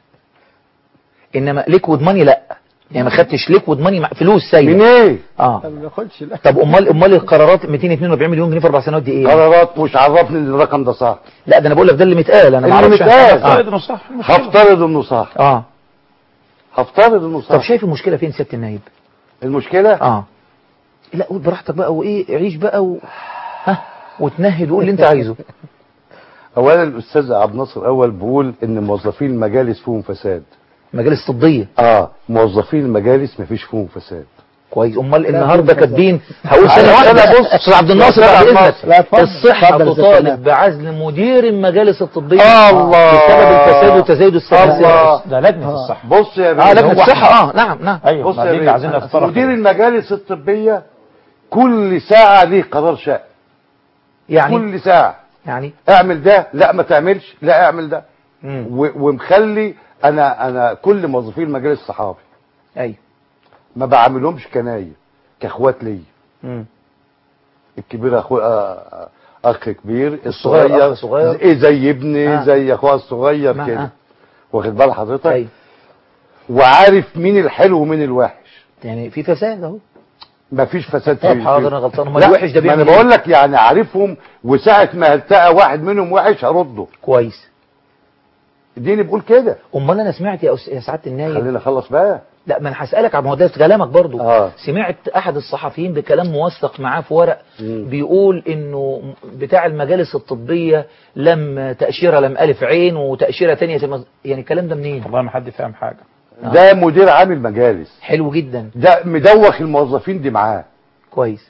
Speaker 1: انما ليكويد ماني لا يعني ما خدتش ليكويد ماني مع فلوس سايبه
Speaker 6: من ايه
Speaker 1: اه
Speaker 4: ما بياخدش لا
Speaker 1: طب امال امال القرارات 242 مليون جنيه في اربع سنوات دي ايه
Speaker 6: قرارات مش عرفني ان الرقم ده صح
Speaker 1: لا ده انا بقول لك ده اللي متقال انا ما
Speaker 6: اللي
Speaker 1: اعرفش
Speaker 6: متقال.
Speaker 1: اه,
Speaker 3: فرض انه صح المشكلة.
Speaker 6: هفترض انه صح
Speaker 1: آه.
Speaker 6: هفترض انه
Speaker 1: طب
Speaker 6: صح
Speaker 1: شايف المشكله فين سياده النايب
Speaker 6: المشكله
Speaker 1: اه لا قول براحتك بقى وايه عيش بقى و... ها وتنهد وقول اللي انت عايزه
Speaker 6: اولا الاستاذ عبد الناصر اول بيقول ان موظفين المجالس فيهم فساد
Speaker 1: مجالس طبيه
Speaker 6: اه موظفين المجالس مفيش فيهم فساد
Speaker 1: كويس امال
Speaker 4: لا،
Speaker 1: النهارده
Speaker 4: لا،
Speaker 1: كاتبين هقول ثانيه
Speaker 6: لا،
Speaker 1: واحده
Speaker 6: لا،
Speaker 1: بص استاذ عبد الناصر
Speaker 6: لا،
Speaker 1: بعد
Speaker 6: لا،
Speaker 1: اذنك
Speaker 4: لا، اتفضل.
Speaker 1: الصحه
Speaker 4: اتفضل يا أستاذ
Speaker 1: تطالب
Speaker 4: سلام.
Speaker 1: بعزل مدير المجالس الطبيه
Speaker 6: الله.
Speaker 1: بسبب الفساد وتزايد السياسات
Speaker 6: الله.
Speaker 3: ده لجنه الصحه
Speaker 6: بص يا
Speaker 1: اه
Speaker 6: بيه
Speaker 1: لجنه
Speaker 3: هو
Speaker 1: الصحه اه نعم نعم
Speaker 3: ايوه
Speaker 6: بص
Speaker 3: ما
Speaker 6: يا
Speaker 3: دي اللي
Speaker 6: بيه
Speaker 3: عايزين نتطرق
Speaker 6: مدير
Speaker 3: إليه.
Speaker 6: المجالس الطبية كل ساعة ليه قرار شائع
Speaker 1: يعني
Speaker 6: كل ساعة
Speaker 1: يعني
Speaker 6: اعمل ده لا ما تعملش لا اعمل ده
Speaker 1: مم.
Speaker 6: و- ومخلي انا انا كل موظفين المجالس الصحافي
Speaker 1: ايوه
Speaker 6: ما بعاملهمش كناية كاخوات ليا
Speaker 1: مم.
Speaker 6: الكبير اخو آه، اخ كبير
Speaker 1: الصغير
Speaker 6: الصغير
Speaker 1: أخ صغير.
Speaker 6: ايه زي ابني
Speaker 1: آه.
Speaker 6: زي اخويا الصغير
Speaker 1: ما-
Speaker 6: كده
Speaker 1: آه.
Speaker 6: واخد بال حضرتك
Speaker 1: ايوه
Speaker 6: وعارف مين الحلو ومين الوحش
Speaker 1: يعني في فساد اهو
Speaker 6: مفيش فساد
Speaker 1: طب
Speaker 6: فيه
Speaker 1: حاضر انا غلطان امال
Speaker 6: لا
Speaker 1: الوحش ده
Speaker 6: ما انا
Speaker 1: بيعمل إيه؟
Speaker 6: بقول لك يعني عارفهم وساعة ما التقى واحد منهم وحش هرده
Speaker 1: كويس
Speaker 6: اديني بقول كده
Speaker 1: امال انا سمعت يا أس- يا سعاده النايب
Speaker 6: خلينا نخلص بقى
Speaker 1: لا ما انا هسالك على ما هو ده في كلامك برضو
Speaker 6: آه.
Speaker 1: سمعت احد الصحفيين بكلام موثق معاه في ورق
Speaker 6: مم.
Speaker 1: بيقول انه بتاع المجالس الطبيه لم تاشيره لم الف عين وتاشيره ثانيه يعني الكلام ده منين
Speaker 3: والله ما حد فاهم حاجه
Speaker 6: ده مدير عامل مجالس
Speaker 1: حلو جدا
Speaker 6: ده مدوخ الموظفين دي معاه
Speaker 1: كويس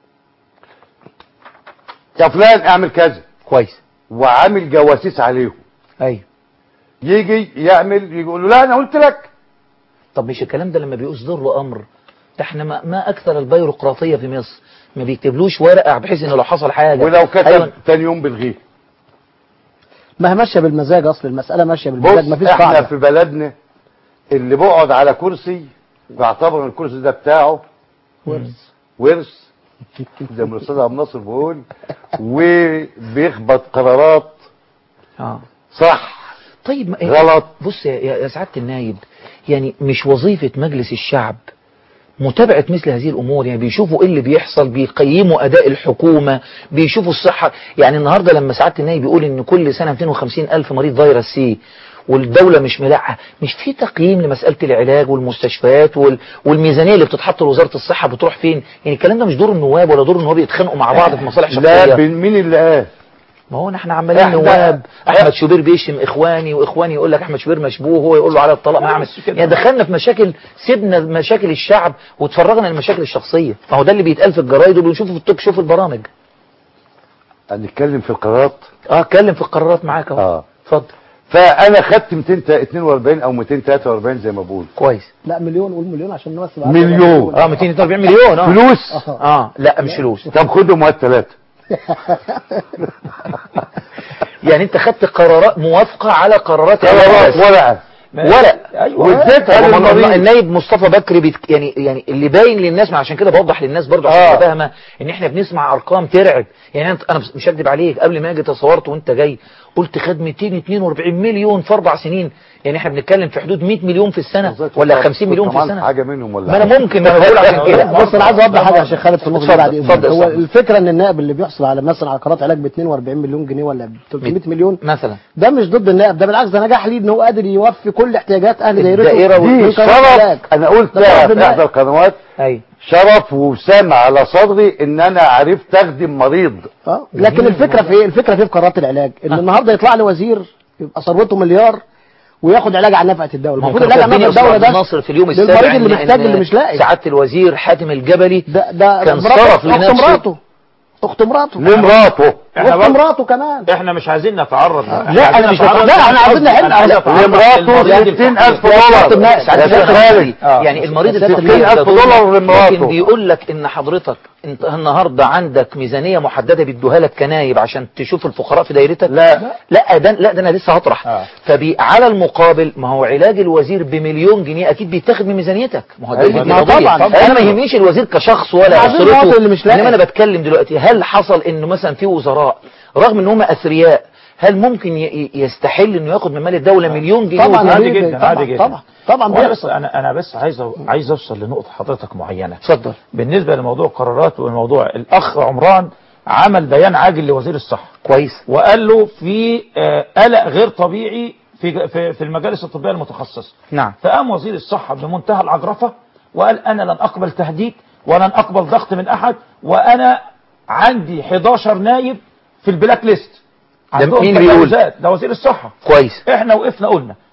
Speaker 6: يا فلان اعمل كذا
Speaker 1: كويس
Speaker 6: وعامل جواسيس عليهم
Speaker 1: ايوه
Speaker 6: يجي يعمل يقول له لا انا قلت لك
Speaker 1: طب مش الكلام ده لما بيصدر له امر ده احنا ما, ما اكثر البيروقراطيه في مصر ما بيكتبلوش ورقه بحيث ان لو حصل حاجه
Speaker 6: ولو كتب
Speaker 1: أيوة.
Speaker 6: تاني يوم بالغيه
Speaker 4: ما هي ماشيه بالمزاج اصل المساله ماشيه بالمزاج
Speaker 6: بص
Speaker 4: مفيش
Speaker 6: احنا
Speaker 4: قاعده
Speaker 6: في بلدنا اللي بقعد على كرسي بعتبر ان الكرسي ده بتاعه ورث زي ما الاستاذ عبد الناصر بيقول وبيخبط قرارات
Speaker 1: اه
Speaker 6: صح
Speaker 1: طيب ما
Speaker 6: غلط.
Speaker 1: بص يا, يا يا سعاده النايب يعني مش وظيفه مجلس الشعب متابعة مثل هذه الأمور يعني بيشوفوا إيه اللي بيحصل بيقيموا أداء الحكومة بيشوفوا الصحة يعني النهاردة لما سعادة النايب بيقول إن كل سنة 250 ألف مريض فيروس سي والدولة مش ملاحة مش في تقييم لمسألة العلاج والمستشفيات وال... والميزانية اللي بتتحط لوزارة الصحة بتروح فين يعني الكلام ده مش دور النواب ولا دور النواب يتخانقوا مع بعض في مصالح
Speaker 6: لا
Speaker 1: شخصية
Speaker 6: بين مين اللي قال
Speaker 1: ما هو احنا عمالين
Speaker 6: إحنا-
Speaker 1: نواب احمد شوبير بيشتم اخواني واخواني يقول لك احمد شوبير مشبوه هو يقول له على الطلاق ما اعمل
Speaker 3: بس كده.
Speaker 1: يعني دخلنا في مشاكل سيبنا مشاكل الشعب واتفرغنا للمشاكل الشخصيه ما هو ده اللي بيتقال في الجرايد وبنشوفه في التوك شو في البرامج
Speaker 6: هنتكلم في القرارات
Speaker 1: اه اتكلم في القرارات معاك اهو
Speaker 6: اه
Speaker 1: اتفضل
Speaker 6: فانا خدت 242 او 243 زي ما بقول
Speaker 1: كويس
Speaker 4: لا مليون قول مليون عشان الناس تبقى
Speaker 6: مليون.
Speaker 1: اه 242 مليون اه
Speaker 6: فلوس
Speaker 1: اه لا مش فلوس
Speaker 6: طب خدهم هات ثلاثه
Speaker 1: يعني انت خدت قرارات موافقه على قرارات
Speaker 6: قرارات
Speaker 1: الرئاسة.
Speaker 6: ورقه
Speaker 1: ورق
Speaker 3: ايوه
Speaker 6: واديتها
Speaker 1: طب ما
Speaker 6: للمريض
Speaker 1: النايب مصطفى بكري بيت يعني يعني اللي باين للناس ما عشان كده بوضح للناس برضه عشان
Speaker 6: آه.
Speaker 1: تبقى فاهمه ان احنا بنسمع ارقام ترعب يعني انت انا مش هكدب عليك قبل ما اجي تصورت وانت جاي قلت خد 242 مليون في اربع سنين يعني احنا بنتكلم في حدود 100 مليون في السنه ولا 50 مليون في
Speaker 6: كنت عملت
Speaker 1: السنه
Speaker 6: حاجه منهم ولا
Speaker 1: ما انا ممكن ما انا بقول عشان كده
Speaker 4: بص انا عايز اوضح حاجه عشان خالد في النقطه دي
Speaker 1: اتفضل،
Speaker 4: بعد إذنك.
Speaker 1: اتفضل،
Speaker 4: هو
Speaker 1: اتفضل.
Speaker 4: الفكره ان النائب اللي بيحصل على مثلا على قرارات علاج ب 42 مليون جنيه ولا ب 300 مليون
Speaker 1: مثلا
Speaker 4: ده مش ضد النائب ده بالعكس ده نجاح ليه ان هو قادر يوفي كل احتياجات اهل دايرته
Speaker 1: الدائرة
Speaker 4: من
Speaker 6: دي
Speaker 4: قرارات
Speaker 6: شرف
Speaker 4: علاج.
Speaker 6: انا قلت
Speaker 4: ده شرف
Speaker 6: في
Speaker 4: النائب.
Speaker 6: احدى القنوات
Speaker 1: ايوه
Speaker 6: شرف وسام على صدري ان انا عرفت اخدم مريض
Speaker 4: اه لكن الفكره في ايه الفكره في إيه في قرارات العلاج ان النهارده يطلع لي وزير يبقى ثروته مليار وياخد علاج عن نفقه الدوله المفروض
Speaker 1: ممكن
Speaker 4: العلاج عن
Speaker 1: تخبيني
Speaker 4: نفقه
Speaker 1: يا
Speaker 4: الدوله
Speaker 1: أستاذ
Speaker 4: ده
Speaker 1: ناصر في اليوم
Speaker 4: للمريض
Speaker 1: السابع
Speaker 4: اللي
Speaker 1: إن-
Speaker 4: محتاج
Speaker 1: إن
Speaker 4: اللي مش لاقي
Speaker 1: سعاده الوزير حاتم الجبلي
Speaker 4: ده ده
Speaker 1: كان
Speaker 4: مرات-
Speaker 1: صرف
Speaker 4: اخت
Speaker 1: لنفسه.
Speaker 4: مراته اخت مراته
Speaker 6: لمراته
Speaker 3: احنا
Speaker 4: واخت
Speaker 3: برضه-
Speaker 4: مراته كمان
Speaker 3: احنا مش عايزين نتعرض
Speaker 1: لا، أنا مش
Speaker 3: نتعرض-
Speaker 1: لا،
Speaker 4: احنا عايزين نحل.
Speaker 3: أنا عايز أتعرض
Speaker 6: لمراته
Speaker 3: للمريض
Speaker 6: 60000
Speaker 1: سعادة
Speaker 6: دولار
Speaker 1: الناس
Speaker 6: يا
Speaker 1: سعادة
Speaker 6: شيخ
Speaker 1: الناس.
Speaker 6: خالد
Speaker 3: آه.
Speaker 1: يعني المريض
Speaker 4: ستين
Speaker 1: الفقير
Speaker 6: ألف
Speaker 1: ده دول-
Speaker 6: دولار لمراته.
Speaker 1: لكن بيقول لك ان حضرتك انت النهارده عندك ميزانيه محدده بيدوها لك كنايب عشان تشوف الفقراء في دايرتك
Speaker 6: لا.
Speaker 1: لا ده لا ده انا لسه هطرح
Speaker 3: آه.
Speaker 1: فبي على المقابل ما هو علاج الوزير بمليون جنيه اكيد بيتاخد من ميزانيتك ما هو ده
Speaker 6: أيوة.
Speaker 1: دي
Speaker 4: ما
Speaker 1: قضية.
Speaker 4: طبعاً.
Speaker 1: انا ما يهمنيش الوزير كشخص ولا
Speaker 4: عايزين
Speaker 1: اسرته
Speaker 4: المواطن اللي مش لاقي.
Speaker 1: انما انا بتكلم دلوقتي هل حصل انه مثلا في وزراء رغم ان هم اثرياء هل ممكن ي- ي- يستحل انه ياخد من مال الدوله مليون جنيه
Speaker 4: طبعا
Speaker 1: ويديه؟
Speaker 3: عادي
Speaker 4: بي-
Speaker 3: جدا،
Speaker 4: طبعا
Speaker 3: عادي جدا.
Speaker 4: طبعا طبعا
Speaker 3: وانا بس
Speaker 4: بيحصل
Speaker 3: انا انا بس عايز أ- عايز اوصل لنقطه حضرتك معينه
Speaker 1: اتفضل
Speaker 3: بالنسبه لموضوع القرارات والموضوع الاخ عمران عمل بيان عاجل لوزير الصحه
Speaker 1: كويس
Speaker 3: وقال له في آه، قلق غير طبيعي في في في المجالس الطبيه المتخصصه
Speaker 1: نعم
Speaker 3: فقام وزير الصحه بمنتهى العجرفه وقال انا لن اقبل تهديد ولن اقبل ضغط من احد وانا عندي 11 نايب في البلاك ليست عندهم
Speaker 1: مين اللي بيقول؟
Speaker 3: تجاوزات. ده وزير الصحه
Speaker 1: كويس
Speaker 3: احنا وقفنا قلنا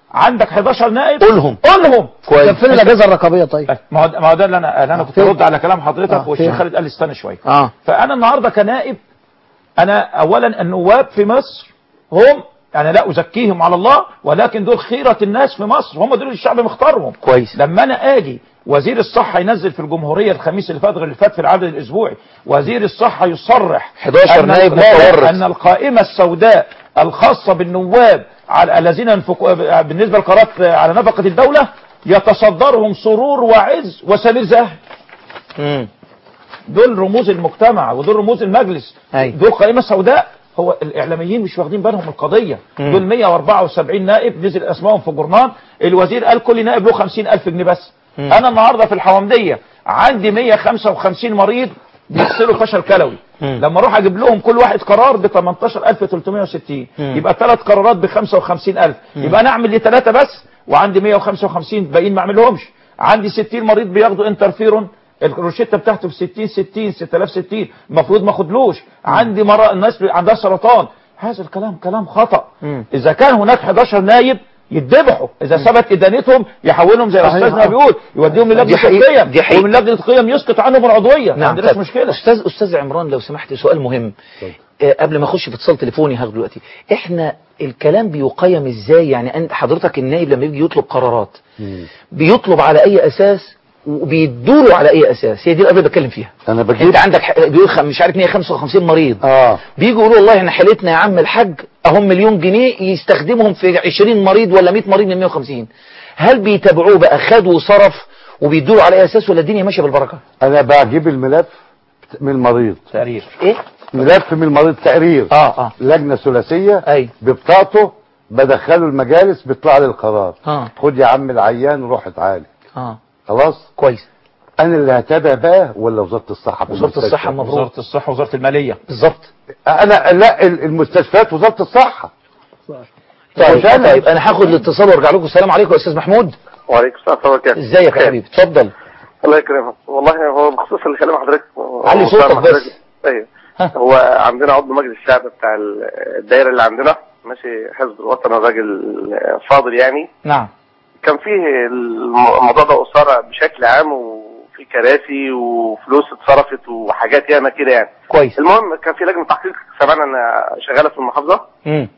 Speaker 3: عندك 11 نائب
Speaker 1: قولهم.
Speaker 3: قولهم
Speaker 1: كويس
Speaker 4: طب فين الاجهزه الرقابيه طيب؟
Speaker 3: ما هو ما هو ده اللي انا اللي انا كنت
Speaker 4: فين؟
Speaker 3: ارد على كلام حضرتك
Speaker 4: آه،
Speaker 3: والشيخ
Speaker 4: فين؟
Speaker 3: خالد قال لي استنى شويه
Speaker 1: اه
Speaker 3: فانا النهارده كنائب انا اولا النواب في مصر هم يعني لا ازكيهم على الله ولكن دول خيره الناس في مصر هم دول اللي الشعب مختارهم
Speaker 1: كويس.
Speaker 3: لما انا اجي وزير الصحه ينزل في الجمهوريه الخميس اللي فات غير اللي فات في العدد الاسبوعي وزير الصحه يصرح
Speaker 1: 11
Speaker 3: أن
Speaker 1: نائب
Speaker 3: القائمة-
Speaker 1: متورط.
Speaker 3: ان القائمه السوداء الخاصه بالنواب على الذين ينفقوا بالنسبه للقرارات على نفقه الدوله يتصدرهم سرور وعز وسمير زاهد
Speaker 1: امم
Speaker 3: دول رموز المجتمع ودول رموز المجلس
Speaker 1: أي.
Speaker 3: دول قائمة سوداء هو الإعلاميين مش واخدين بالهم من القضية
Speaker 1: مم.
Speaker 3: دول 174 نائب نزل أسمائهم في الجورنال الوزير قال كل نائب له 50 ألف جنيه بس
Speaker 1: مم.
Speaker 3: أنا النهاردة في الحوامدية عندي 155 مريض بيغسلوا فشل كلوي
Speaker 1: مم.
Speaker 3: لما اروح اجيب لهم كل واحد قرار ب 18360
Speaker 1: مم.
Speaker 3: يبقى ثلاث قرارات ب 55000 يبقى انا اعمل لي ثلاثه بس وعندي 155 باقيين ما اعملهمش عندي 60 مريض بياخدوا انترفيرون الروشته بتاعته ب 60 60 6060 المفروض ما اخدلوش عندي مرة الناس عندها سرطان هذا الكلام كلام خطا
Speaker 1: مم.
Speaker 3: اذا كان هناك 11 نايب يتذبحوا اذا ثبت ادانتهم يحولهم زي
Speaker 4: صحيح.
Speaker 3: استاذنا
Speaker 4: آه.
Speaker 3: بيقول يوديهم للجنه
Speaker 1: دي حقيقة.
Speaker 3: القيم
Speaker 1: دي حقيقة.
Speaker 3: ومن لجنه القيم يسقط عنهم العضويه ما عندناش
Speaker 1: طيب.
Speaker 3: مشكله
Speaker 1: استاذ استاذ عمران لو سمحت سؤال مهم آه، قبل ما اخش في اتصال تليفوني هاخده دلوقتي احنا الكلام بيقيم ازاي يعني انت حضرتك النائب لما يجي يطلب قرارات بيطلب على اي اساس وبيدوله على اي اساس هي دي القضيه اللي بتكلم فيها
Speaker 6: انا بجيب
Speaker 1: انت عندك ح- بيقول خم- مش عارف 155 مريض
Speaker 6: اه
Speaker 1: بيجوا يقولوا والله احنا حالتنا يا عم الحاج اهم مليون جنيه يستخدمهم في 20 مريض ولا 100 مريض من 150 هل بيتابعوه بقى خد وصرف وبيدوله على اي اساس ولا الدنيا ماشيه بالبركه
Speaker 6: انا بجيب الملف من المريض
Speaker 3: تقرير
Speaker 1: ايه
Speaker 6: ملف من المريض تقرير
Speaker 1: اه اه
Speaker 6: لجنه ثلاثيه
Speaker 1: اي
Speaker 6: ببطاقته بدخله المجالس بيطلع لي القرار
Speaker 1: اه
Speaker 6: خد يا عم العيان وروح اتعالج
Speaker 1: اه
Speaker 6: خلاص
Speaker 1: كويس
Speaker 6: انا اللي هتابع بقى ولا وزاره الصحه في
Speaker 1: وزارة
Speaker 6: المستشفى؟
Speaker 1: الصحة المفروض.
Speaker 3: وزاره الصحه وزاره الماليه
Speaker 1: بالظبط
Speaker 6: انا لا ال- المستشفيات وزاره الصحه
Speaker 1: طيب
Speaker 6: مش أنا.
Speaker 1: طيب انا هاخد الاتصال وارجع لكم السلام عليكم يا استاذ محمود
Speaker 7: وعليكم السلام ورحمة الله وبركاته
Speaker 1: ازيك يا حبيبي اتفضل
Speaker 7: الله يكرمك والله هو بخصوص اللي كلام حضرتك
Speaker 1: علي
Speaker 7: هو
Speaker 1: صوتك
Speaker 7: فاهم
Speaker 1: بس.
Speaker 7: حضرتك. ايوه
Speaker 1: ها.
Speaker 7: هو عندنا عضو مجلس الشعب بتاع ال- الدايره اللي عندنا ماشي حزب الوطن الراجل فاضل يعني
Speaker 1: نعم
Speaker 7: كان فيه الم- الموضوع ده أثار بشكل عام وفي كراسي وفلوس اتصرفت وحاجات ياما كده يعني
Speaker 1: كويس
Speaker 7: المهم كان في لجنه تحقيق سمعنا انا شغاله في المحافظه
Speaker 1: امم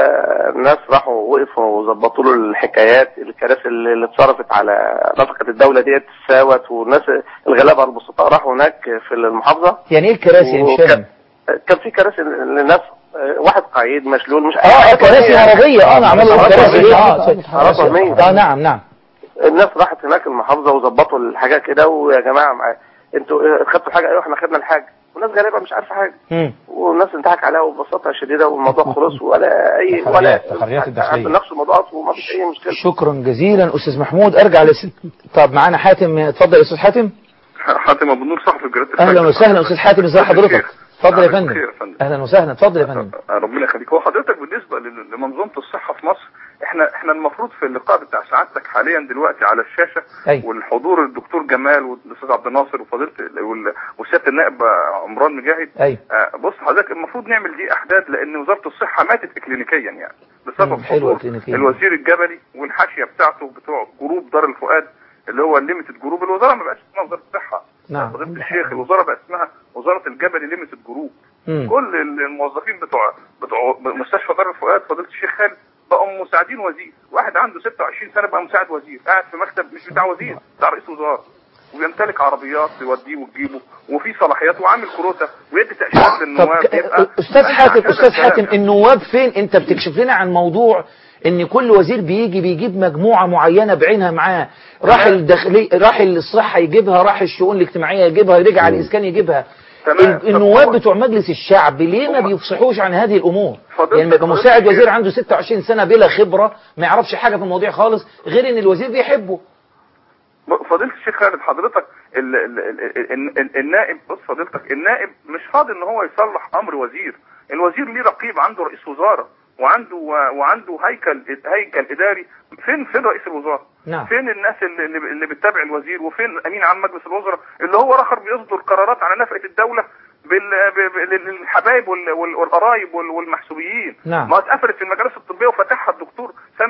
Speaker 7: فالناس راحوا وقفوا وظبطوا له الحكايات الكراسي اللي اللي اتصرفت على نفقة الدولة ديت ساوت والناس الغلابة البسطاء راحوا هناك في المحافظة
Speaker 1: يعني ايه الكراسي مش
Speaker 7: وكان-
Speaker 1: فاهم
Speaker 7: كان في كراسي للناس واحد قعيد مشلول مش
Speaker 1: اه كراسي مرضيه اه انا عملوا
Speaker 3: آه،
Speaker 1: كراسي ايه
Speaker 3: آه،
Speaker 1: اه
Speaker 7: خلاص وهمية.
Speaker 1: اه نعم نعم
Speaker 7: الناس راحت هناك المحافظة وظبطوا الحاجات كده ويا جماعة مع- انتوا خدتوا الحاجة ايوه احنا خدنا الحاجة والناس غالبا مش عارفة حاجة
Speaker 1: امم
Speaker 7: والناس انتهك عليها ببساطة شديدة والموضوع خلص ولا اي ولا
Speaker 3: تحريات- تحريات الداخلية.
Speaker 7: نفس الموضوع وما فيش اي مشكلة
Speaker 1: شكرا جزيلا استاذ محمود ارجع لس... طب معانا حاتم اتفضل يا استاذ حاتم
Speaker 8: حاتم ابو النور صاحب جريده
Speaker 1: اهلا
Speaker 8: الفجر.
Speaker 1: وسهلا استاذ حاتم ازي حضرتك
Speaker 8: الشيخ.
Speaker 1: اتفضل يا
Speaker 8: أهلا
Speaker 1: فندم
Speaker 8: بخير يا فندم.
Speaker 1: اهلا وسهلا اتفضل يا فندم
Speaker 8: ربنا يخليك هو حضرتك بالنسبه لل- لمنظومه الصحه في مصر احنا احنا المفروض في اللقاء بتاع سعادتك حاليا دلوقتي على الشاشه
Speaker 1: أي.
Speaker 8: والحضور الدكتور جمال والاستاذ عبد الناصر وفضيله ال- وال- وسياده النائب عمران مجاهد
Speaker 1: اي
Speaker 8: آه، بص حضرتك المفروض نعمل دي احداث لان وزاره الصحه ماتت اكلينيكيا يعني بسبب
Speaker 1: مم، حلوة
Speaker 8: حضور
Speaker 1: إكلينيكيا.
Speaker 8: الوزير الجبلي والحاشيه بتاعته بتوع جروب دار الفؤاد اللي هو الليمتد جروب الوزاره ما بقاش اسمها وزاره الصحه
Speaker 1: نعم.
Speaker 8: فضيله الشيخ الوزاره بقى اسمها وزاره الجبلي ليمتد جروب
Speaker 1: مم.
Speaker 8: كل الموظفين بتوع بتوع مستشفى دار الفؤاد فضيله الشيخ خالد بقوا مساعدين وزير واحد عنده 26 سنه بقى مساعد وزير قاعد في مكتب مش بتاع وزير بتاع رئيس وزراء ويمتلك عربيات يوديه وتجيبه وفي صلاحيات وعامل كروته ويدي تاشيرات
Speaker 1: طب
Speaker 8: للنواب
Speaker 1: ك-
Speaker 8: يبقى
Speaker 1: استاذ حاتم
Speaker 8: هذا
Speaker 1: استاذ
Speaker 8: الكلام
Speaker 1: حاتم
Speaker 8: يعني.
Speaker 1: النواب فين انت بتكشف لنا عن موضوع ان كل وزير بيجي بيجيب مجموعة معينة بعينها معاه راح
Speaker 8: تمام.
Speaker 1: الداخلي راح الصحة يجيبها راح الشؤون الاجتماعية يجيبها رجع الاسكان يجيبها
Speaker 8: تمام.
Speaker 1: ال-
Speaker 8: طب
Speaker 1: النواب
Speaker 8: هو-
Speaker 1: بتوع مجلس الشعب ليه ما
Speaker 8: هو-
Speaker 1: بيفصحوش عن هذه الامور
Speaker 8: فضيلة-
Speaker 1: يعني بيبقى
Speaker 8: فضيلة
Speaker 1: مساعد
Speaker 8: الشيخ.
Speaker 1: وزير عنده 26 سنة بلا خبرة ما يعرفش حاجة في المواضيع خالص غير ان الوزير بيحبه
Speaker 8: فضيلة الشيخ خالد حضرتك ال ال ال ال ال النائب بص فضيلتك النائب مش فاضي ان هو يصلح امر وزير الوزير ليه رقيب عنده رئيس وزاره وعنده وعنده هيكل هيكل اداري فين فين رئيس الوزراء
Speaker 1: نعم.
Speaker 8: فين الناس اللي اللي- اللي بتتابع الوزير وفين امين عام مجلس الوزراء اللي هو اخر بيصدر قرارات على نفقه الدوله بال ب- ب- للحبايب وال- وال- والقرايب وال- والمحسوبيين
Speaker 1: نعم.
Speaker 8: ما اتقفلت في المجالس الطبيه وفتحها الدكتور سامي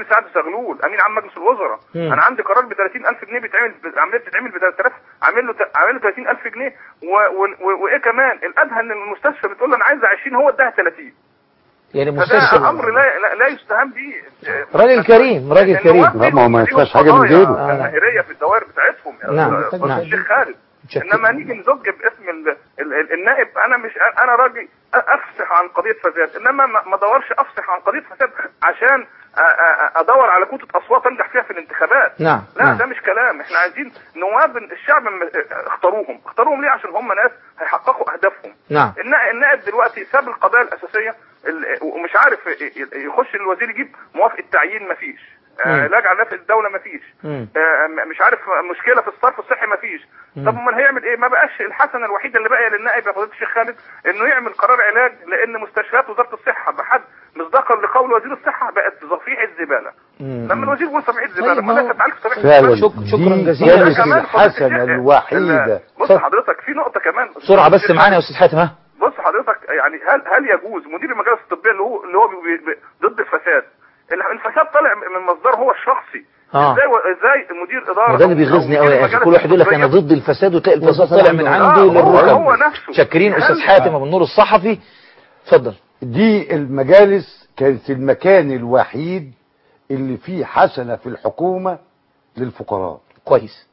Speaker 8: سعد زغلول امين عام مجلس الوزراء
Speaker 1: مم.
Speaker 8: انا عندي قرار ب 30000 جنيه بيتعمل عمليه بتتعمل ب 3000 عامل له عامل له 30000 جنيه و... و... و... وايه كمان الادهى ان المستشفى بتقول له انا عايز 20 هو اداها 30
Speaker 1: يعني
Speaker 8: فده
Speaker 1: مستشفى
Speaker 8: امر لا لا, لا يستهان به
Speaker 1: راجل كريم راجل
Speaker 8: لأن
Speaker 1: كريم
Speaker 8: هو
Speaker 6: لا، ما هو ما
Speaker 8: ليهم
Speaker 6: ينفعش حاجة من
Speaker 8: قضايا
Speaker 6: جيبه.
Speaker 8: جماهيريه في الدوائر بتاعتهم يا
Speaker 1: نعم،
Speaker 8: أستاذ
Speaker 1: نعم.
Speaker 8: الشيخ خالد
Speaker 1: شكرا.
Speaker 8: انما نيجي نزج باسم ال ال ال النائب انا مش انا راجل افصح عن قضيه فساد انما ما ما ادورش افصح عن قضيه فساد عشان أ- أ- ادور على كوتة اصوات انجح فيها في الانتخابات
Speaker 1: نعم
Speaker 8: لا
Speaker 1: نعم
Speaker 8: ده مش كلام احنا عايزين نواب الشعب م- اختاروهم اختاروهم ليه عشان هم ناس هيحققوا اهدافهم
Speaker 1: نعم
Speaker 8: النا- النائب دلوقتي ساب القضايا الاساسيه ال- ومش عارف ي- ي- يخش الوزير يجيب موافقه تعيين مفيش آه،
Speaker 1: مم.
Speaker 8: علاج على نفس الدوله مفيش
Speaker 1: مم.
Speaker 8: آه، م- مش عارف مشكله في الصرف الصحي مفيش طب امال هيعمل ايه ما بقاش الحسنه الوحيده اللي باقيه للنائب يا فضيله الشيخ خالد انه يعمل قرار علاج لان مستشفيات وزاره الصحه بحد مصداقا لقول وزير الصحه بقت صفيح الزباله
Speaker 1: مم.
Speaker 8: لما الوزير يقول صفيح الزباله
Speaker 1: طيب،
Speaker 8: ما
Speaker 1: ما هو-
Speaker 8: ده تتعالج في صفيح
Speaker 6: فعلا
Speaker 8: الزباله
Speaker 1: شك- شكرا
Speaker 6: دي
Speaker 1: جزيلا.
Speaker 8: وده
Speaker 6: كانت
Speaker 8: كمان فضيلة
Speaker 6: الحسنة
Speaker 8: الشيخ،
Speaker 6: الوحيدة
Speaker 8: ال- بص
Speaker 6: صح.
Speaker 8: حضرتك في نقطه كمان
Speaker 1: بسرعة بس معانا يا أستاذ حاتم ها
Speaker 8: بص حضرتك يعني هل هل يجوز مدير المجالس الطبيه اللي هو اللي هو بي- بي- ضد الفساد ال- الفساد طالع من مصدره هو الشخصي
Speaker 1: آه.
Speaker 8: ازاي و- ازاي مدير اداره
Speaker 1: ما ده اللي
Speaker 8: أو-
Speaker 1: بيغيظني
Speaker 8: أو
Speaker 1: قوي
Speaker 8: مدير
Speaker 1: يا اخي
Speaker 8: المجالس
Speaker 1: كل واحد يقول لك انا
Speaker 8: الطبية
Speaker 1: ضد الفساد وتلاقي الفساد
Speaker 4: والفساد
Speaker 1: طالع من
Speaker 4: عنده.
Speaker 1: عنده
Speaker 8: آه، هو-
Speaker 1: للركب
Speaker 8: هو نفسه.
Speaker 1: شاكرين استاذ
Speaker 8: هل-
Speaker 1: حاتم ابو النور الصحفي اتفضل
Speaker 6: دي المجالس كانت المكان الوحيد اللي فيه حسنة في الحكومة للفقراء
Speaker 1: كويس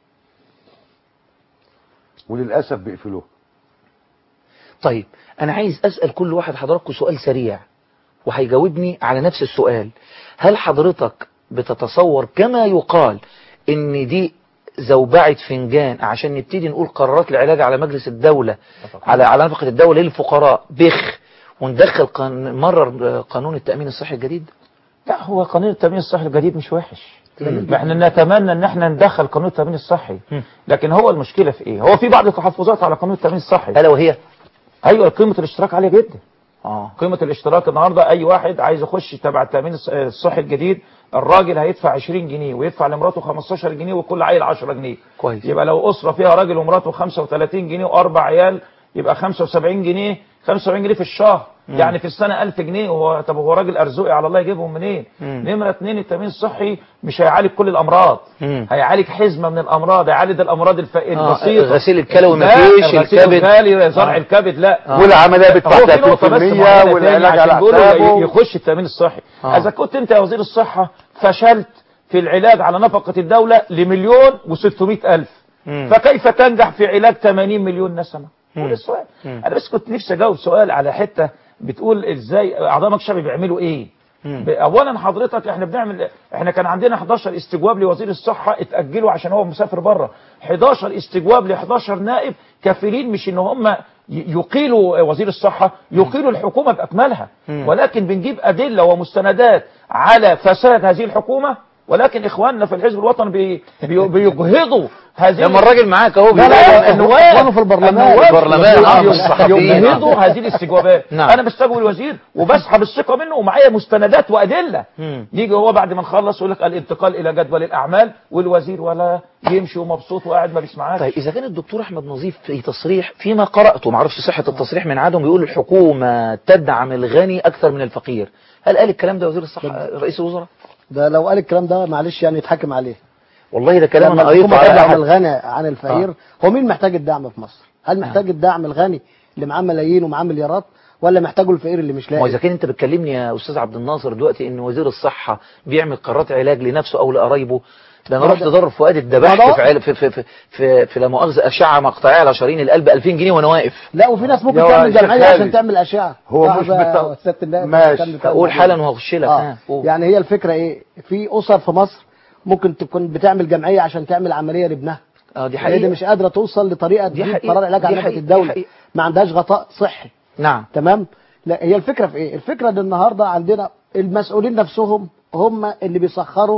Speaker 6: وللأسف بيقفلوها
Speaker 1: طيب انا عايز اسال كل واحد حضراتكم سؤال سريع وهيجاوبني على نفس السؤال هل حضرتك بتتصور كما يقال ان دي زوبعة فنجان عشان نبتدي نقول قرارات العلاج على مجلس الدولة على على نفقة الدولة للفقراء بخ وندخل قان... مرر قانون التأمين الصحي الجديد
Speaker 3: لا هو قانون التأمين الصحي الجديد مش وحش ما احنا نتمنى ان احنا ندخل قانون التأمين الصحي
Speaker 1: مم.
Speaker 3: لكن هو المشكلة في ايه هو في بعض التحفظات على قانون التأمين الصحي
Speaker 1: ألا وهي
Speaker 3: ايوه قيمة الاشتراك عالية جدا
Speaker 1: اه
Speaker 3: قيمة الاشتراك النهاردة اي واحد عايز يخش تبع التأمين الص- الصحي الجديد الراجل هيدفع 20 جنيه ويدفع لمراته 15 جنيه وكل عيل 10 جنيه
Speaker 1: كويس
Speaker 3: يبقى لو أسرة فيها راجل ومراته 35 جنيه وأربع عيال يبقى 75 جنيه 75 جنيه في الشهر
Speaker 1: مم.
Speaker 3: يعني في السنة 1000 جنيه هو طب هو راجل أرزقي على الله يجيبهم منين
Speaker 1: مم.
Speaker 3: نمرة اتنين التأمين الصحي مش هيعالج كل الأمراض
Speaker 1: مم.
Speaker 3: هيعالج حزمة من الأمراض هيعالج الأمراض الف...
Speaker 1: آه،
Speaker 3: البسيطة
Speaker 1: غسيل الكلوي
Speaker 3: لا،
Speaker 1: مفيش
Speaker 3: الغسيل
Speaker 1: الكبد
Speaker 3: الغالي زرع
Speaker 1: آه.
Speaker 3: الكبد لا
Speaker 1: آه.
Speaker 6: والعملية بتدفع
Speaker 3: هو في نقطة بس
Speaker 6: 30%
Speaker 3: معينة
Speaker 6: والعلاج
Speaker 3: تاني
Speaker 6: على
Speaker 3: عشان بيقولوا
Speaker 6: حسابه
Speaker 3: يخش التأمين الصحي
Speaker 1: آه.
Speaker 3: إذا كنت أنت يا وزير الصحة فشلت في العلاج على نفقة الدولة لمليون و600 ألف
Speaker 1: مم.
Speaker 3: فكيف تنجح في علاج 80 مليون نسمة
Speaker 1: مم.
Speaker 3: قول السؤال
Speaker 1: مم.
Speaker 3: أنا بس كنت نفسي أجاوب سؤال على حتة بتقول إزاي أعضاء مجلس الشعب بيعملوا إيه
Speaker 1: مم.
Speaker 3: ب- اولا حضرتك احنا بنعمل احنا كان عندنا 11 استجواب لوزير الصحه اتاجلوا عشان هو مسافر بره 11 استجواب ل 11 نائب كافلين مش ان هم ي- يقيلوا وزير الصحه يقيلوا الحكومه باكملها
Speaker 1: مم.
Speaker 3: ولكن بنجيب ادله ومستندات على فساد هذه الحكومه ولكن اخواننا في الحزب الوطني بي بي بيجهضوا هذه
Speaker 1: لما الراجل معاك اهو
Speaker 3: لا
Speaker 1: بيقول-
Speaker 3: لا النواب
Speaker 4: إخوانه في البرلمان.
Speaker 3: النواب
Speaker 1: البرلمان،
Speaker 3: يجهضوا-
Speaker 1: آه، الصحفيين.
Speaker 3: يجهضوا هذه الاستجوابات
Speaker 1: نعم.
Speaker 3: انا بستجوب الوزير وبسحب الثقه منه ومعايا مستندات وادله
Speaker 1: مم.
Speaker 3: يجي هو بعد ما نخلص يقول لك الانتقال الى جدول الاعمال والوزير ولا يمشي ومبسوط وقاعد ما بيسمعهاش
Speaker 1: طيب إذا كان الدكتور أحمد نظيف في تصريح فيما قرأته ما اعرفش صحة التصريح من عدم بيقول الحكومة تدعم الغني أكثر من الفقير هل قال الكلام ده وزير الصحة رئيس الوزراء؟
Speaker 4: ده لو قال الكلام ده معلش يعني يتحكم عليه
Speaker 1: والله ده كلام
Speaker 4: لما
Speaker 1: أنا قريته
Speaker 4: الحكومة
Speaker 1: على
Speaker 4: تدعم
Speaker 1: أحد
Speaker 4: الغني عن الفقير هو مين محتاج الدعم في مصر هل محتاج الدعم الغني اللي معاه ملايين ومعاه مليارات ولا محتاجه الفقير اللي مش
Speaker 1: ما هو إذا
Speaker 4: لاقي
Speaker 1: كان أنت بتكلمني يا أستاذ عبد الناصر دلوقتي إن وزير الصحة بيعمل قرارات علاج لنفسه أو لقرايبه ده أنا
Speaker 4: ما
Speaker 1: رحت
Speaker 4: ده-
Speaker 1: ضرب فؤاد
Speaker 4: ما
Speaker 1: الدبحت
Speaker 4: ده-
Speaker 1: في, عل- في, في, في, في, في لا مؤاخذة أشعة مقطعية على شرايين القلب 2000 جنيه وأنا واقف
Speaker 4: لا وفي ناس ممكن
Speaker 6: يا
Speaker 4: تعمل
Speaker 6: شيخ
Speaker 4: جمعيه
Speaker 6: خالد.
Speaker 4: عشان تعمل اشعه
Speaker 6: هو
Speaker 4: صح
Speaker 6: مش
Speaker 4: بقى
Speaker 6: بتا-
Speaker 4: سيادة النائب
Speaker 6: ماشي.
Speaker 4: كان بيتكلم
Speaker 1: أقول
Speaker 4: عليه.
Speaker 1: حالا وهخش لك
Speaker 4: اه
Speaker 1: ها، قول.
Speaker 4: يعني هي الفكره ايه في اسر في مصر ممكن تكون بتعمل جمعيه عشان تعمل عمليه لابنها
Speaker 1: اه دي
Speaker 4: هي
Speaker 1: حقيقة
Speaker 4: دي مش قادره توصل لطريقه
Speaker 1: دي
Speaker 4: تجيب
Speaker 1: حقيقة.
Speaker 4: قرار علاج
Speaker 1: دي
Speaker 4: على نفقه
Speaker 1: حقيقة. دي
Speaker 4: الدوله
Speaker 1: حقيقة.
Speaker 4: ما عندهاش غطاء صحي
Speaker 1: نعم
Speaker 4: تمام لا هي الفكره في ايه الفكره ان النهارده عندنا المسؤولين نفسهم هم اللي بيسخروا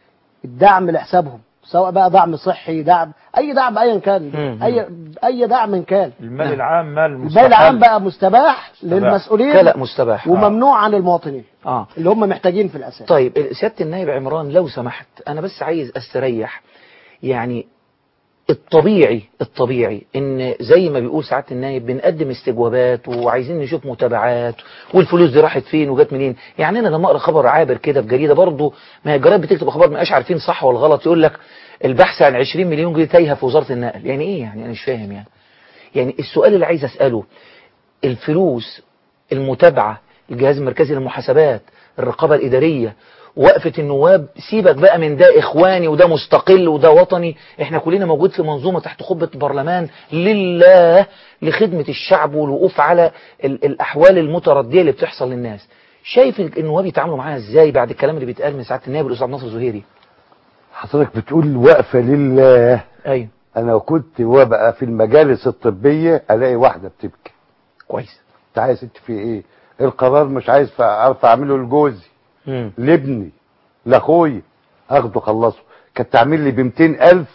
Speaker 4: الدعم لحسابهم سواء بقى دعم صحي دعم اي دعم ايا كان
Speaker 1: مم.
Speaker 4: اي اي دعم كان
Speaker 3: المال العام مال
Speaker 4: المال العام بقى مستباح للمسؤولين
Speaker 1: كلا مستباح
Speaker 4: وممنوع عن المواطنين
Speaker 1: اه
Speaker 4: اللي هم محتاجين في الاساس
Speaker 1: طيب سيادة النائب عمران لو سمحت أنا بس عايز أستريح يعني الطبيعي الطبيعي ان زي ما بيقول سعاده النايب بنقدم استجوابات وعايزين نشوف متابعات والفلوس دي راحت فين وجت منين يعني انا لما اقرا خبر عابر كده في جريده برضه ما هي الجرايد بتكتب اخبار ما عارفين صح ولا غلط يقول لك البحث عن 20 مليون جنيه تايهه في وزاره النقل يعني ايه يعني انا مش فاهم يعني يعني السؤال اللي عايز اساله الفلوس المتابعه الجهاز المركزي للمحاسبات الرقابه الاداريه وقفة النواب سيبك بقى من ده إخواني وده مستقل وده وطني احنا كلنا موجود في منظومة تحت قبة برلمان لله لخدمة الشعب والوقوف على ال الأحوال المتردية اللي بتحصل للناس شايف النواب يتعاملوا معاها ازاي بعد الكلام اللي بيتقال من سعادة النائب الأستاذ ناصر زهيري
Speaker 6: حضرتك بتقول وقفة لله
Speaker 1: ايوه
Speaker 6: انا كنت وابقى في المجالس الطبية الاقي واحدة بتبكي
Speaker 1: كويس
Speaker 6: انت عايز انت في ايه القرار مش عايز فا- اعرف اعمله لجوزي
Speaker 1: مم.
Speaker 6: لابني لاخويا اخده خلصه كانت تعمل لي ب الف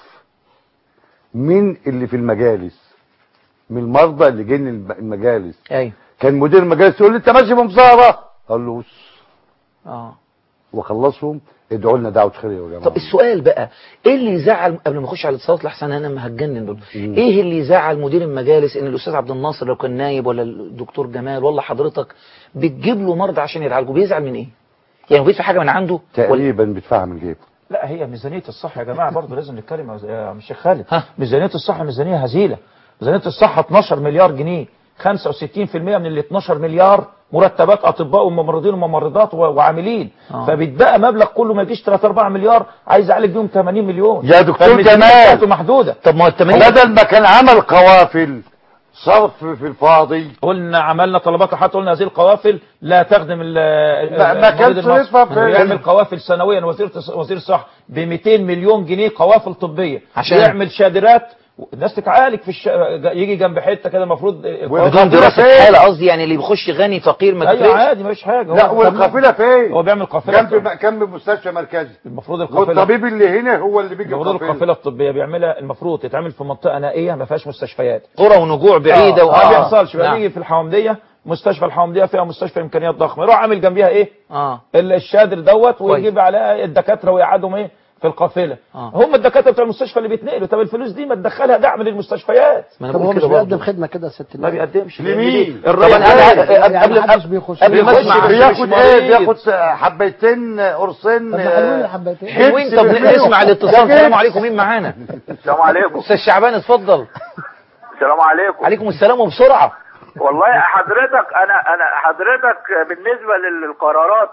Speaker 6: من اللي في المجالس من المرضى اللي جايين الم- المجالس
Speaker 1: ايوه
Speaker 6: كان مدير المجالس يقول لي انت ماشي بمصارة اقول له "بص."
Speaker 1: اه
Speaker 6: واخلصهم ادعوا لنا دعوه خير يا جماعه
Speaker 1: طب السؤال بقى ايه اللي يزعل قبل ما اخش على الاتصالات لحسن انا ما هتجنن دول
Speaker 6: مم.
Speaker 1: ايه اللي يزعل مدير المجالس ان الاستاذ عبد الناصر لو كان نايب ولا الدكتور جمال ولا حضرتك بتجيب له مرضى عشان يتعالجوا بيزعل من ايه يعني هو بيدفع حاجه من عنده ولا
Speaker 6: تقريبا بيدفعها من جيبه
Speaker 3: لا هي ميزانية الصحة يا جماعة برضه لازم نتكلم يا يا الشيخ خالد
Speaker 1: ها.
Speaker 3: ميزانية الصحة ميزانية هزيلة ميزانية الصحة 12 مليار جنيه 65% من ال 12 مليار مرتبات اطباء وممرضين وممرضات و- وعاملين
Speaker 1: آه.
Speaker 3: فبيتبقى مبلغ كله ما يجيش 3 4 مليار عايز يعالج بيهم 80 مليون
Speaker 6: يا دكتور
Speaker 3: فالميزانية
Speaker 6: جمال.
Speaker 3: بتاعته محدودة
Speaker 1: طب ما هو ال 80
Speaker 6: بدل ما كان عمل قوافل صرف في الفاضي
Speaker 3: قلنا عملنا طلبات حتى قلنا هذه القوافل لا تخدم ال- ال-
Speaker 6: ما- ما
Speaker 3: المريض
Speaker 6: كانش
Speaker 3: المصري.
Speaker 6: يدفع في-
Speaker 3: يعمل قوافل سنويا وزير وزير الصحه ب 200 مليون جنيه قوافل طبيه
Speaker 1: عشان؟
Speaker 3: يعمل شادرات الناس تتعالج في الش... يجي جنب حته كده المفروض
Speaker 1: بدون دراسه حاله قصدي يعني اللي بيخش غني فقير ما
Speaker 3: ايوه
Speaker 1: تفرقش
Speaker 3: عادي مفيش حاجه
Speaker 6: لا
Speaker 3: هو
Speaker 6: والقافله فين
Speaker 3: هو بيعمل قافله
Speaker 6: جنب جنب مستشفى مركزي
Speaker 3: المفروض القافله
Speaker 6: والطبيب اللي هنا هو اللي بيجي
Speaker 3: المفروض
Speaker 6: القافله
Speaker 3: القافله الطبيه بيعملها المفروض تتعمل في منطقه نائيه ما فيهاش مستشفيات
Speaker 1: قرى ونجوع بعيده
Speaker 3: آه.
Speaker 1: و-
Speaker 3: ما
Speaker 1: آه.
Speaker 3: بيحصلش بقى
Speaker 1: نعم.
Speaker 3: نيجي في الحومديه مستشفى الحومديه فيها مستشفى امكانيات ضخمه يروح عامل جنبيها ايه
Speaker 1: اه
Speaker 3: ال- الشادر دوت
Speaker 1: كويس.
Speaker 3: ويجيب عليها الدكاتره ويقعدهم ايه في القافله
Speaker 1: آه.
Speaker 3: هم الدكاتره بتوع المستشفى اللي بيتنقلوا طب الفلوس دي ما تدخلها دعم للمستشفيات
Speaker 1: ما انا
Speaker 4: طب هو
Speaker 1: بقول
Speaker 4: مش
Speaker 1: كده
Speaker 4: بيقدم
Speaker 1: برضه
Speaker 4: خدمة كده يا ست
Speaker 3: ما
Speaker 4: الناس
Speaker 3: بيقدمش
Speaker 6: لمين؟
Speaker 1: طب
Speaker 3: الراجل
Speaker 1: انا أنا-
Speaker 3: ده-
Speaker 4: يعني
Speaker 1: قبل
Speaker 4: محدش
Speaker 1: قبل
Speaker 4: بيخش
Speaker 1: قبل ما
Speaker 3: بيخش
Speaker 1: اسمع
Speaker 3: مش
Speaker 6: بياخد ايه
Speaker 3: مريض.
Speaker 6: بياخد حبيتين قرصين
Speaker 4: طب ما حلوين حبتين
Speaker 1: حلوين طب نسمع الاتصال السلام عليكم مين معانا
Speaker 7: السلام عليكم
Speaker 1: استاذ شعبان اتفضل
Speaker 7: السلام عليكم
Speaker 1: عليكم السلام وبسرعه
Speaker 7: والله حضرتك انا انا حضرتك بالنسبه للقرارات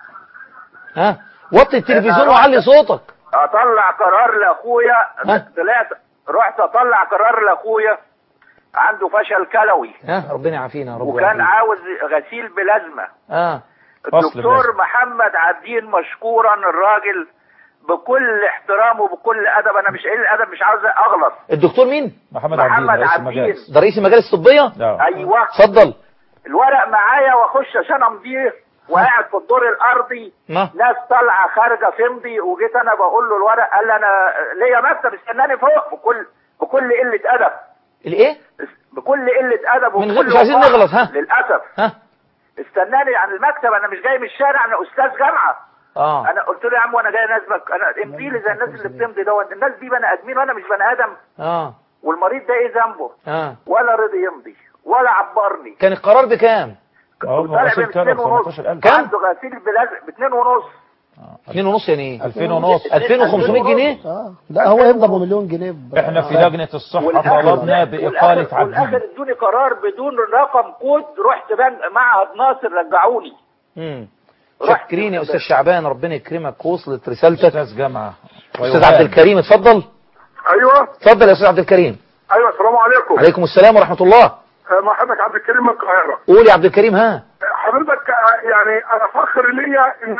Speaker 1: ها وطي التلفزيون وعلي صوتك
Speaker 7: اطلع قرار لاخويا
Speaker 1: ها؟
Speaker 7: طلعت رحت اطلع قرار لاخويا عنده فشل كلوي
Speaker 1: ها ربنا يعافينا يا رب
Speaker 7: وكان
Speaker 1: ويعافينا.
Speaker 7: عاوز غسيل بلازمه
Speaker 1: اه
Speaker 3: فصل
Speaker 7: الدكتور
Speaker 3: بلازمة.
Speaker 7: محمد عابدين مشكورا الراجل بكل احترام وبكل ادب انا مش قليل الادب مش عاوز اغلط
Speaker 1: الدكتور مين
Speaker 3: محمد عبدين
Speaker 7: محمد
Speaker 3: رئيس
Speaker 7: عبدين.
Speaker 3: المجالس
Speaker 1: ده رئيس المجالس الطبيه
Speaker 3: آه.
Speaker 7: ايوه
Speaker 1: اتفضل
Speaker 7: الورق معايا واخش عشان امضيه وقاعد في الدور الارضي
Speaker 1: ما
Speaker 7: ناس طالعه خارجه تمضي وجيت انا بقول له الورق قال لي انا ليا مكتب استناني فوق بكل بكل قله ادب
Speaker 1: الايه
Speaker 7: بكل قله ادب
Speaker 1: من غير-
Speaker 7: وبكل
Speaker 1: مش عايزين
Speaker 7: وقاحة.
Speaker 1: نغلط، ها؟
Speaker 7: للاسف
Speaker 1: ها
Speaker 7: استناني عن المكتب انا مش جاي من الشارع انا استاذ جامعه
Speaker 1: اه
Speaker 7: انا قلت له يا عم وانا جاي اناسبك انا امضي لي زي الناس اللي بتمضي دوت الناس دي بني ادمين وانا مش بني ادم
Speaker 1: اه
Speaker 7: والمريض ده ايه ذنبه
Speaker 1: اه
Speaker 7: ولا رضي يمضي ولا عبرني
Speaker 1: كان القرار بكام
Speaker 3: اه ما
Speaker 7: طالع
Speaker 3: غسيل
Speaker 7: ب
Speaker 3: كلى
Speaker 7: 2 ونص
Speaker 3: 18000
Speaker 1: كام؟
Speaker 7: عنده غسيل بلازم ب 2 ونص
Speaker 1: اتنين ونص يعني ايه
Speaker 3: 2000 ونص
Speaker 1: 2500 جنيه
Speaker 4: اه لا هو يفضل بمليون جنيه ب-
Speaker 3: احنا في لجنة الصحة
Speaker 7: والآخر-
Speaker 3: طلبنا بإقالة
Speaker 7: والآخر- والاخر
Speaker 3: عبدين
Speaker 7: ادوني قرار بدون رقم كود رحت بنك معهد ناصر رجعوني
Speaker 1: امم
Speaker 7: رحت
Speaker 1: شاكرين يا استاذ شعبان ربنا يكرمك وصلت رسالتك
Speaker 3: أستاذ جامعة
Speaker 1: استاذ عبد الكريم اتفضل
Speaker 8: ايوه
Speaker 1: اتفضل يا استاذ عبد الكريم
Speaker 8: ايوه السلام عليكم
Speaker 1: عليكم السلام ورحمه الله
Speaker 8: مع حضرتك عبد الكريم من القاهره
Speaker 1: قول يا عبد الكريم ها
Speaker 8: حضرتك آه، يعني انا فخر ليا ان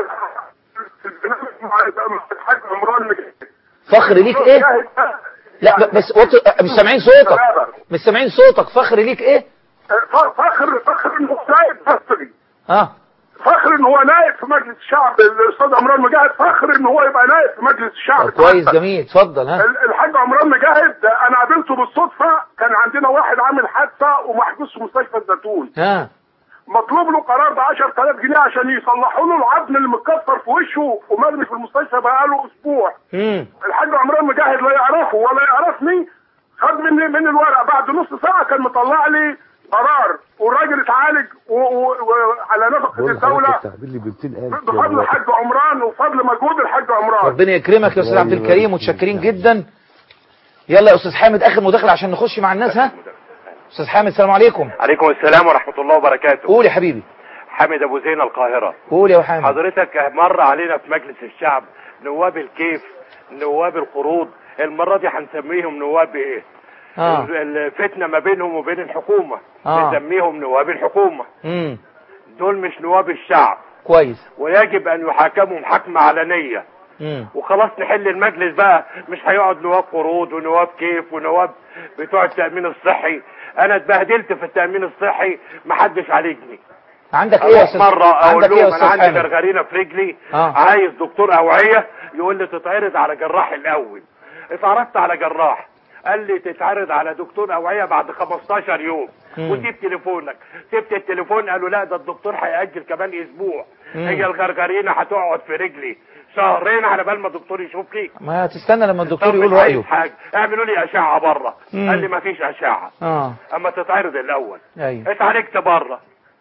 Speaker 8: في البرنامج مع مع الحاج عمران مجاهد
Speaker 1: فخر ليك ايه لا ب- بس وط... مش سامعين صوتك مش سامعين صوتك فخر ليك ايه
Speaker 8: فخر فخر انه نائب مصري
Speaker 1: اه
Speaker 8: فخر ان هو نائب في مجلس الشعب الاستاذ عمران مجاهد فخر ان هو يبقى نائب في مجلس الشعب
Speaker 1: طب كويس جميل اتفضل ها
Speaker 8: ال- الحاج عمران مجاهد انا قابلته بالصدفه كان عندنا واحد عامل حادثه ومحجوز في مستشفى الزيتون
Speaker 1: ها
Speaker 8: مطلوب له قرار ب 10000 جنيه عشان يصلحوا له العظم اللي متكسر في وشه ومرمي في المستشفى بقاله اسبوع
Speaker 1: امم
Speaker 8: الحاج عمران مجاهد لا يعرفه ولا يعرفني خد مني من الورق بعد نص ساعه كان مطلع لي قرار والراجل اتعالج وعلى نفقه
Speaker 6: بقول
Speaker 8: الدوله
Speaker 6: لحضرتك التعبير اللي ب 200000
Speaker 8: بفضل الحاج عمران وفضل مجهود الحاج عمران
Speaker 1: ربنا يكرمك يا استاذ عبد الكريم متشكرين جدا يلا يا استاذ حامد اخر مداخله عشان نخش مع الناس ها استاذ حامد السلام عليكم
Speaker 9: عليكم السلام ورحمة الله وبركاته
Speaker 1: قول يا حبيبي
Speaker 9: حامد أبو زين القاهرة
Speaker 1: قول يا حامد
Speaker 9: حضرتك مر علينا في مجلس الشعب نواب الكيف نواب القروض المرة دي هنسميهم نواب ايه
Speaker 1: اه
Speaker 9: ال- الفتنة ما بينهم وبين الحكومة
Speaker 1: آه.
Speaker 9: نسميهم نواب الحكومة
Speaker 1: امم
Speaker 9: دول مش نواب الشعب
Speaker 1: كويس
Speaker 9: ويجب ان يحاكموا محاكمة علنية
Speaker 1: امم
Speaker 9: وخلاص نحل المجلس بقى مش هيقعد نواب قروض ونواب كيف ونواب بتوع التأمين الصحي انا اتبهدلت في التأمين الصحي محدش عالجني
Speaker 1: عندك ايه يا
Speaker 9: اروح
Speaker 1: استاذ
Speaker 9: مره اقول
Speaker 1: عندك ايه يا
Speaker 9: لهم انا
Speaker 1: استاذ
Speaker 9: عندي
Speaker 1: حامد
Speaker 9: غرغرينه في رجلي
Speaker 1: آه.
Speaker 9: عايز دكتور اوعيه يقول لي تتعرض على جراح الاول اتعرضت على جراح قال لي تتعرض على دكتور اوعيه بعد 15 يوم
Speaker 1: مم.
Speaker 9: وسيب تليفونك سبت التليفون قالوا لا ده الدكتور هيأجل كمان اسبوع
Speaker 1: مم.
Speaker 9: هي الغرغرينه هتقعد في رجلي شهرين على بال ما الدكتور يشوفني
Speaker 1: ما تستنى لما الدكتور
Speaker 9: طب
Speaker 1: يقول
Speaker 9: مش عايز
Speaker 1: رايه
Speaker 9: حاجه اعملوا لي اشعه بره
Speaker 1: مم.
Speaker 9: قال لي ما فيش اشعه
Speaker 1: اه
Speaker 9: اما تتعرض الاول
Speaker 1: ايوه
Speaker 9: اتعالجت بره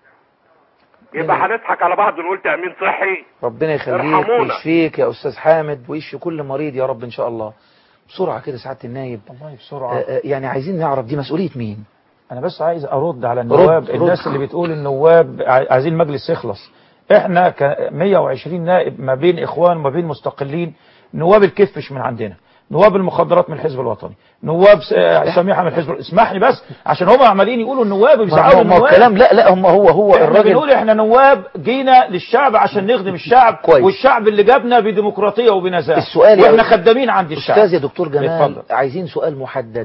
Speaker 9: يبقى هنضحك على بعض ونقول تأمين صحي
Speaker 1: ربنا يخليك
Speaker 9: ارحمونا.
Speaker 1: ويشفيك يا استاذ حامد ويشفي كل مريض يا رب ان شاء الله بسرعه كده سعاده النايب
Speaker 3: والله
Speaker 1: آه،
Speaker 3: بسرعة
Speaker 1: آه، يعني عايزين نعرف دي مسؤوليه مين
Speaker 3: انا بس عايز ارد على النواب
Speaker 1: رد.
Speaker 3: الناس اللي بتقول النواب عاي- عايزين المجلس يخلص احنا ك 120 نائب ما بين اخوان وما بين مستقلين نواب الكيف مش من عندنا نواب المخدرات من الحزب الوطني نواب س- آه، سميحه من الحزب اسمح لي بس عشان هم عمالين يقولوا النواب
Speaker 1: ما
Speaker 3: بيزعلوا
Speaker 1: هو ما هو
Speaker 3: النواب
Speaker 1: الكلام لا لا هم هو هو
Speaker 3: احنا
Speaker 1: الراجل
Speaker 3: بنقول احنا نواب جينا للشعب عشان نخدم الشعب
Speaker 1: كويس.
Speaker 3: والشعب اللي جابنا بديمقراطيه وبنزاهه
Speaker 1: السؤال يا
Speaker 3: واحنا
Speaker 1: أستاذ-
Speaker 3: خدامين عند الشعب
Speaker 1: استاذ يا دكتور جمال
Speaker 3: اتفضل.
Speaker 1: عايزين سؤال محدد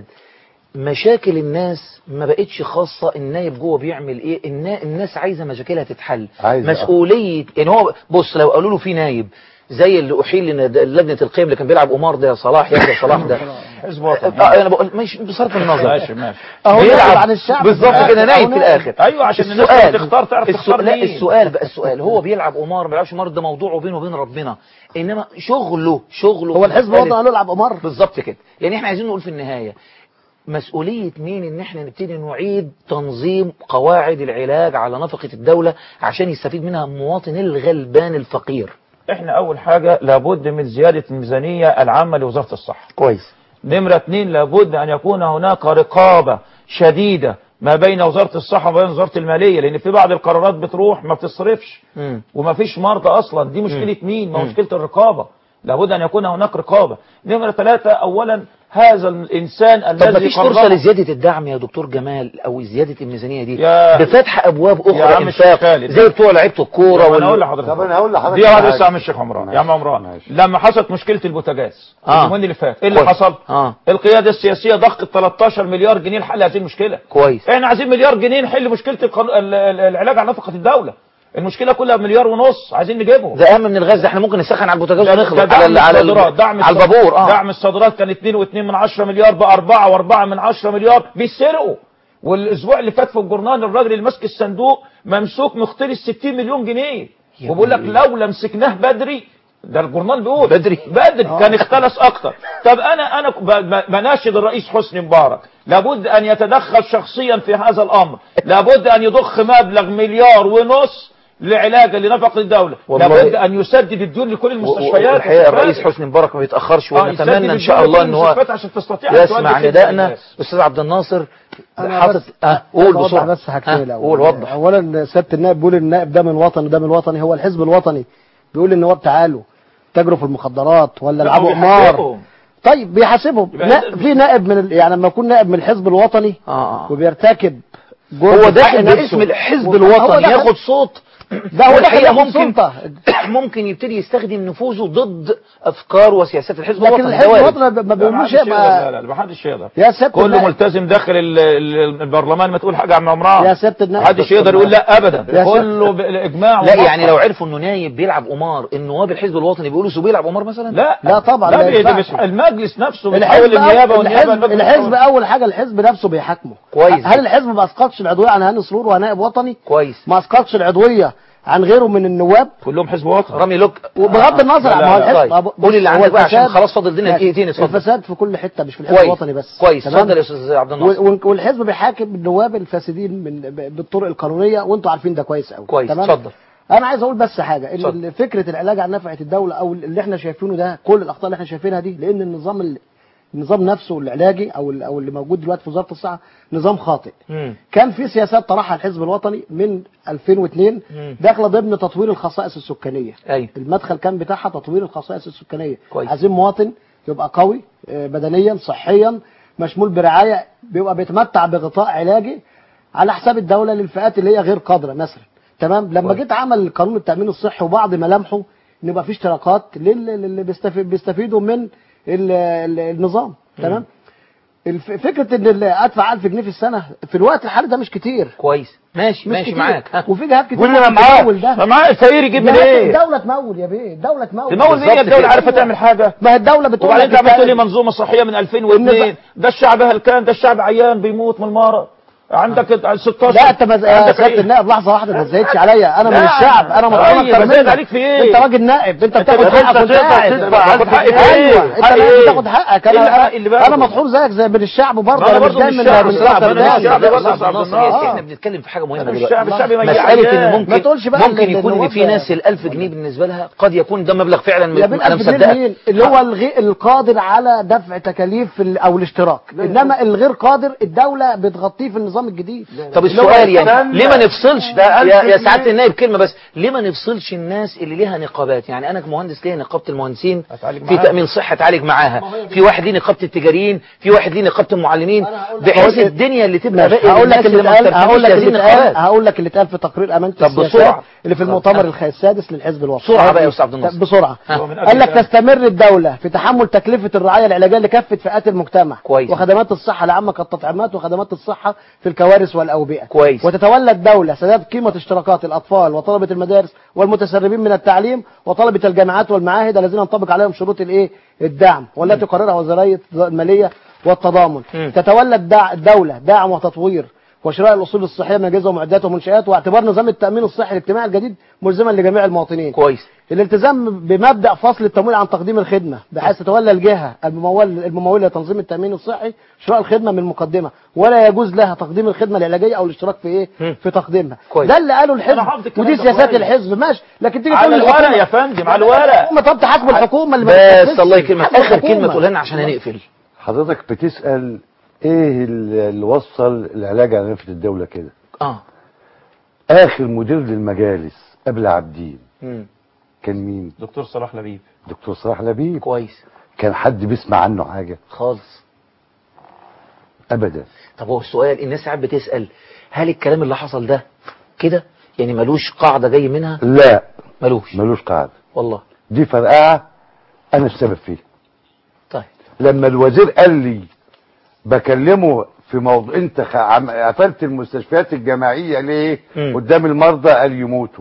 Speaker 1: مشاكل الناس ما بقتش خاصة النايب جوه بيعمل ايه النا... الناس عايزة مشاكلها تتحل
Speaker 6: عايزة.
Speaker 1: مسؤولية يعني هو بص لو قالوا له في نايب زي اللي احيل لنا ده- لجنة القيم اللي كان بيلعب قمار ده يا صلاح يا صلاح ده
Speaker 3: حزب وطني
Speaker 1: آه، انا بقول مش بصرف النظر
Speaker 3: ماشي ماشي
Speaker 4: اهو
Speaker 1: بيلعب
Speaker 4: نائب عن الشعب
Speaker 1: بالظبط كده نايب في الاخر
Speaker 3: ايوه عشان الناس
Speaker 1: السؤال
Speaker 3: اللي تختار تعرف تختار
Speaker 1: السؤال لا
Speaker 3: مين
Speaker 1: السؤال بقى السؤال هو بيلعب قمار ما بيلعبش قمار ده موضوعه بينه وبين ربنا انما شغله شغله
Speaker 4: هو الحزب
Speaker 1: مسألة-
Speaker 4: الوطني قالوا العب قمار
Speaker 1: بالظبط كده يعني احنا عايزين نقول في النهاية مسؤولية مين ان احنا نبتدي نعيد تنظيم قواعد العلاج على نفقة الدولة عشان يستفيد منها المواطن الغلبان الفقير
Speaker 3: احنا اول حاجة لابد من زيادة الميزانية العامة لوزارة الصحة
Speaker 1: كويس
Speaker 3: نمرة اتنين لابد ان يكون هناك رقابة شديدة ما بين وزارة الصحة وما بين وزارة المالية لان في بعض القرارات بتروح ما بتصرفش
Speaker 1: مم.
Speaker 3: وما فيش مرضى اصلا دي مشكلة مين ما
Speaker 1: مم.
Speaker 3: مشكلة الرقابة لابد ان يكون هناك رقابة نمرة ثلاثة اولا هذا الانسان
Speaker 1: طب ما
Speaker 3: الذي
Speaker 1: فيش فرصة
Speaker 3: قرر-
Speaker 1: لزيادة الدعم يا دكتور جمال او زيادة الميزانية دي
Speaker 3: يا-
Speaker 1: بفتح ابواب
Speaker 3: يا
Speaker 1: اخرى
Speaker 3: عم الشيخ
Speaker 1: انفاق
Speaker 3: خالد.
Speaker 1: زي بتوع لعيبة الكورة
Speaker 3: انا اقول
Speaker 1: وال...
Speaker 3: لحضرتك
Speaker 6: طب انا هقول لحضرتك
Speaker 3: دي واحد
Speaker 6: حاجة.
Speaker 3: بس يا عم الشيخ عمران يا عم عمران
Speaker 6: ماشي.
Speaker 3: لما حصلت مشكله البوتاجاز
Speaker 1: آه.
Speaker 3: اليومين اللي فات ايه اللي
Speaker 1: كويس.
Speaker 3: حصل
Speaker 1: اه
Speaker 3: القياده السياسيه ضخت 13 مليار جنيه لحل هذه المشكله
Speaker 1: كويس
Speaker 3: احنا عايزين مليار جنيه نحل مشكله القانون ال- ال- العلاج على نفقه الدوله المشكله كلها مليار ونص عايزين نجيبهم
Speaker 1: ده اهم من الغاز ده احنا ممكن نسخن على البوتاجاز
Speaker 3: ده-
Speaker 1: ونخلص
Speaker 3: ده
Speaker 1: على
Speaker 3: دعم
Speaker 1: ال- على ال-
Speaker 3: الصادرات دعم
Speaker 1: على
Speaker 3: الصادرات.
Speaker 1: البابور اه
Speaker 3: دعم الصادرات كان 2.2 من 10 مليار ب 4 و4 من 10 مليار بيسرقوا والاسبوع اللي فات في الجورنال الراجل اللي ماسك الصندوق ممسوك مختار ال 60 مليون جنيه
Speaker 1: يا
Speaker 3: وبيقول لك
Speaker 1: ابني.
Speaker 3: لو مسكناه بدري ده الجورنال بيقول
Speaker 1: بدري.
Speaker 3: بدري كان اختلس اكتر طب انا انا ب- ب- بناشد الرئيس حسني مبارك لابد ان يتدخل شخصيا في هذا الامر لابد ان يضخ مبلغ مليار ونص لعلاج لنفقة الدولة
Speaker 1: والله-
Speaker 3: لابد ان يسدد الديون لكل المستشفيات
Speaker 1: والحقيقه الرئيس حسني مبارك ما بيتاخرش
Speaker 3: آه، يسدد
Speaker 1: ونتمنى ان شاء
Speaker 3: الديون
Speaker 1: الله
Speaker 3: لكل
Speaker 1: ان هو
Speaker 3: المستشفيات عشان تستطيع أن تؤدي
Speaker 1: يسمع
Speaker 3: خدمة
Speaker 1: ندائنا
Speaker 3: للناس.
Speaker 1: استاذ عبد الناصر
Speaker 4: انا
Speaker 1: حاطط
Speaker 4: بس
Speaker 1: اه
Speaker 4: عايز
Speaker 1: قول
Speaker 4: أوضح
Speaker 1: بسرعه
Speaker 4: بس حاجتين
Speaker 1: آه،
Speaker 4: الاول
Speaker 1: قول وضح
Speaker 4: اولا سياده النائب بيقول النائب ده من وطني ده من وطني هو الحزب الوطني بيقول للنواب تعالوا تجروا في المخدرات ولا
Speaker 3: لا،
Speaker 4: العبوا
Speaker 3: هو
Speaker 4: قمار
Speaker 3: بيحاسبهم.
Speaker 4: طيب بيحاسبهم
Speaker 3: يبقى
Speaker 4: نا-
Speaker 3: إذا-
Speaker 4: في نائب من ال... يعني لما يكون نائب من الحزب الوطني
Speaker 1: اه اه
Speaker 4: وبيرتكب جرم
Speaker 1: هو
Speaker 4: في حق
Speaker 1: داخل
Speaker 4: نفسه.
Speaker 1: باسم الحزب
Speaker 4: هو
Speaker 1: الوطني
Speaker 4: دخل-
Speaker 1: ياخد صوت
Speaker 4: ده هو
Speaker 1: والحقيقة
Speaker 4: الحقيقه
Speaker 1: ممكن
Speaker 4: سلطه
Speaker 1: ممكن يبتدي يستخدم نفوذه ضد افكار وسياسات الحزب
Speaker 4: لكن
Speaker 1: الوطني
Speaker 4: الحزب
Speaker 1: ده وارد.
Speaker 4: الوطني ما بيقولوش
Speaker 3: لا
Speaker 4: يبقى
Speaker 3: لا لا ما حدش يقدر
Speaker 4: يا سيادة
Speaker 3: كله
Speaker 4: النائب.
Speaker 3: ملتزم داخل ال- ال- البرلمان ما تقول حاجه عن عمران
Speaker 4: يا سيادة النائب.
Speaker 3: ما حدش يقدر يقول لا ابدا
Speaker 4: يا سيادة-
Speaker 3: كله بالاجماع
Speaker 1: لا
Speaker 3: والموافقة.
Speaker 1: يعني لو عرفوا انه نايب بيلعب قمار النواب الحزب الوطني بيقولوا سو بيلعب قمار مثلا
Speaker 3: لا
Speaker 4: لا طبعا،
Speaker 3: لا
Speaker 4: ما
Speaker 3: بي- ده
Speaker 4: ينفعش.
Speaker 3: مش المجلس نفسه
Speaker 4: الحزب
Speaker 3: بيحاول النيابه
Speaker 4: أول-
Speaker 3: والنيابه
Speaker 4: الحزب,
Speaker 3: المجلس
Speaker 4: الحزب
Speaker 3: الحر.
Speaker 4: اول حاجه الحزب نفسه بيحاكمه
Speaker 1: كويس.
Speaker 4: هل الحزب ما اسقطش العضويه عن هاني سرور ونائب وطني
Speaker 1: كويس
Speaker 4: ما اسقطش العضويه عن غيره من النواب
Speaker 3: كلهم حزب وطني
Speaker 1: رامي لوك
Speaker 4: وبغض النظر
Speaker 3: لا،
Speaker 4: ما
Speaker 3: لا،
Speaker 4: هو
Speaker 3: لا.
Speaker 4: الحزب
Speaker 1: طيب.
Speaker 4: ما هو-
Speaker 1: قول اللي
Speaker 4: هو
Speaker 1: عندك بقى عشان
Speaker 4: الفساد-
Speaker 1: خلاص فاضل لنا دقيقتين اتفضل
Speaker 4: الفساد في كل حته مش في الحزب
Speaker 1: كويس
Speaker 4: الوطني بس
Speaker 1: كويس
Speaker 4: تمام؟
Speaker 1: اتفضل يا استاذ عبد الناصر
Speaker 4: و- والحزب بيحاكم النواب الفاسدين من ب- بالطرق القانونيه وانتوا عارفين ده كويس قوي
Speaker 1: كويس
Speaker 4: تمام؟
Speaker 1: اتفضل
Speaker 4: انا عايز اقول بس حاجه ان
Speaker 1: اتفضل.
Speaker 4: ال- فكره العلاج عن نفعه الدوله او اللي احنا شايفينه ده كل الاخطاء اللي احنا شايفينها دي لان النظام ال- النظام نفسه العلاجي او ال- او اللي موجود دلوقتي في وزاره الصحه نظام خاطئ
Speaker 1: مم.
Speaker 4: كان في سياسات طرحها الحزب الوطني من 2002
Speaker 1: مم.
Speaker 4: داخله ضمن تطوير الخصائص السكانيه
Speaker 1: ايوه
Speaker 4: المدخل كان بتاعها تطوير الخصائص السكانيه
Speaker 1: كويس.
Speaker 4: عايزين مواطن يبقى قوي آه، بدنيا صحيا مشمول برعايه بيبقى بيتمتع بغطاء علاجي على حساب الدوله للفئات اللي هي غير قادره مثلا تمام لما جيت عمل قانون التامين الصحي وبعض ملامحه ان يبقى في اشتراكات لل- للي بيستفيد بيستفيدوا من ال- ال- النظام تمام الف- فكره ان ال- ادفع 1000 جنيه في السنه في الوقت الحالي ده مش كتير
Speaker 1: كويس ماشي
Speaker 4: مش
Speaker 1: ماشي
Speaker 4: كتير.
Speaker 1: معاك ها.
Speaker 4: وفي جهات كتير
Speaker 3: واللي انا
Speaker 4: ممكن
Speaker 3: معاه
Speaker 4: تمول ده
Speaker 3: أنا معاه الفقير يجيب من
Speaker 4: يا باشا
Speaker 3: ايه
Speaker 4: الدولة تمول يا بيه الدولة تمول
Speaker 3: تمول مين
Speaker 1: بالظبط
Speaker 3: الدوله
Speaker 1: كده.
Speaker 3: عارفه تعمل حاجه
Speaker 4: ما هي الدولة بتقول
Speaker 3: وبعدين
Speaker 4: لك
Speaker 3: انت عملت لي
Speaker 4: التعليم.
Speaker 3: منظومه صحيه من 2002 ده الشعب هلكان ده الشعب عيان بيموت من المرض عندك 16
Speaker 4: لا انت ما يا
Speaker 3: عندك
Speaker 4: سيادة
Speaker 3: إيه؟
Speaker 4: النائب لحظة واحدة ما تزايدش عليا انا من
Speaker 3: لا،
Speaker 4: الشعب انا مطحون
Speaker 3: طيب،
Speaker 4: اكتر
Speaker 3: بزايد
Speaker 4: منك
Speaker 3: عليك في ايه؟
Speaker 4: انت راجل نائب انت بتاخد
Speaker 3: أنت
Speaker 4: حقك وانت
Speaker 3: تقدر
Speaker 4: قاعد
Speaker 3: تدفع
Speaker 4: باخد
Speaker 3: حقي في إيه؟
Speaker 4: ايوه انت
Speaker 3: حقي
Speaker 4: لازم
Speaker 3: إيه؟
Speaker 4: تاخد حقك
Speaker 3: إيه اللي
Speaker 4: انا
Speaker 3: حقي اللي باخده؟
Speaker 4: انا مطحون زيك زي من الشعب برضه
Speaker 3: ما أنا
Speaker 4: انا مش
Speaker 3: برضه
Speaker 4: جاي
Speaker 3: من
Speaker 4: من
Speaker 3: الشعب،
Speaker 4: من
Speaker 3: الشعب
Speaker 4: راس
Speaker 3: من
Speaker 4: الناس.
Speaker 3: الشعب،
Speaker 1: لا،
Speaker 3: برضه
Speaker 1: أستاذ
Speaker 3: عبد
Speaker 1: ناصر،
Speaker 3: الناصر.
Speaker 1: احنا بنتكلم في حاجه مهمه
Speaker 3: الشعب-
Speaker 1: دلوقتي
Speaker 3: الشعب ميت
Speaker 1: مساله
Speaker 3: عيان.
Speaker 1: ان ممكن
Speaker 4: ما تقولش بقى
Speaker 1: ممكن
Speaker 4: ال-
Speaker 1: يكون ان
Speaker 4: النواب
Speaker 1: في
Speaker 4: ده-
Speaker 1: ناس ال1000 جنيه بالنسبه لها قد يكون ده مبلغ فعلا
Speaker 4: يا بنت
Speaker 1: انا
Speaker 4: الجنيه
Speaker 1: مصدقك
Speaker 4: مين؟ اللي هو الغي... القادر على دفع تكاليف ال- او الاشتراك انما الغير قادر الدوله بتغطيه في النظام الجديد
Speaker 1: طب
Speaker 4: اللي هو
Speaker 1: السؤال يعني
Speaker 6: استنى.
Speaker 1: ليه ما نفصلش
Speaker 6: ده
Speaker 1: يا,
Speaker 6: ألف
Speaker 1: يا
Speaker 6: جنيه.
Speaker 1: سعاده النائب كلمه بس ليه ما نفصلش الناس اللي ليها نقابات يعني انا كمهندس ليا نقابه المهندسين
Speaker 3: أتعالج
Speaker 1: في
Speaker 3: معاها.
Speaker 1: تامين صحه اتعالج معاها في واحد ليه نقابه التجاريين في واحد ليه نقابه المعلمين بحيث الدنيا اللي تبقى باقي
Speaker 4: هقول لك
Speaker 1: للناس
Speaker 4: اللي
Speaker 1: اللي ما
Speaker 4: اتقال هقول لك
Speaker 1: بترتبش هذه
Speaker 4: اللي اتقال
Speaker 1: النقابات
Speaker 4: هقول لك اللي اتقال في تقرير امانه
Speaker 1: طب
Speaker 4: السياسات
Speaker 1: بسرعة.
Speaker 4: اللي في
Speaker 1: طب
Speaker 4: المؤتمر
Speaker 1: ها.
Speaker 4: الخ- السادس للحزب الوطني
Speaker 1: بسرعة بقى يا أستاذ عبد الناصر.
Speaker 4: بسرعه
Speaker 1: ها.
Speaker 3: هو من أجل
Speaker 4: قال لك
Speaker 3: كده.
Speaker 4: تستمر الدوله في تحمل تكلفه الرعايه العلاجيه لكافه فئات المجتمع
Speaker 1: كويس.
Speaker 4: وخدمات الصحه العامه كالتطعيمات وخدمات الصحه في الكوارث والاوبئه
Speaker 1: كويس.
Speaker 4: وتتولى الدوله سداد قيمه اشتراكات الاطفال وطلبه المدارس والمتسربين من التعليم وطلبه الجامعات والمعاهد الذين ينطبق عليهم شروط الايه الدعم والتي تقررها وزاريه الماليه والتضامن
Speaker 1: مم.
Speaker 4: تتولى الدع... الدوله دعم وتطوير وشراء الاصول الصحيه من اجهزه ومعدات ومنشات واعتبار نظام التامين الصحي الاجتماعي الجديد ملزما لجميع المواطنين
Speaker 1: كويس
Speaker 4: الالتزام بمبدا فصل التمويل عن تقديم الخدمه بحيث تتولى الجهه الممول المموله لتنظيم التامين الصحي شراء الخدمه من المقدمه ولا يجوز لها تقديم الخدمه العلاجيه او الاشتراك في ايه
Speaker 1: مم.
Speaker 4: في تقديمها
Speaker 1: كويس.
Speaker 4: ده اللي قاله
Speaker 3: أنا حافظ
Speaker 4: الحزب
Speaker 3: الكلام
Speaker 4: ودي
Speaker 3: ده
Speaker 4: سياسات
Speaker 3: كويس.
Speaker 4: الحزب ماشي لكن تيجي
Speaker 3: على
Speaker 4: تقول
Speaker 3: الورق
Speaker 4: الحكومة-
Speaker 3: يا فندم على الورق
Speaker 4: الحكومه طب تحاسب الحكومه اللي ما
Speaker 1: بس
Speaker 4: بتنفذش.
Speaker 1: الله يكرمك
Speaker 4: حاسب
Speaker 1: اخر
Speaker 4: الحكومة.
Speaker 1: كلمه تقولها لنا عشان هنقفل
Speaker 6: حضرتك بتسأل ايه اللي اللي وصل العلاج على نفة الدولة كده
Speaker 1: اه
Speaker 6: اخر مدير للمجالس قبل عابدين
Speaker 1: مم.
Speaker 6: كان مين
Speaker 3: دكتور صلاح لبيب
Speaker 6: دكتور صلاح لبيب
Speaker 1: كويس
Speaker 6: كان حد بيسمع عنه حاجة
Speaker 1: خالص
Speaker 6: ابدا
Speaker 1: طب هو السؤال الناس ساعات بتسال هل الكلام اللي حصل ده كده يعني ملوش قاعده جاي منها
Speaker 6: لا
Speaker 1: ملوش
Speaker 6: ملوش قاعدة
Speaker 1: والله
Speaker 6: دي فرقعة انا السبب فيها
Speaker 1: طيب
Speaker 6: لما الوزير قال لي بكلمه في موضوع انت خ- عم- قفلت المستشفيات الجماعية ليه
Speaker 1: مم.
Speaker 6: قدام المرضى قال يموتوا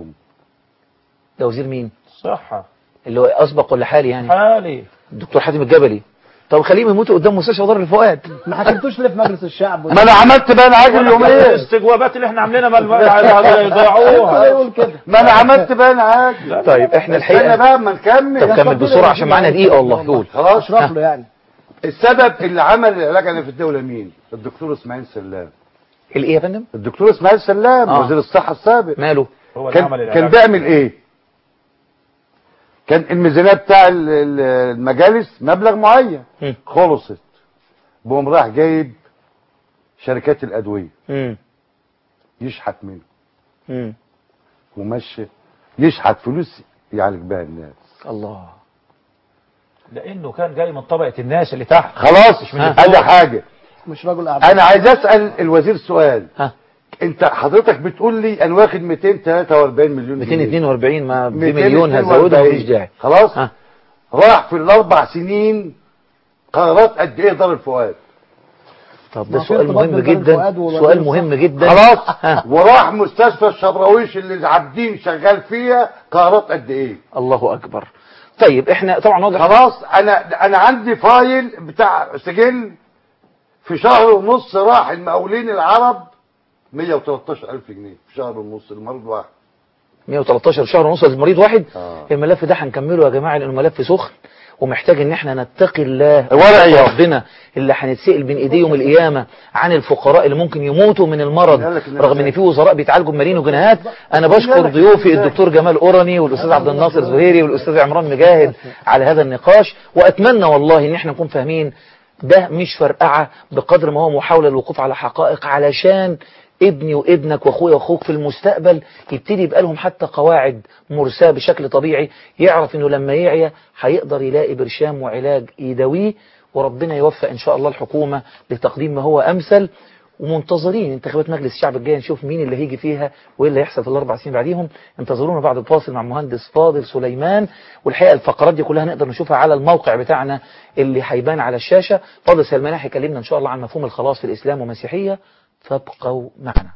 Speaker 1: ده وزير مين
Speaker 3: صحة
Speaker 1: اللي هو اسبق ولا حالي يعني
Speaker 3: حالي
Speaker 1: الدكتور حاتم الجبلي طب خليهم يموتوا قدام مستشفى دار الفؤاد
Speaker 4: ما حكمتوش ليه في مجلس الشعب
Speaker 6: ما انا عملت بقى عاجل يومين
Speaker 3: الاستجوابات اللي احنا عاملينها ما يضيعوها
Speaker 4: يقول كده
Speaker 6: ما انا عملت بقى عاجل
Speaker 1: طيب احنا
Speaker 6: استنى
Speaker 1: الحقيقه
Speaker 6: بقى اما نكمل
Speaker 1: طب كمل بسرعه عشان معانا دقيقه والله قول
Speaker 6: خلاص
Speaker 4: اشرف له يعني
Speaker 6: السبب اللي عمل العلاج على في الدولة مين الدكتور اسماعيل سلام
Speaker 1: الايه يا فندم
Speaker 6: الدكتور اسماعيل سلام
Speaker 1: آه.
Speaker 6: وزير الصحة السابق
Speaker 1: ماله
Speaker 3: هو اللي عمل
Speaker 6: كان
Speaker 3: العلاج
Speaker 6: كان بيعمل ايه كان الميزانية بتاع ال- ال- المجالس مبلغ معين
Speaker 1: مم.
Speaker 6: خلصت بقوم راح جايب شركات الأدوية
Speaker 1: امم
Speaker 6: يشحت منه
Speaker 1: امم
Speaker 6: ومشي يشحت فلوس يعالج بها الناس
Speaker 1: الله
Speaker 3: لانه كان جاي من طبقة الناس اللي تحت
Speaker 6: خلاص
Speaker 1: من
Speaker 6: ادي حاجة
Speaker 4: مش رجل اعمال
Speaker 6: انا عايز اسأل الوزير سؤال
Speaker 1: ها
Speaker 6: انت حضرتك بتقول لي انا واخد 243 مليون جنيه
Speaker 1: 242 ما بمليون هزودها
Speaker 6: 242.
Speaker 1: مفيش داعي
Speaker 6: خلاص
Speaker 1: ها.
Speaker 6: راح في الاربع سنين قرارات قد ايه دار الفؤاد
Speaker 1: طب
Speaker 4: ما
Speaker 1: ده
Speaker 4: في
Speaker 1: سؤال
Speaker 4: ارتباط
Speaker 1: مهم
Speaker 4: بين دار
Speaker 1: جدا
Speaker 4: الفؤاد ووزير
Speaker 1: سؤال
Speaker 4: الصحة.
Speaker 1: مهم جدا
Speaker 6: خلاص
Speaker 1: ها.
Speaker 6: وراح مستشفى الشبراويش اللي عابدين شغال فيها قرارات قد ايه
Speaker 1: الله اكبر طيب احنا طبعا واضح
Speaker 6: خلاص انا انا عندي فايل بتاع سجل في شهر ونص راح المقاولين العرب 113 ألف جنيه في شهر ونص المرض واحد
Speaker 1: 113 شهر ونص للمريض واحد
Speaker 6: آه.
Speaker 1: الملف ده هنكمله يا جماعه لانه ملف سخن ومحتاج ان احنا نتقي الله
Speaker 6: ورقي
Speaker 1: ونتقي
Speaker 6: أهو.
Speaker 1: ربنا اللي هنتسال بين ايديه يوم القيامه عن الفقراء اللي ممكن يموتوا من المرض
Speaker 6: قال لك إن
Speaker 1: رغم ان
Speaker 6: أنا-
Speaker 1: في وزراء بيتعالجوا بملايين وجنيهات انا
Speaker 6: قال
Speaker 1: بشكر
Speaker 6: لك
Speaker 1: ضيوفي
Speaker 6: إن أنا-
Speaker 1: الدكتور جمال اوراني والاستاذ عبد الناصر زهيري والاستاذ عمران مجاهد على هذا النقاش واتمنى والله ان احنا نكون فاهمين ده مش فرقعه بقدر ما هو محاوله للوقوف على حقائق علشان ابني وابنك واخويا واخوك في المستقبل يبتدي يبقى لهم حتى قواعد مرساه بشكل طبيعي يعرف انه لما يعيا هيقدر يلاقي برشام وعلاج يداويه وربنا يوفق ان شاء الله الحكومه لتقديم ما هو امثل ومنتظرين انتخابات مجلس الشعب الجاي نشوف مين اللي هيجي فيها وايه اللي هيحصل في الاربع سنين بعديهم انتظرونا بعد الفاصل مع مهندس فاضل سليمان والحقيقه الفقرات دي كلها نقدر نشوفها على الموقع بتاعنا اللي هيبان على الشاشه فاضل سليمان هيكلمنا ان شاء الله عن مفهوم الخلاص في الاسلام ومسيحيه فابقوا معنا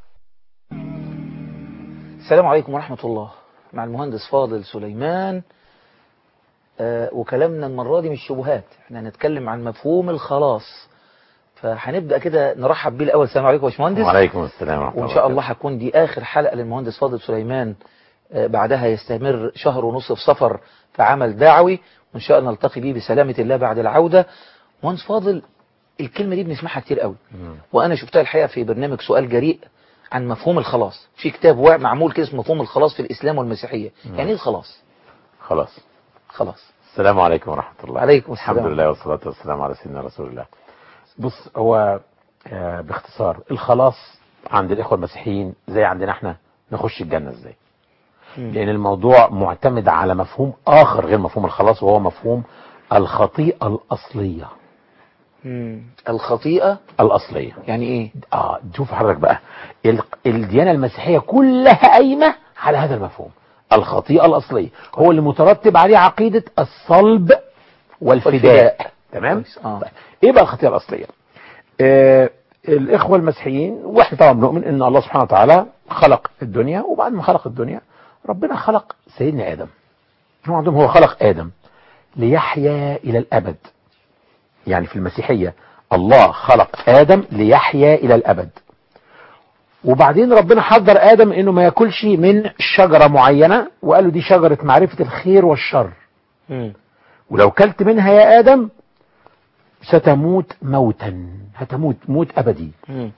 Speaker 1: السلام عليكم ورحمه الله مع المهندس فاضل سليمان آه وكلامنا المره دي مش شبهات احنا هنتكلم عن مفهوم الخلاص فهنبدا كده نرحب بيه الاول السلام عليكم يا باشمهندس
Speaker 10: وعليكم السلام ورحمة
Speaker 1: وإن
Speaker 10: الله
Speaker 1: شاء الله هتكون دي آخر حلقة للمهندس فاضل سليمان آه، بعدها يستمر شهر ونصف في سفر في عمل دعوي وإن شاء الله نلتقي بيه بسلامة الله بعد العودة مهندس فاضل الكلمة دي بنسمعها كتير قوي وأنا شفتها الحقيقة في برنامج سؤال جريء عن مفهوم الخلاص في كتاب وا- معمول كده اسمه مفهوم الخلاص في الإسلام والمسيحية يعني إيه الخلاص
Speaker 10: خلاص
Speaker 1: خلاص
Speaker 10: السلام عليكم ورحمة الله
Speaker 1: عليكم السلام.
Speaker 10: الحمد لله والصلاة والسلام على سيدنا رسول الله بص هو آه، باختصار الخلاص عند الإخوة المسيحيين زي عندنا احنا نخش الجنة ازاي لأن الموضوع معتمد على مفهوم آخر غير مفهوم الخلاص وهو مفهوم الخطيئة الأصلية
Speaker 1: مم. الخطيئة
Speaker 10: الأصلية
Speaker 1: يعني إيه
Speaker 10: اه شوف حضرتك بقى ال- الديانة المسيحية كلها قايمة على هذا المفهوم الخطيئة الأصلية هو اللي مترتب عليه عقيدة الصلب والفداء
Speaker 1: والفداء.
Speaker 10: تمام
Speaker 1: كويس. آه.
Speaker 10: طيب. ايه بقى الخطيئة الأصلية آه الإخوة المسيحيين واحنا طبعا بنؤمن ان الله سبحانه وتعالى خلق الدنيا وبعد ما خلق الدنيا ربنا خلق سيدنا آدم هو عندهم هو خلق آدم ليحيا إلى الأبد يعني في المسيحية الله خلق آدم ليحيا إلى الأبد وبعدين ربنا حذر آدم إنه ما ياكلش من شجرة معينة وقال له دي شجرة معرفة الخير والشر
Speaker 1: مم.
Speaker 10: ولو كلت منها يا آدم ستموت موتا هتموت موت أبدي
Speaker 1: مم.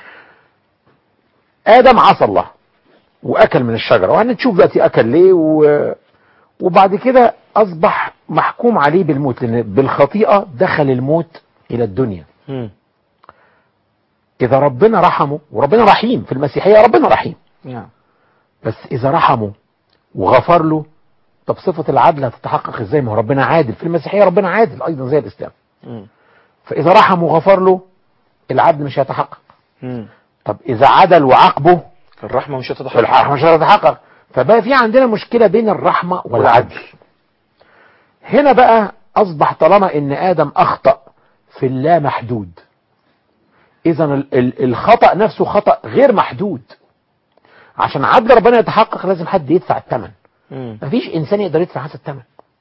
Speaker 10: آدم عصى الله وأكل من الشجرة وهنشوف دلوقتي أكل ليه و... وبعد كده أصبح محكوم عليه بالموت لأن بالخطيئة دخل الموت إلى الدنيا
Speaker 1: مم.
Speaker 10: إذا ربنا رحمه وربنا رحيم في المسيحية ربنا رحيم
Speaker 1: نعم
Speaker 10: بس إذا رحمه وغفر له طب صفة العدل هتتحقق إزاي ما هو ربنا عادل في المسيحية ربنا عادل أيضا زي الإسلام
Speaker 1: مم.
Speaker 10: فإذا رحمه وغفر له العدل مش هيتحقق
Speaker 1: مم.
Speaker 10: طب إذا عدل وعاقبه
Speaker 1: الرحمة مش هتتحقق
Speaker 10: الرحمة مش هتتحقق فبقى في عندنا مشكلة بين الرحمة والعدل هنا بقى أصبح طالما إن آدم أخطأ في اللا محدود إذا ال- ال- الخطأ نفسه خطأ غير محدود عشان عدل ربنا يتحقق لازم حد يدفع الثمن
Speaker 1: مم.
Speaker 10: مفيش إنسان يقدر يدفع هذا الثمن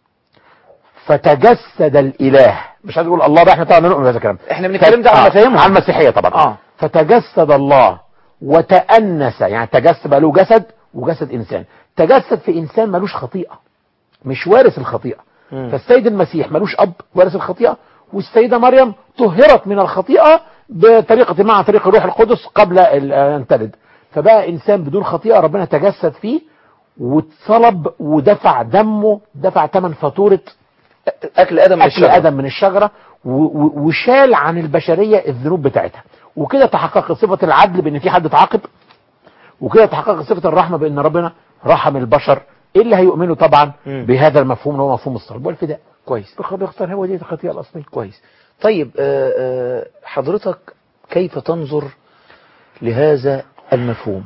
Speaker 10: فتجسد الإله مش عايز أقول الله بقى احنا طبعا نؤمن بهذا الكلام
Speaker 1: احنا بنتكلم ده على
Speaker 10: آه،
Speaker 1: مفاهيمهم.
Speaker 10: على المسيحية طبعا
Speaker 1: آه.
Speaker 10: فتجسد الله وتأنس يعني تجسد بقى له جسد وجسد إنسان تجسد في إنسان ملوش خطيئة مش وارث الخطيئة
Speaker 1: مم.
Speaker 10: فالسيد المسيح ملوش أب وارث الخطيئة والسيدة مريم طهرت من الخطيئة بطريقة مع طريق الروح القدس قبل ال- أن تلد فبقى إنسان بدون خطيئة ربنا تجسد فيه واتصلب ودفع دمه دفع ثمن فاتورة
Speaker 1: أكل آدم من
Speaker 10: أكل
Speaker 1: الشجرة
Speaker 10: آدم من الشجرة و- و- وشال عن البشرية الذنوب بتاعتها وكده تحققت صفة العدل بأن في حد اتعاقب وكده تحققت صفة الرحمة بأن ربنا رحم البشر اللي هيؤمنوا طبعا
Speaker 1: مم.
Speaker 10: بهذا المفهوم اللي هو مفهوم الصلب والفداء
Speaker 1: كويس
Speaker 10: باختصار هو دي الخطيئة الأصلية
Speaker 1: كويس طيب آه، آه، حضرتك كيف تنظر لهذا المفهوم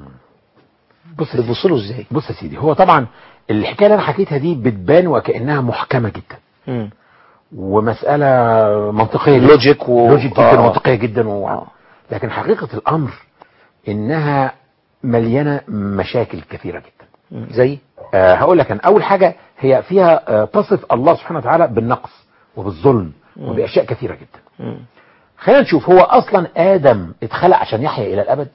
Speaker 10: بص
Speaker 1: بتبص له ازاي
Speaker 10: بص يا سيدي هو طبعا الحكايه اللي انا حكيتها دي بتبان وكانها محكمه جدا
Speaker 1: مم.
Speaker 10: ومساله منطقيه جداً.
Speaker 1: لوجيك و...
Speaker 10: لوجيك جدا
Speaker 1: آه.
Speaker 10: ومنطقيه جدا و...
Speaker 1: آه.
Speaker 10: لكن حقيقه الامر انها مليانه مشاكل كثيره جدا
Speaker 1: مم. زي
Speaker 10: أه هقول لك أنا أول حاجة هي فيها أه تصف الله سبحانه وتعالى بالنقص وبالظلم وبأشياء كثيرة جدا
Speaker 1: مم.
Speaker 10: خلينا نشوف هو أصلا آدم اتخلق عشان يحيا إلى الأبد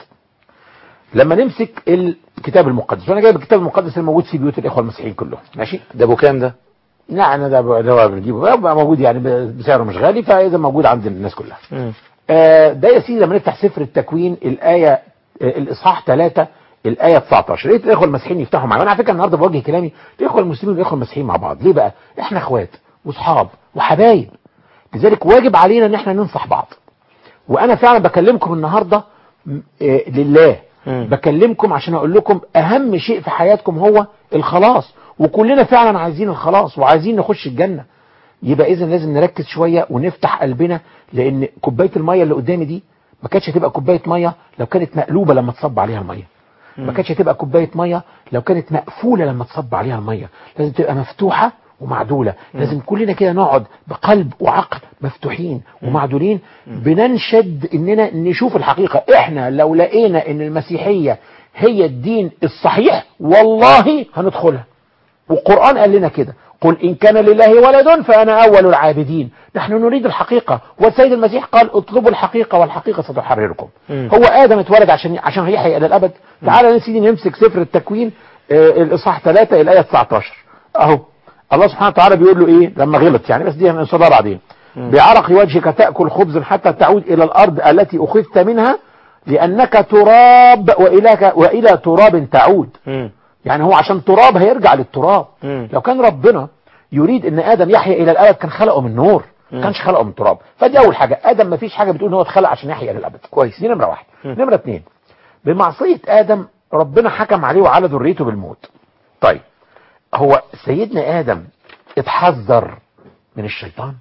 Speaker 10: لما نمسك الكتاب المقدس وأنا جايب الكتاب المقدس الموجود في بيوت الإخوة المسيحيين كلهم ماشي
Speaker 1: ده ابو كام ده
Speaker 10: لا أنا ده ده بنجيبه بقى موجود يعني بسعره مش غالي فإذا موجود عند الناس كلها
Speaker 1: مم.
Speaker 10: آه، ده يا سيدي لما نفتح سفر التكوين الآية آه، الإصحاح 3 الآية 19 لقيت الإخوة المسيحيين يفتحوا معايا وأنا على فكرة النهارده بوجه كلامي الإخوة المسلمين والإخوة المسيحيين مع بعض ليه بقى؟ إحنا إخوات وأصحاب وحبايب لذلك واجب علينا إن إحنا ننصح بعض وأنا فعلا بكلمكم النهارده م- آه، لله
Speaker 1: مم.
Speaker 10: بكلمكم عشان أقول لكم أهم شيء في حياتكم هو الخلاص وكلنا فعلا عايزين الخلاص وعايزين نخش الجنة يبقى اذا لازم نركز شويه ونفتح قلبنا لان كوبايه الميه اللي قدامي دي ما كانتش هتبقى كوبايه ميه لو كانت مقلوبه لما تصب عليها الميه ما كانتش هتبقى كوبايه ميه لو كانت مقفوله لما تصب عليها الميه لازم تبقى مفتوحه ومعدوله لازم كلنا كده نقعد بقلب وعقل مفتوحين ومعدولين بننشد اننا نشوف الحقيقه احنا لو لقينا ان المسيحيه هي الدين الصحيح والله هندخلها والقرآن قال لنا كده قل إن كان لله ولد فأنا أول العابدين نحن نريد الحقيقة والسيد المسيح قال اطلبوا الحقيقة والحقيقة ستحرركم
Speaker 1: مم.
Speaker 10: هو آدم اتولد عشان عشان هيحيا إلى الأبد تعالى يا سيدي نمسك سفر التكوين آه، الإصحاح 3 الآية 19 أهو الله سبحانه وتعالى بيقول له إيه لما غلط يعني بس دي هنوصلها بعدين بعرق وجهك تأكل خبزا حتى تعود إلى الأرض التي أخذت منها لأنك تراب وإلى وإلى تراب تعود
Speaker 1: مم.
Speaker 10: يعني هو عشان تراب هيرجع للتراب
Speaker 1: مم.
Speaker 10: لو كان ربنا يريد ان ادم يحيا الى الابد كان خلقه من نور ما كانش خلقه من تراب فدي اول حاجه ادم ما فيش حاجه بتقول ان هو اتخلق عشان يحيا الى الابد
Speaker 1: كويس.
Speaker 10: دي نمره واحد نمره اتنين بمعصيه ادم ربنا حكم عليه وعلى ذريته بالموت طيب هو سيدنا ادم اتحذر من الشيطان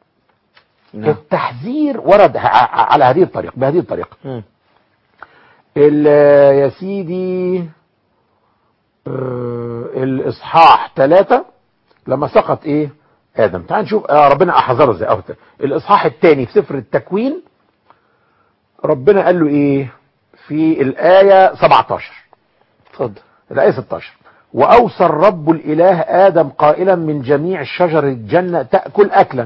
Speaker 1: نعم
Speaker 10: التحذير ورد ع- ع- على هذه الطريقه بهذه الطريقه
Speaker 1: مم.
Speaker 10: ال- يا سيدي آه، الاصحاح ثلاثة لما سقط ايه ادم تعال نشوف آه ربنا احذره ازاي أو الاصحاح الثاني في سفر التكوين ربنا قال له ايه في الايه 17
Speaker 1: اتفضل
Speaker 10: الآية 16 وأوصى الرب الإله آدم قائلا من جميع شجر الجنة تأكل أكلا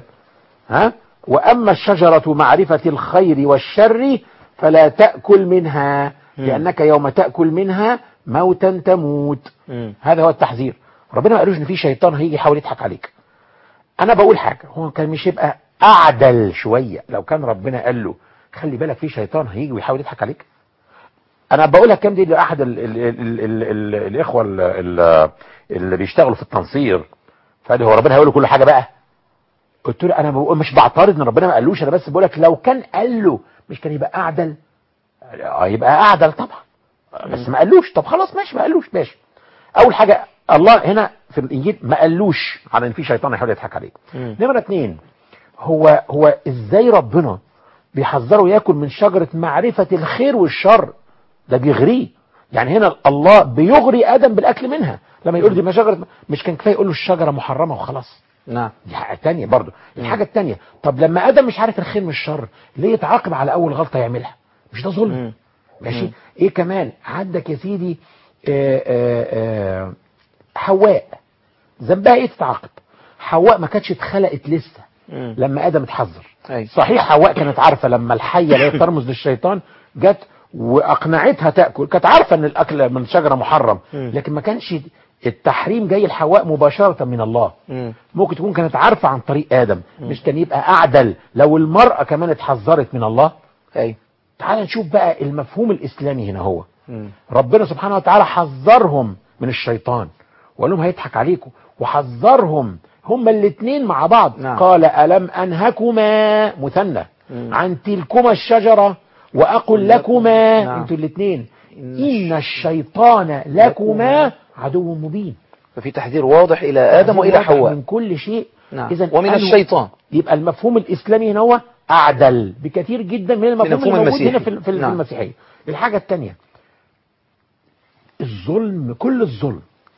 Speaker 10: ها وأما الشجرة معرفة الخير والشر فلا تأكل منها لأنك يوم تأكل منها موتا تموت
Speaker 1: مم.
Speaker 10: هذا هو التحذير ربنا ما قالوش ان في شيطان هيجي يحاول يضحك عليك انا بقول حاجه هو كان مش يبقى اعدل شويه لو كان ربنا قال له خلي بالك في شيطان هيجي ويحاول يضحك عليك انا بقولها كام دي لاحد ال ال ال ال ال الاخوه ال ال اللي بيشتغلوا في التنصير فقال لي هو ربنا هيقول له كل حاجه بقى قلت له انا بقول مش بعترض ان ربنا ما قالوش انا بس بقول لك لو كان قال له مش كان يبقى اعدل آه، يبقى اعدل طبعا بس ما قالوش طب خلاص ماشي ما قالوش ماشي اول حاجه الله هنا في الانجيل ما قالوش على ان في شيطان هيحاول يضحك عليك
Speaker 1: مم.
Speaker 10: نمره اتنين هو هو ازاي ربنا بيحذره ياكل من شجره معرفه الخير والشر ده بيغريه يعني هنا الله بيغري ادم بالاكل منها لما يقول دي ما شجره مش كان كفايه يقول له الشجره محرمه وخلاص
Speaker 1: نعم
Speaker 10: دي حاجه تانية برضه الحاجه التانية طب لما ادم مش عارف الخير من الشر ليه يتعاقب على اول غلطه يعملها مش ده ظلم
Speaker 1: مم.
Speaker 10: ماشي ايه كمان عندك يا سيدي آه، آه، آه، حواء ذنبها ايه تتعاقب حواء ما كانتش اتخلقت لسه
Speaker 1: مم.
Speaker 10: لما ادم اتحذر
Speaker 1: أيوة.
Speaker 10: صحيح حواء كانت عارفه لما الحيه اللي هي ترمز للشيطان جت واقنعتها تاكل كانت عارفه ان الاكل من شجره محرم
Speaker 1: مم.
Speaker 10: لكن ما كانش التحريم جاي لحواء مباشره من الله
Speaker 1: مم.
Speaker 10: ممكن تكون كانت عارفه عن طريق ادم مش كان يبقى اعدل لو المراه كمان اتحذرت من الله
Speaker 1: أيوة.
Speaker 10: تعال نشوف بقى المفهوم الاسلامي هنا هو
Speaker 1: مم.
Speaker 10: ربنا سبحانه وتعالى حذرهم من الشيطان وقال لهم هيضحك عليكم وحذرهم هما الاثنين مع بعض
Speaker 1: نعم.
Speaker 10: قال ألم أنهكما مثنى
Speaker 1: مم.
Speaker 10: عن تلكما الشجرة وأقل لكما
Speaker 1: نعم.
Speaker 10: انتوا الاثنين
Speaker 1: إن
Speaker 10: إن الشيطان لكما عدو مبين
Speaker 1: ففي تحذير واضح إلى آدم وإلى
Speaker 10: واضح
Speaker 1: حواء
Speaker 10: من كل شيء
Speaker 1: نعم.
Speaker 10: إذن
Speaker 1: ومن
Speaker 10: أنه-
Speaker 1: الشيطان
Speaker 10: يبقى المفهوم الإسلامي هنا هو أعدل بكثير جدا من المفهوم
Speaker 1: المفهوم
Speaker 10: اللي موجود
Speaker 1: المسيحي.
Speaker 10: هنا في, في,
Speaker 1: نعم.
Speaker 10: في المسيحية الحاجة الثانية الظلم كل الظلم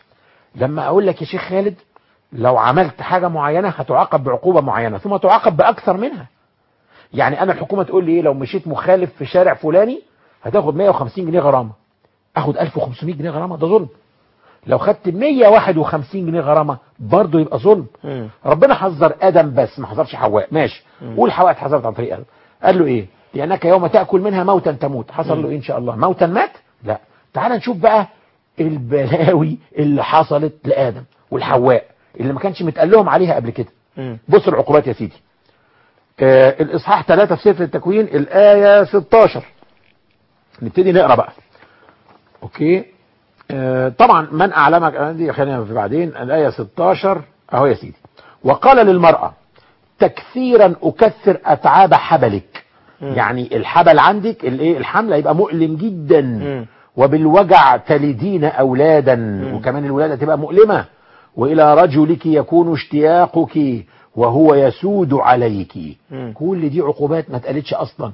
Speaker 10: لما اقول لك يا شيخ خالد لو عملت حاجة معينة هتعاقب بعقوبة معينة ثم تعاقب بأكثر منها يعني أنا الحكومة تقول لي إيه لو مشيت مخالف في شارع فلاني هتاخد 150 جنيه غرامة أخد 1500 جنيه غرامة ده ظلم لو خدت 151 جنيه غرامة برضه يبقى ظلم
Speaker 1: مم.
Speaker 10: ربنا حذر آدم بس ما حذرش حواء ماشي قول حواء اتحذرت عن طريق آدم قال له إيه لأنك يوم تأكل منها موتا تموت حصل له إيه إن شاء الله موتا مات لا تعال نشوف بقى البلاوي اللي حصلت لآدم والحواء اللي ما كانش متقال لهم عليها قبل كده
Speaker 1: مم.
Speaker 10: بص العقوبات يا سيدي آه الإصحاح 3 في سفر التكوين الآية 16 نبتدي نقرا بقى أوكي آه طبعا من أعلمك آه، دي خلينا في بعدين الآية 16 أهو يا سيدي وقال للمرأة تكثيرا أكثر أتعاب حبلك يعني الحبل عندك الايه الحمل هيبقى مؤلم جدا
Speaker 1: مم.
Speaker 10: وبالوجع تلدين أولادا وكمان الولادة تبقى مؤلمة وإلى رجلك يكون اشتياقك وهو يسود عليك
Speaker 1: مم.
Speaker 10: كل دي عقوبات ما اتقالتش أصلا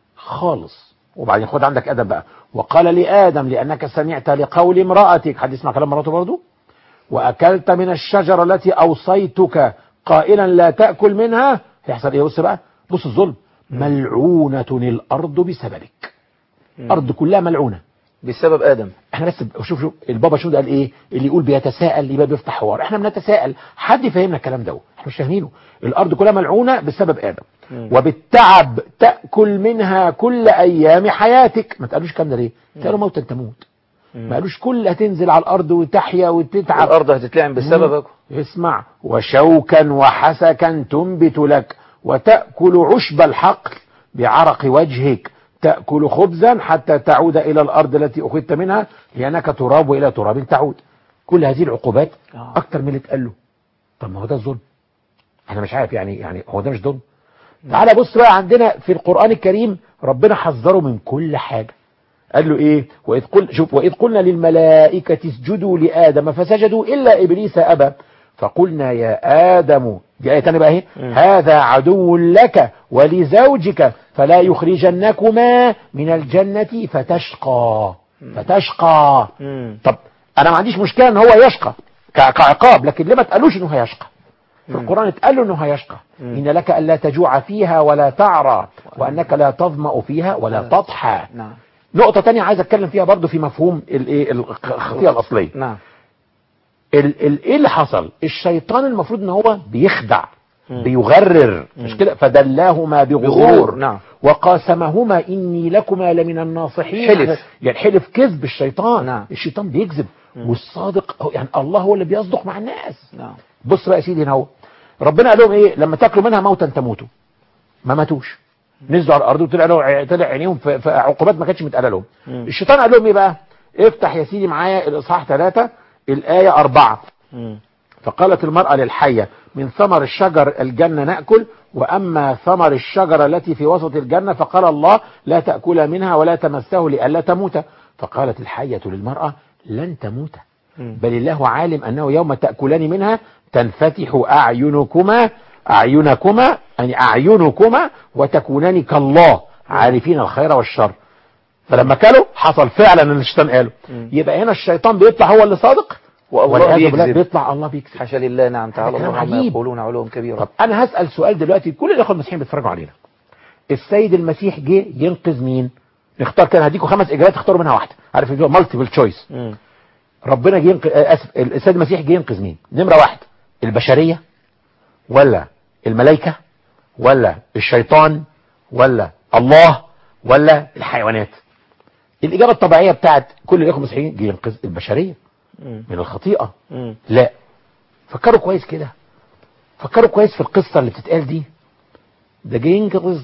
Speaker 10: خالص وبعدين خد عندك أدب بقى وقال لآدم لأنك سمعت لقول امرأتك حد يسمع كلام مراته برضو وأكلت من الشجرة التي أوصيتك قائلا لا تأكل منها هيحصل إيه بص بقى بص الظلم ملعونة الأرض بسببك أرض كلها ملعونة
Speaker 1: بسبب آدم
Speaker 10: احنا بس شوف شوف البابا شنو قال ايه اللي يقول بيتساءل يبقى بيفتح حوار احنا بنتساءل حد يفهمنا الكلام ده احنا مش فاهمينه الارض كلها ملعونه بسبب ادم وبالتعب تاكل منها كل ايام حياتك ما تقالوش الكلام ده ليه قالوا موتا تموت ما قالوش كل هتنزل على الارض وتحيا وتتعب
Speaker 1: الأرض هتتلعن بسببك
Speaker 10: اسمع وشوكا وحسكا تنبت لك وتأكل عشب الحقل بعرق وجهك تأكل خبزا حتى تعود إلى الأرض التي أخذت منها لأنك تراب وإلى تراب تعود كل هذه العقوبات
Speaker 1: آه.
Speaker 10: أكتر من اللي اتقال له طب ما هو ده الظلم أنا مش عارف يعني يعني هو ده مش ظلم تعالى بص بقى عندنا في القرآن الكريم ربنا حذره من كل حاجة قال له ايه واذ قل شوف واذ قلنا للملائكه اسجدوا لادم فسجدوا الا ابليس ابى فقلنا يا ادم دي ايه تانية بقى اهي هذا عدو لك ولزوجك فلا يخرجنكما من الجنه فتشقى فتشقى
Speaker 1: مم.
Speaker 10: طب انا ما عنديش مشكله ان هو يشقى ك- كعقاب لكن ليه ما تقالوش انه هيشقى في القرآن اتقال له انه هيشقى ان لك الا تجوع فيها ولا تعرى وانك لا تظمأ فيها ولا تضحى
Speaker 1: نعم
Speaker 10: نقطة تانية عايز اتكلم فيها برضو في مفهوم الايه الخطيئة الاصلية
Speaker 1: نعم
Speaker 10: ال- ال- ايه اللي حصل الشيطان المفروض ان هو بيخدع بيغرر مش كده فدلاهما بغرور
Speaker 1: بغرور، نعم.
Speaker 10: وقاسمهما اني لكما لمن الناصحين
Speaker 1: حلف.
Speaker 10: يعني حلف كذب الشيطان
Speaker 1: نعم.
Speaker 10: الشيطان بيكذب والصادق هو- يعني الله هو اللي بيصدق مع الناس
Speaker 1: نعم
Speaker 10: بص بقى يا سيدي هنا اهو ربنا قال لهم ايه لما تاكلوا منها موتا تموتوا ما ماتوش نزلوا على الارض وطلع لهم طلع عينيهم في في عقوبات ما كانتش متقاله لهم الشيطان قال لهم ايه بقى افتح يا سيدي معايا الاصحاح 3 الايه 4
Speaker 1: مم.
Speaker 10: فقالت المرأة للحية من ثمر الشجر الجنة نأكل وأما ثمر الشجرة التي في وسط الجنة فقال الله لا تأكل منها ولا تمسه لئلا تموت فقالت الحية للمرأة لن تموت بل الله عالم أنه يوم تأكلان منها تنفتح أعينكما أعينكما يعني أعينكما وتكونان كالله عارفين الخير والشر فلما كلوا حصل فعلا اللي الشيطان قاله يبقى هنا الشيطان بيطلع هو اللي صادق
Speaker 1: والله
Speaker 10: والعياذ بالله
Speaker 1: بيكذب
Speaker 10: بيطلع الله بيكذب
Speaker 1: حاشا لله نعم تعالى
Speaker 10: كلام
Speaker 1: الله عما
Speaker 10: عجيب.
Speaker 1: يقولون علوم كبيرة
Speaker 10: طب انا هسال سؤال دلوقتي كل الاخوه المسيحيين بيتفرجوا علينا السيد المسيح جه ينقذ مين نختار كده هديكم خمس اجابات اختاروا منها واحده عارف اللي هو مالتيبل تشويس
Speaker 1: مم.
Speaker 10: ربنا جه ينقذ آه، اسف السيد المسيح جه ينقذ مين نمره واحد البشريه ولا الملائكه ولا الشيطان ولا الله ولا الحيوانات الاجابه الطبيعيه بتاعت كل الاخوه المسيحيين جه ينقذ البشريه
Speaker 1: مم.
Speaker 10: من الخطيئه
Speaker 1: مم.
Speaker 10: لا فكروا كويس كده فكروا كويس في القصة اللي بتتقال دي ده جه ينقذ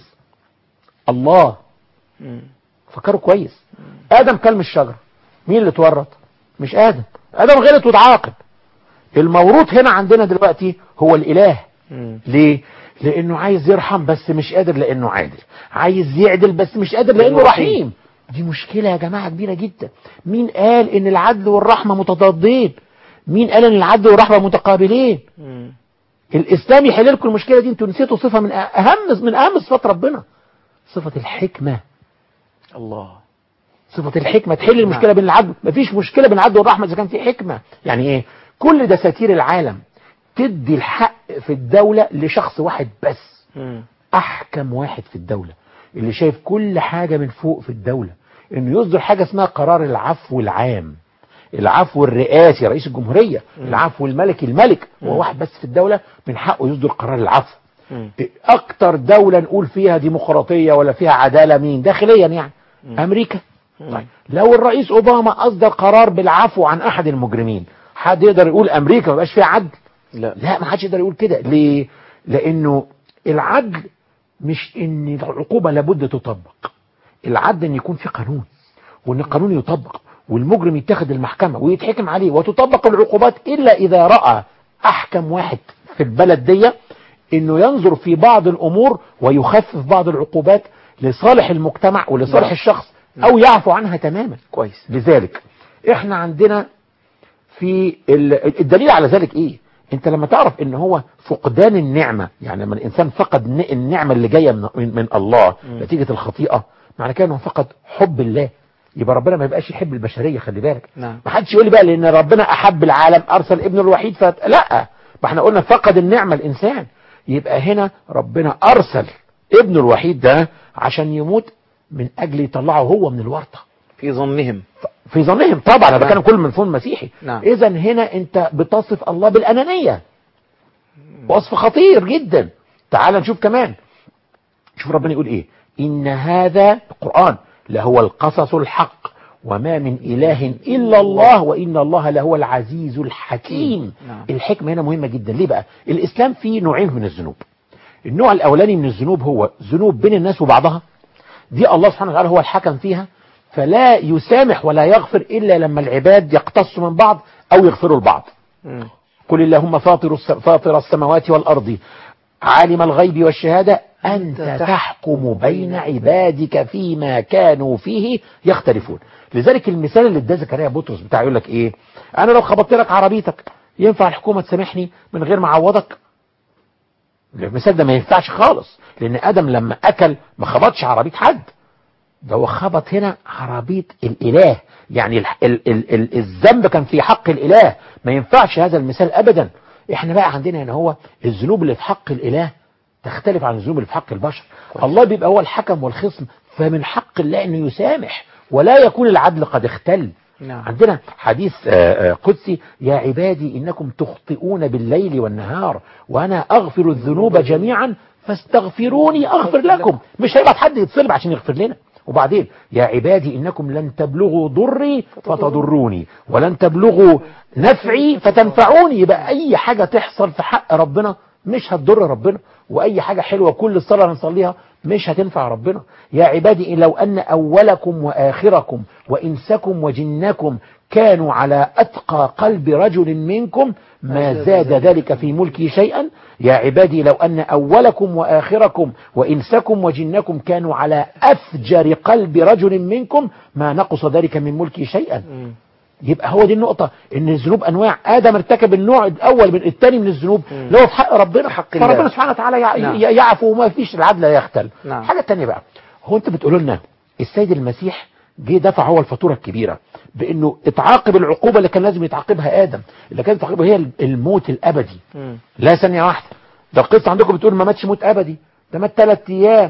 Speaker 10: الله
Speaker 1: مم.
Speaker 10: فكروا كويس آدم كل من الشجرة مين اللي اتورط مش آدم آدم غلط واتعاقب الموروث هنا عندنا دلوقتي هو الإله
Speaker 1: مم.
Speaker 10: ليه لأنه عايز يرحم بس مش قادر لأنه عادل عايز يعدل بس مش قادر لأنه
Speaker 1: لأنه
Speaker 10: رحيم دي مشكلة يا جماعة كبيرة جدا مين قال ان العدل والرحمة متضادين مين قال ان العدل والرحمة متقابلين
Speaker 1: مم.
Speaker 10: الاسلام يحل لكم المشكله دي انتوا نسيتوا صفه من اهم من اهم صفات ربنا صفه الحكمه
Speaker 1: الله
Speaker 10: صفة الحكمة تحل المشكلة بين العدل مفيش مشكلة بين العدل والرحمة إذا كان في حكمة يعني إيه كل دساتير العالم تدي الحق في الدولة لشخص واحد بس أحكم واحد في الدولة اللي شايف كل حاجة من فوق في الدولة إنه يصدر حاجة اسمها قرار العفو العام العفو الرئاسي رئيس الجمهورية العفو الملكي الملك هو واحد بس في الدولة من حقه يصدر قرار العفو اكتر دولة نقول فيها ديمقراطية ولا فيها عدالة مين داخليا يعني امريكا طيب لو الرئيس اوباما اصدر قرار بالعفو عن احد المجرمين حد يقدر يقول امريكا ما بقاش فيها عدل
Speaker 1: لا
Speaker 10: لا ما حدش يقدر يقول كده ليه لانه العدل مش ان العقوبة لابد تطبق العدل ان يكون في قانون وان القانون يطبق والمجرم يتخذ المحكمة ويتحكم عليه وتطبق العقوبات الا اذا رأى احكم واحد في البلد دي انه ينظر في بعض الامور ويخفف بعض العقوبات لصالح المجتمع ولصالح
Speaker 1: نعم.
Speaker 10: الشخص او يعفو عنها تماما
Speaker 1: كويس
Speaker 10: لذلك احنا عندنا في ال- الدليل على ذلك ايه انت لما تعرف ان هو فقدان النعمة يعني لما الانسان فقد ن- النعمة اللي جاية من, من, من الله نتيجة الخطيئة معنى كده انه فقد حب الله يبقى ربنا ما يبقاش يحب البشرية خلي بالك
Speaker 1: نعم
Speaker 10: ما حدش يقول لي بقى لان ربنا احب العالم ارسل ابنه الوحيد فت... لا ما احنا قلنا فقد النعمة الانسان يبقى هنا ربنا ارسل ابنه الوحيد ده عشان يموت من اجل يطلعه هو من الورطة
Speaker 1: في ظنهم
Speaker 10: في ظنهم طبعا انا
Speaker 1: نعم.
Speaker 10: بتكلم كل مفهوم مسيحي
Speaker 1: نعم.
Speaker 10: اذا هنا انت بتصف الله بالانانيه وصف خطير جدا تعال نشوف كمان شوف ربنا يقول ايه ان هذا القران لهو القصص الحق وما من اله الا الله وان الله لهو العزيز الحكيم
Speaker 1: نعم.
Speaker 10: الحكمه هنا مهمه جدا ليه بقى الاسلام فيه نوعين من الذنوب النوع الاولاني من الذنوب هو ذنوب بين الناس وبعضها دي الله سبحانه وتعالى هو الحكم فيها فلا يسامح ولا يغفر إلا لما العباد يقتصوا من بعض أو يغفروا لبعض قل اللهم فاطر, الس- فاطر السماوات والأرض عالم الغيب والشهادة أنت تحكم بين عبادك فيما كانوا فيه يختلفون لذلك المثال اللي اداه زكريا بطرس بتاع يقول لك ايه انا لو خبطت لك عربيتك ينفع الحكومه تسامحني من غير ما اعوضك المثال ده ما ينفعش خالص لان ادم لما اكل ما خبطش عربيه حد ده هو خبط هنا عربيه الاله يعني ال ال ال ال الذنب كان في حق الاله ما ينفعش هذا المثال ابدا احنا بقى عندنا هنا هو الذنوب اللي في حق الاله تختلف عن الذنوب اللي في حق البشر الله بيبقى هو الحكم والخصم فمن حق الله انه يسامح ولا يكون العدل قد اختل
Speaker 1: نعم.
Speaker 10: عندنا حديث آه، آه، قدسي يا عبادي إنكم تخطئون بالليل والنهار وأنا أغفر الذنوب جميعا فاستغفروني أغفر لكم مش هيبعت حد يتصلب عشان يغفر لنا وبعدين يا عبادي إنكم لن تبلغوا ضري فتضروني ولن تبلغوا نفعي فتنفعوني يبقى أي حاجة تحصل في حق ربنا مش هتضر ربنا وأي حاجة حلوة كل الصلاة اللي نصليها مش هتنفع ربنا يا عبادي إن لو أن أولكم وآخركم وإنسكم وجنكم كانوا على أتقى قلب رجل منكم ما زاد ذلك في ملكي شيئا يا عبادي لو أن أولكم وآخركم وإنسكم وجنكم كانوا على أفجر قلب رجل منكم ما نقص ذلك من ملكي شيئا يبقى هو دي النقطة ان الذنوب انواع ادم ارتكب النوع الاول من الثاني من الذنوب اللي هو في حق ربنا
Speaker 1: حق الله.
Speaker 10: فربنا سبحانه وتعالى يع-
Speaker 1: نعم.
Speaker 10: ي- يعفو وما فيش العدل لا يختل
Speaker 1: نعم.
Speaker 10: الحاجة الثانية بقى هو انت بتقولوا لنا السيد المسيح جه دفع هو الفاتورة الكبيرة بانه اتعاقب العقوبة اللي كان لازم يتعاقبها ادم اللي كانت تعاقبها هي الموت الابدي لا ثانية واحدة ده القصة عندكم بتقول ما ماتش موت ابدي ده مات ثلاث ايام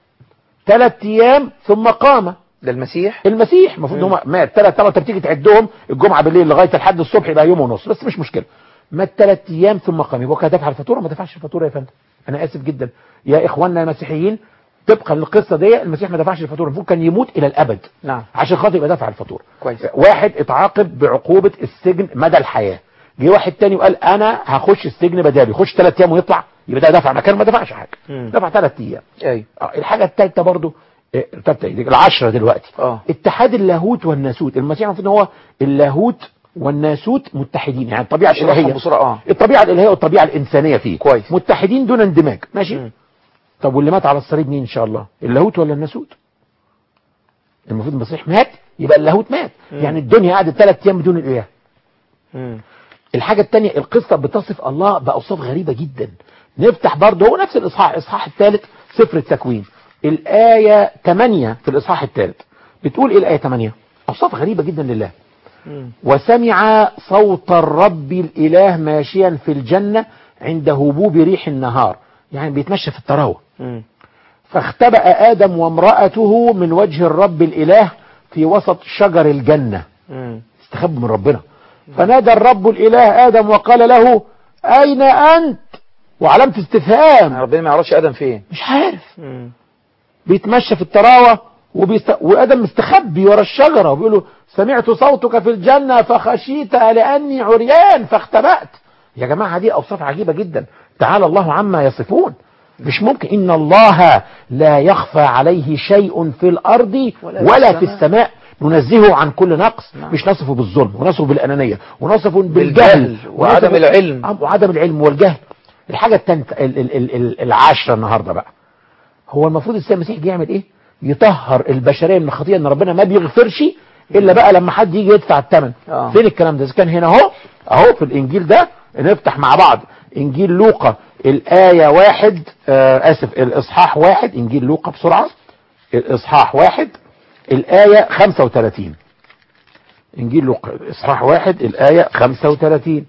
Speaker 10: ثلاث ايام ثم قام
Speaker 1: ده المسيح
Speaker 10: المسيح المفروض ان هم مات ثلاث طبعا انت بتيجي تعدهم الجمعه بالليل لغايه لحد الصبح يبقى يوم ونص بس مش مشكله مات ثلاث ايام ثم قام يبقى كده دفع الفاتوره ما دفعش الفاتوره يا فندم انا اسف جدا يا اخواننا المسيحيين طبقا للقصه دي المسيح ما دفعش الفاتوره المفروض كان يموت الى الابد
Speaker 1: نعم
Speaker 10: عشان خاطر يبقى دفع الفاتوره
Speaker 1: كويس
Speaker 10: واحد اتعاقب بعقوبه السجن مدى الحياه جه واحد تاني وقال انا هخش السجن بدالي يخش ثلاث ايام ويطلع يبقى ده دفع مكان ما دفعش حاجه
Speaker 1: مم.
Speaker 10: دفع ثلاث ايام
Speaker 1: ايوه
Speaker 10: آه، الحاجة الثالثة برضو آه، الثالثة إيه؟ العشرة دلوقتي
Speaker 1: اه
Speaker 10: اتحاد اللاهوت والناسوت المسيح المفروض ان هو اللاهوت والناسوت متحدين يعني الطبيعة
Speaker 1: اشرحهم
Speaker 10: الإلهية
Speaker 1: بسرعة اه
Speaker 10: الطبيعة الإلهية والطبيعة الإنسانية فيه
Speaker 1: كويس.
Speaker 10: متحدين دون اندماج ماشي
Speaker 1: مم.
Speaker 10: طب واللي مات على الصليب مين إن شاء الله اللاهوت ولا الناسوت المفروض المسيح مات يبقى اللاهوت مات
Speaker 1: مم.
Speaker 10: يعني الدنيا قعدت ثلاث أيام بدون الإله
Speaker 1: مم.
Speaker 10: الحاجة التانية القصة بتصف الله بأوصاف غريبة جدا نفتح برضه هو نفس الإصحاح الإصحاح الثالث سفر التكوين الآية 8 في الإصحاح الثالث بتقول ايه الايه 8 اوصاف غريبه جدا لله وسمع صوت الرب الاله ماشيا في الجنه عند هبوب ريح النهار يعني بيتمشى في التراوه فاختبأ آدم وامرأته من وجه الرب الإله في وسط شجر الجنة استخبوا من ربنا فنادى الرب الإله آدم وقال له أين أنت وعلامة استفهام
Speaker 1: ربنا ما يعرفش ادم فين
Speaker 10: مش عارف بيتمشى في التراوة وبيست... وآدم مستخبي ورا الشجرة وبيقول له سمعت صوتك في الجنة فخشيت لأني عريان فاختبأت يا جماعة دي أوصاف عجيبة جدا تعالى الله عما يصفون مش ممكن إن الله لا يخفى عليه شيء في الأرض
Speaker 1: ولا
Speaker 10: ولا,
Speaker 1: في
Speaker 10: في السماء ننزهه عن كل نقص مش نصفه بالظلم ونصفه بالأنانية ونصفه بالجهل
Speaker 1: بالجهل وعدم
Speaker 10: ونصفه-
Speaker 1: العلم.
Speaker 10: آه، وعدم العلم والجهل الحاجة التانية ال- ال- ال- ال- العاشرة النهاردة بقى هو المفروض السيد المسيح جه يعمل ايه يطهر البشريه من الخطيه ان ربنا ما بيغفرش الا بقى لما حد يجي يدفع الثمن
Speaker 1: آه.
Speaker 10: فين الكلام ده اذا كان هنا اهو اهو في الانجيل ده نفتح مع بعض انجيل لوقا الايه واحد آه اسف الاصحاح واحد انجيل لوقا بسرعه الاصحاح واحد الايه 35 انجيل لوقا الاصحاح واحد الايه 35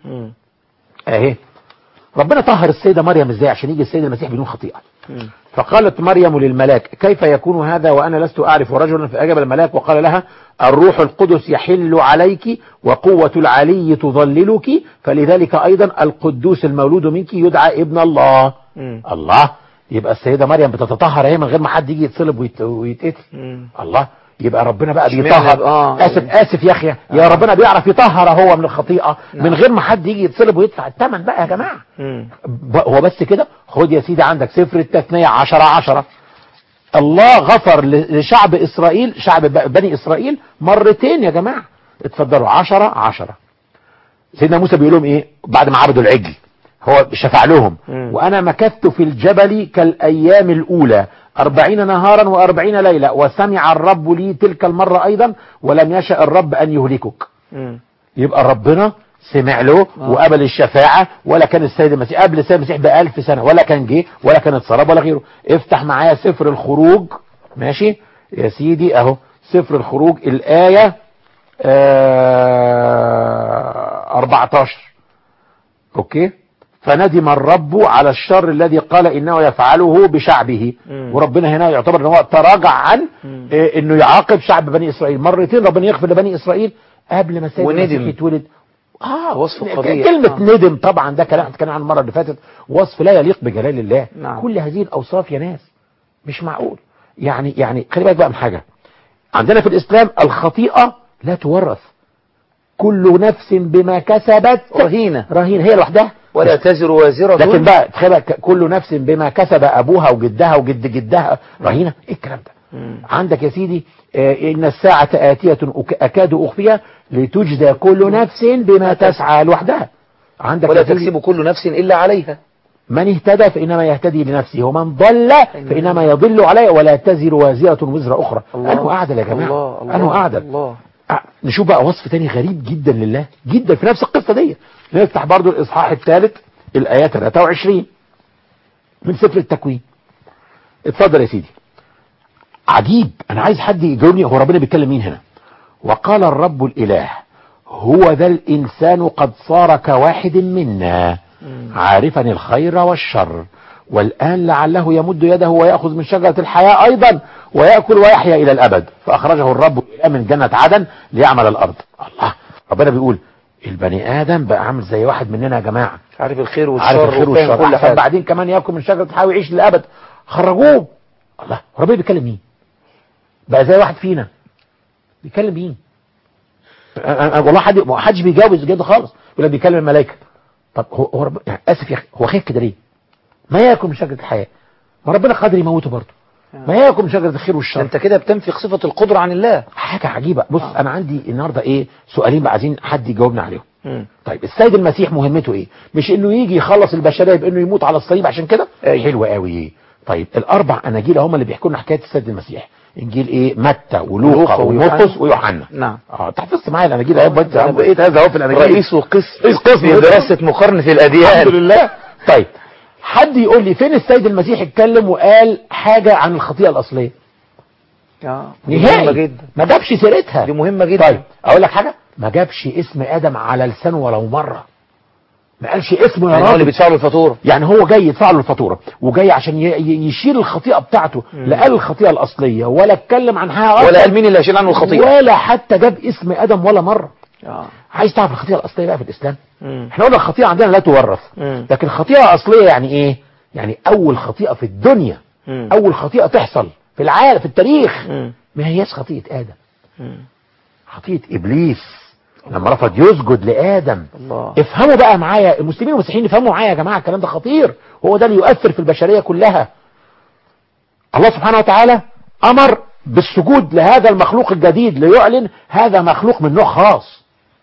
Speaker 10: اهي ربنا طهر السيده مريم ازاي عشان يجي السيد المسيح بدون خطيئه فقالت مريم للملاك كيف يكون هذا وأنا لست أعرف رجلا فأجاب الملاك وقال لها الروح القدس يحل عليك وقوة العلي تظللك فلذلك أيضا القدوس المولود منك يدعى ابن الله الله يبقى السيدة مريم بتتطهر هي من غير ما حد يجي يتصلب ويت- ويتقتل الله يبقى ربنا بقى
Speaker 1: اشمعنى
Speaker 10: بيطهر
Speaker 1: بقى- آه.
Speaker 10: اسف اسف يا اخي يا ربنا بيعرف يطهر هو من الخطيئه من غير ما حد يجي يتصلب ويدفع الثمن بقى يا جماعه ب- هو بس كده خد يا سيدي عندك سفر التثنية عشرة عشرة الله غفر ل- لشعب إسرائيل شعب ب- بني إسرائيل مرتين يا جماعة اتفضلوا عشرة عشرة سيدنا موسى بيقول لهم ايه بعد ما عبدوا العجل هو شفع لهم وأنا مكثت في الجبل كالأيام الأولى أربعين نهارا وأربعين ليلة وسمع الرب لي تلك المرة أيضا ولم يشأ الرب أن يهلكك يبقى ربنا سمع له وقبل الشفاعة ولا كان السيد المسيح قبل السيد المسيح بألف سنة ولا كان جه ولا كان اتصلب ولا غيره افتح معايا سفر الخروج ماشي يا سيدي اهو سفر الخروج الآية آه 14 اوكي فندم الرب على الشر الذي قال انه يفعله بشعبه وربنا هنا يعتبر ان هو تراجع عن إيه انه يعاقب شعب بني اسرائيل مرتين ربنا يغفر لبني اسرائيل قبل ما السيد
Speaker 1: وندم.
Speaker 10: المسيح يتولد اه
Speaker 1: وصف
Speaker 10: ك-
Speaker 1: القضية.
Speaker 10: كلمة
Speaker 1: آه.
Speaker 10: ندم طبعا ده كلام اتكلم عنه المرة اللي فاتت وصف لا يليق بجلال الله
Speaker 1: نعم.
Speaker 10: كل هذه الاوصاف يا ناس مش معقول يعني يعني خلي بالك بقى من حاجة عندنا في الاسلام الخطيئة لا تورث كل نفس بما كسبت
Speaker 1: رهينة
Speaker 10: رهينة هي لوحدها
Speaker 1: ولا تزر وازرة
Speaker 10: لكن بقى تخيل بقى ك- كل نفس بما كسب ابوها وجدها وجد جدها رهينه ايه الكلام ده عندك يا سيدي آه، ان الساعه اتيه أك- اكاد اخفيها لتجزى كل نفس بما تسعى لوحدها عندك
Speaker 1: ولا
Speaker 10: يا سيدي
Speaker 1: تكسب كل نفس إلا عليها
Speaker 10: من اهتدى فانما يهتدي لنفسه ومن ضل فانما يضل عليه ولا تزر وازره وزر اخرى
Speaker 1: الله.
Speaker 10: انه اعدل يا جماعه
Speaker 1: الله الله
Speaker 10: انه اعدل
Speaker 1: الله
Speaker 10: آه، نشوف بقى وصف تاني غريب جدا لله جدا في نفس القصة دي نفتح برضو الإصحاح الثالث الآية 23 من سفر التكوين اتفضل يا سيدي عجيب أنا عايز حد يجاوبني هو ربنا بيتكلم مين هنا وقال الرب الإله هو ذا الإنسان قد صار كواحد منا عارفا الخير والشر والآن لعله يمد يده ويأخذ من شجرة الحياة أيضا ويأكل ويحيا إلى الأبد فأخرجه الرب الإله من جنة عدن ليعمل الأرض الله ربنا بيقول البني آدم بقى عامل زي واحد مننا يا جماعة
Speaker 1: عارف الخير والشر
Speaker 10: عارف الخير
Speaker 1: وفاهم
Speaker 10: والشر
Speaker 1: كل
Speaker 10: أحسن
Speaker 1: حاجة
Speaker 10: بعدين كمان ياكل من شجرة الحياة ويعيش للأبد خرجوه الله ربنا بيتكلم مين بقى زي واحد فينا بيتكلم مين أنا- أنا- والله حد ما حدش بيجاوب كده خالص يقول لك بيكلم الملائكه طب هو هو رب... يعني اسف يا اخي هو خايف كده ليه؟ ما ياكل من شجره الحياه ما ربنا قادر يموته برضه ما ياكل من شجره الخير والشر
Speaker 1: انت كده بتنفي صفة القدرة عن الله
Speaker 10: حاجه عجيبه بص انا عندي النهارده ايه سؤالين بقى عايزين حد يجاوبنا عليهم طيب السيد المسيح مهمته ايه مش انه يجي يخلص البشريه بانه يموت على الصليب عشان كده
Speaker 1: أيوة.
Speaker 10: حلو قوي طيب الاربع اناجيل هم اللي بيحكوا لنا حكايه السيد المسيح انجيل ايه متى ولوقا
Speaker 1: ولوقا
Speaker 10: ومرقس
Speaker 1: ويوحنا.
Speaker 10: ويوحنا
Speaker 1: نعم
Speaker 10: اه انت حفظت معايا الاناجيل اهو بس
Speaker 1: أنا
Speaker 10: بقيت هذا اهو في الاناجيل
Speaker 1: رئيس وقسم
Speaker 10: رئيس قسم
Speaker 1: في دراسة مقارنة
Speaker 10: الحمد
Speaker 1: الأديان
Speaker 10: لله طيب حد يقول لي فين السيد المسيح اتكلم وقال حاجه عن الخطيئه الاصليه
Speaker 1: آه. دي مهمة
Speaker 10: نهائي
Speaker 1: جدا
Speaker 10: ما جابش سيرتها
Speaker 1: دي مهمة جدا
Speaker 10: طيب اقول لك حاجه ما جابش اسم ادم على لسانه ولو مره ما قالش اسمه يا
Speaker 1: يعني هو اللي
Speaker 10: راجل
Speaker 1: بيدفع له الفاتورة
Speaker 10: يعني هو جاي يدفع له الفاتوره وجاي عشان ي- ي- يشيل الخطيئه بتاعته لا قال الخطيئه الاصليه ولا اتكلم عن حاجه
Speaker 1: ولا
Speaker 10: أصلاً،
Speaker 1: قال مين اللي هيشيل عنه الخطيئة
Speaker 10: ولا حتى جاب اسم ادم ولا مره
Speaker 1: آه.
Speaker 10: عايز تعرف الخطيئه الاصليه بقى في الاسلام
Speaker 1: مم.
Speaker 10: احنا قلنا الخطيئه عندنا لا تورث
Speaker 1: مم.
Speaker 10: لكن الخطيئه الاصليه يعني ايه يعني اول خطيئه في الدنيا
Speaker 1: مم.
Speaker 10: اول خطيئه تحصل في العالم في التاريخ
Speaker 1: مم.
Speaker 10: ما هياش خطيئه ادم
Speaker 1: مم.
Speaker 10: خطيئه ابليس لما رفض يسجد لادم
Speaker 1: الله
Speaker 10: افهموا بقى معايا المسلمين والمسيحيين افهموا معايا يا جماعه الكلام ده خطير هو ده اللي يؤثر في البشريه كلها الله سبحانه وتعالى امر بالسجود لهذا المخلوق الجديد ليعلن هذا مخلوق من نوع خاص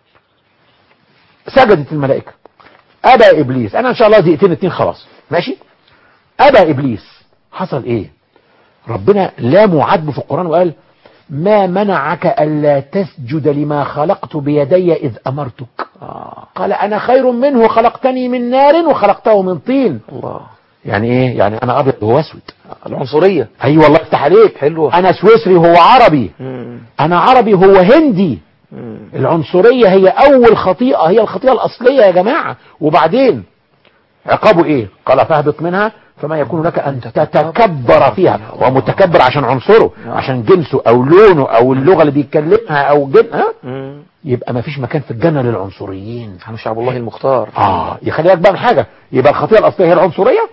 Speaker 10: سجدت الملائكه ابى ابليس انا ان شاء الله دقيقتين اتنين خلاص ماشي ابى ابليس حصل ايه ربنا لاموا عاتبه في القران وقال ما منعك الا تسجد لما خلقت بيدي اذ امرتك
Speaker 1: آه.
Speaker 10: قال انا خير منه خلقتني من نار وخلقته من طين
Speaker 1: الله
Speaker 10: يعني ايه يعني انا ابيض وهو اسود
Speaker 1: العنصرية
Speaker 10: اي أيوة والله افتح عليك
Speaker 1: حلوة.
Speaker 10: انا سويسري وهو عربي
Speaker 1: مم.
Speaker 10: انا عربي وهو هندي
Speaker 1: مم.
Speaker 10: العنصرية هي اول خطيئة هي الخطيئة الاصلية يا جماعة وبعدين عقابه ايه قال فاهبط منها فما يكون لك ان تتكبر فيها هو متكبر عشان عنصره عشان جنسه او لونه او اللغة اللي بيتكلمها او جن ها
Speaker 1: مم.
Speaker 10: يبقى ما فيش مكان في الجنة للعنصريين
Speaker 1: احنا شعب الله المختار
Speaker 10: اه يخلي بالك بقى من حاجة يبقى الخطيئة الاصلية هي العنصرية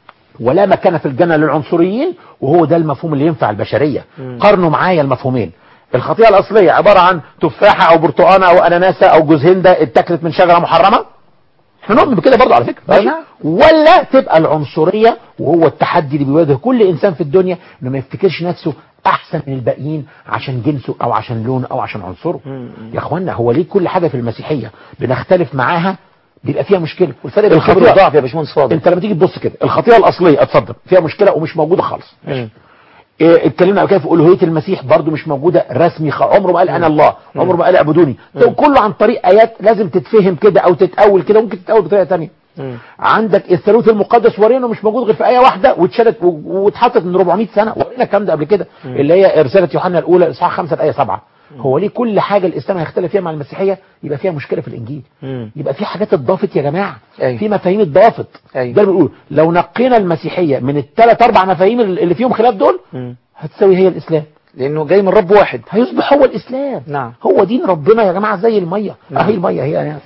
Speaker 10: ولا مكان في الجنة للعنصريين وهو ده المفهوم اللي ينفع البشرية قارنوا معايا المفهومين الخطيئة الأصلية عبارة عن تفاحة أو برتقانة أو أناناسة أو جوز هندة اتاكلت من شجرة محرمة احنا نؤمن بكده برضه على فكرة ماشي؟
Speaker 1: نعم.
Speaker 10: ولا تبقى العنصرية وهو التحدي اللي بيواجه كل إنسان في الدنيا إنه ما يفتكرش نفسه أحسن من الباقيين عشان جنسه أو عشان لونه أو عشان عنصره يا إخوانا هو ليه كل حاجة في المسيحية بنختلف معاها بيبقى فيها مشكلة
Speaker 1: والفرق بين الخبر
Speaker 10: الخطيئة-
Speaker 1: والضعف يا باشمهندس فاضل
Speaker 10: انت لما تيجي تبص كده الخطيئه الاصليه اتفضل فيها مشكله ومش موجوده خالص
Speaker 1: مم.
Speaker 10: إيه اتكلمنا قبل كده في الوهيه المسيح برضو مش موجوده رسمي خ... عمره ما قال انا الله عمره ما قال اعبدوني ده كله عن طريق ايات لازم تتفهم كده او تتاول كده ممكن تتاول بطريقه ثانيه
Speaker 1: مم.
Speaker 10: عندك الثالوث المقدس ورينا مش موجود غير في ايه واحده واتشالت و- واتحطت من 400 سنه ورينا الكلام ده قبل كده اللي هي رساله يوحنا الاولى اصحاح 5 الايه 7 هو ليه كل حاجه الاسلام هيختلف فيها مع المسيحيه يبقى فيها مشكله في الانجيل
Speaker 1: مم.
Speaker 10: يبقى في حاجات اتضافت يا جماعه
Speaker 1: أيوة.
Speaker 10: في مفاهيم اتضافت
Speaker 1: أيوة.
Speaker 10: ده اللي بنقول لو نقينا المسيحيه من الثلاث اربع مفاهيم اللي فيهم خلاف دول
Speaker 1: مم.
Speaker 10: هتساوي هي الاسلام
Speaker 1: لأنه جاي من رب واحد
Speaker 10: هيصبح هو الاسلام
Speaker 1: نعم.
Speaker 10: هو دين ربنا يا جماعه زي الميه
Speaker 1: نعم.
Speaker 10: اهي الميه هي اهي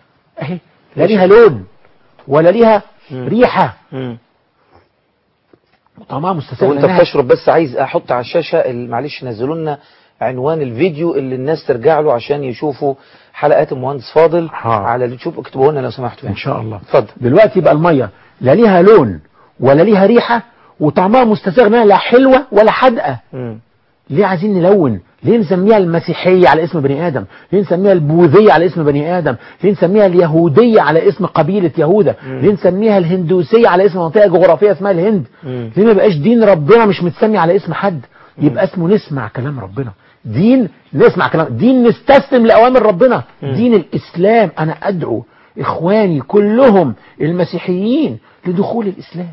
Speaker 10: اهي لا ليها لون ولا ليها ريحه
Speaker 1: مم.
Speaker 10: طعمها مستساغ
Speaker 1: وانت
Speaker 10: لأنها-
Speaker 1: بتشرب بس عايز احط على الشاشة ال- معلش نزلوا لنا عنوان الفيديو اللي الناس ترجع له عشان يشوفوا حلقات المهندس فاضل
Speaker 10: ها.
Speaker 1: على اليوتيوب اكتبوه لنا لو سمحتوا
Speaker 10: ان شاء الله
Speaker 1: اتفضل
Speaker 10: دلوقتي بقى الميه لا ليها لون ولا ليها ريحه وطعمها مستساغ انها لا حلوه ولا حادقه
Speaker 1: مم.
Speaker 10: ليه عايزين نلون ليه نسميها المسيحية على اسم بني آدم ليه نسميها البوذية على اسم بني آدم ليه نسميها اليهودية على اسم قبيلة يهوذا ليه نسميها الهندوسية على اسم منطقة جغرافية اسمها الهند
Speaker 1: مم.
Speaker 10: ليه ما يبقاش دين ربنا مش متسمي على اسم حد يبقى اسمه نسمع كلام ربنا دين نسمع كلام دين نستسلم لأوامر ربنا دين الإسلام أنا أدعو إخواني كلهم المسيحيين لدخول الإسلام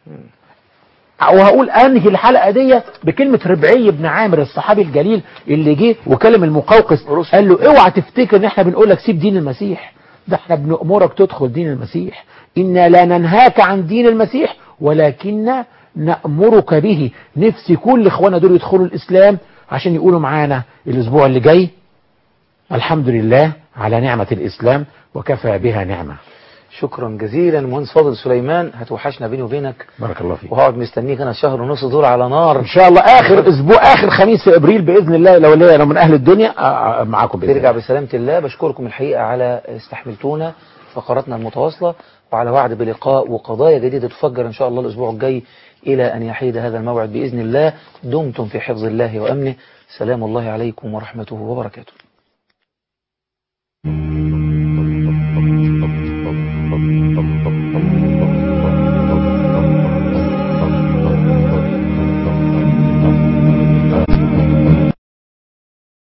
Speaker 10: وهقول انهي الحلقه دي بكلمه ربعي بن عامر الصحابي الجليل اللي جه وكلم المقوقس
Speaker 1: رسل.
Speaker 10: قال له اوعى تفتكر ان احنا بنقول لك سيب دين المسيح ده احنا بنأمرك تدخل دين المسيح انا لا ننهاك عن دين المسيح ولكن نأمرك به نفسي كل اخوانا دول يدخلوا الاسلام عشان يقولوا معانا الاسبوع اللي جاي الحمد لله على نعمة الاسلام وكفى بها نعمة
Speaker 1: شكرا جزيلا مهندس فاضل سليمان هتوحشنا بيني وبينك
Speaker 10: بارك الله فيك
Speaker 1: وهقعد مستنيك انا شهر ونص دول على نار
Speaker 10: ان شاء الله اخر اسبوع اخر خميس في ابريل باذن الله لو ليا انا من اهل الدنيا آه، آه، معاكم باذن
Speaker 1: ترجع
Speaker 10: الله
Speaker 1: بسلامة الله بشكركم الحقيقة على استحملتونا فقراتنا المتواصلة وعلى وعد بلقاء وقضايا جديدة تفجر إن شاء الله الأسبوع الجاي إلى أن يحيد هذا الموعد بإذن الله دمتم في حفظ الله وأمنه سلام الله عليكم ورحمته وبركاته